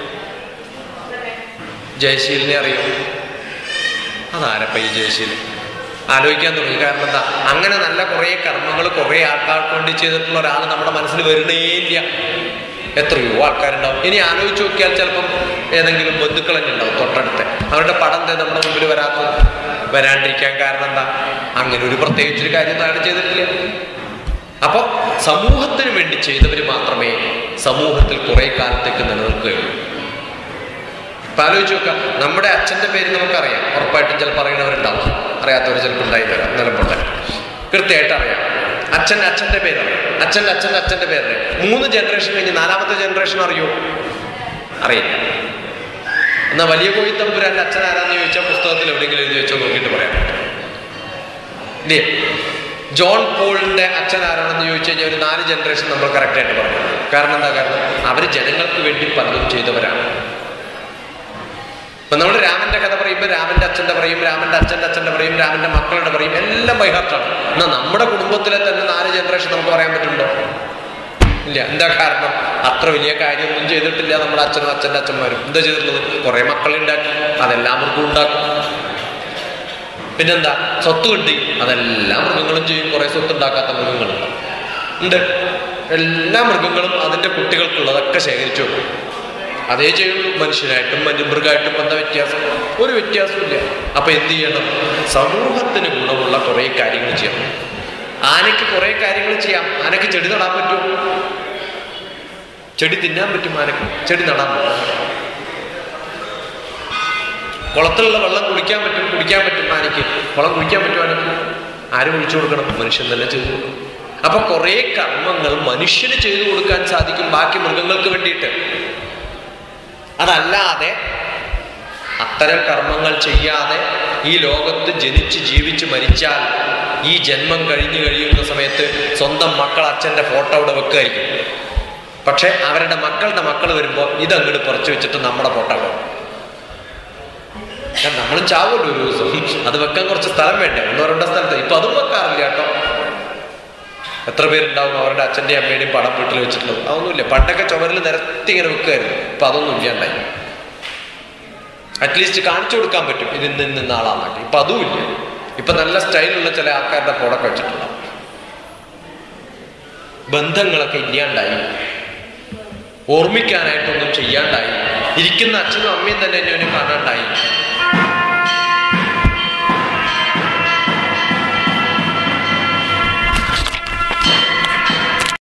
ജയശീലിനെ അറിയോ അതാരപ്പ ഈ ജയശീലൻ ആലോചിക്കാൻ തുടങ്ങി കാരണം എന്താ അങ്ങനെ നല്ല കുറേ കർമ്മങ്ങൾ കുറേ ആൾക്കാർക്ക് വേണ്ടി ചെയ്തിട്ടുള്ള ഒരാൾ നമ്മുടെ മനസ്സിൽ വരണേ ഇല്ല എത്രയോ ആൾക്കാരുണ്ടാവും ഇനി ആലോചിച്ച് നോക്കിയാൽ ചിലപ്പം ഏതെങ്കിലും ബന്ധുക്കൾ തന്നെ ഉണ്ടാവും തൊട്ടടുത്ത് അവരുടെ പടം ദേ നമ്മുടെ മുമ്പിൽ വരാത്തത് വരാണ്ടിരിക്കാൻ കാരണം എന്താ അങ്ങനെ ഒരു പ്രത്യേകിച്ചൊരു കാര്യം അയാൾ ചെയ്തിട്ടില്ല അപ്പൊ സമൂഹത്തിന് വേണ്ടി ചെയ്തവർ മാത്രമേ സമൂഹത്തിൽ കുറെ കാലത്തേക്ക് നിലനിൽക്കുകയുള്ളൂ ഇപ്പൊ ആലോചിച്ച് നോക്കാം നമ്മുടെ അച്ഛന്റെ പേര് നമുക്കറിയാം ഉറപ്പായിട്ടും ചിലപ്പോൾ അറിയണവരുണ്ടാവും അറിയാത്തവർ ചിലപ്പോൾ ഉണ്ടായി തരാം നിലമ്പുണ്ട് കൃത്യമായിട്ട് അറിയാം അച്ഛൻ്റെ അച്ഛന്റെ പേരറിയാം അച്ഛൻ്റെ അച്ഛൻ്റെ അച്ഛന്റെ പേരറിയാം മൂന്ന് ജനറേഷൻ കഴിഞ്ഞ് നാലാമത്തെ ജനറേഷൻ അറിയോ അറിയില്ല എന്നാ വലിയ കോയി തമ്പുരാന്റെ അച്ഛൻ ആരാന്ന് ചോദിച്ചാൽ പുസ്തകത്തിൽ എവിടെയെങ്കിലും എഴുതി വെച്ചോ നോക്കിയിട്ട് പറയാം ഇല്ലേ ജോൺ പോളിന്റെ അച്ഛൻ ആരാണെന്ന് ചോദിച്ചു കഴിഞ്ഞാൽ ഒരു നാല് ജനറേഷൻ നമ്മൾ കറക്റ്റായിട്ട് പറഞ്ഞു കാരണം എന്താ കാരണം അവർ ജനങ്ങൾക്ക് വേണ്ടി പലതും ചെയ്തവരാണ് ഇപ്പൊ നമ്മൾ രാമന്റെ കഥ പറയുമ്പോൾ രാമന്റെ അച്ഛന്റെ പറയും രാമന്റെ അച്ഛന്റെ അച്ഛന്റെ പറയും രാമന്റെ മക്കളുടെ പറയും എല്ലാം ബൈഹാർട്ടാണ് എന്നാൽ നമ്മുടെ കുടുംബത്തിലെ തന്നെ നാല് ജനറേഷൻ നമുക്ക് പറയാൻ പറ്റുന്നുണ്ടോ ഇല്ല എന്താ കാരണം അത്ര വലിയ കാര്യമൊന്നും ചെയ്തിട്ടില്ല നമ്മുടെ അച്ഛനും അച്ഛൻ്റെ അച്ഛന്മാരും എന്താ ചെയ്തിട്ടുള്ളത് കുറെ മക്കളുണ്ടാക്കി അതെല്ലാം മൃഗം ഉണ്ടാക്കും പിന്നെന്താ സ്വത്ത് കിട്ടി അതെല്ലാം മൃഗങ്ങളും ചെയ്യും കുറെ സ്വത്ത് ഉണ്ടാക്കാത്ത മൃഗങ്ങളുണ്ട് ഉണ്ട് എല്ലാ മൃഗങ്ങളും അതിന്റെ കുട്ടികൾക്കുള്ളതൊക്കെ ശേഖരിച്ചു വെക്കും അതേ ചെയ്യുള്ളൂ മനുഷ്യനായിട്ടും മറ്റു മൃഗമായിട്ടും എന്താ വ്യത്യാസം ഒരു വ്യത്യാസമില്ല അപ്പൊ എന്ത് ചെയ്യണം സമൂഹത്തിന് ഗുണമുള്ള കുറെ കാര്യങ്ങൾ ചെയ്യണം ആനയ്ക്ക് കുറെ കാര്യങ്ങൾ ചെയ്യാം ആനയ്ക്ക് ചെടി നടാൻ പറ്റുമോ ചെടി തിന്നാൻ പറ്റും ആനയ്ക്ക് ചെടി നടാൻ പറ്റും കുളത്തിലുള്ള വെള്ളം കുടിക്കാൻ പറ്റും കുടിക്കാൻ പറ്റും ആനയ്ക്ക് കുളം കുടിക്കാൻ പറ്റും ആനയ്ക്ക് ആര് കുഴിച്ചു കൊടുക്കണം മനുഷ്യൻ തന്നെ ചെയ്തു കൊടുക്കണം അപ്പൊ കുറെ കർമ്മങ്ങൾ മനുഷ്യന് ചെയ്തു കൊടുക്കാൻ സാധിക്കും ബാക്കി മൃഗങ്ങൾക്ക് വേണ്ടിയിട്ട് അതല്ലാതെ അത്തരം കർമ്മങ്ങൾ ചെയ്യാതെ ഈ ലോകത്ത് ജനിച്ച് ജീവിച്ച് മരിച്ചാൽ ഈ ജന്മം കഴിഞ്ഞു കഴിയുന്ന സമയത്ത് സ്വന്തം മക്കൾ അച്ഛൻ്റെ ഫോട്ടോ അവിടെ വെക്കുമായിരിക്കും പക്ഷെ അവരുടെ മക്കളുടെ മക്കൾ വരുമ്പോൾ ഇതങ്ങോട്ട് കുറച്ച് വെച്ചിട്ട് നമ്മുടെ ഫോട്ടോ വെക്കും കാരണം നമ്മളും ചാവുമല്ലോ ഒരു ദിവസം അത് വെക്കാൻ കുറച്ച് സ്ഥലം വേണ്ടേ ഒന്നോ രണ്ടോ സ്ഥലത്ത് ഇപ്പൊ അതും വെക്കാറില്ല കേട്ടോ എത്ര പേരുണ്ടാവും അവരുടെ അച്ഛൻ്റെയും അമ്മയുടെയും പടം വീട്ടിൽ വെച്ചിട്ടുള്ളത് അതൊന്നുമില്ല പണ്ടൊക്കെ ചുമരിൽ നിരത്തി ഇങ്ങനെ വെക്കുമായിരുന്നു ഇപ്പൊ അതൊന്നും ഇല്ലാണ്ടായി അറ്റ്ലീസ്റ്റ് കാണിച്ചു കൊടുക്കാൻ പറ്റും ഇത് ഇന്ന് ഇന്ന് ഇന്ന ആളാന്നൊക്കെ ഇപ്പൊ അതുമില്ല ഇപ്പൊ നല്ല സ്റ്റൈലുള്ള ചില ആൾക്കാരുടെ ഫോടൊക്കെ വെച്ചിട്ടുണ്ടാവും ബന്ധങ്ങളൊക്കെ ഇല്ലാണ്ടായി ഓർമ്മിക്കാനായിട്ടൊന്നും ചെയ്യാണ്ടായി ഇരിക്കുന്ന അച്ഛനും അമ്മയും തന്നെ എന്നെ കാണാണ്ടായി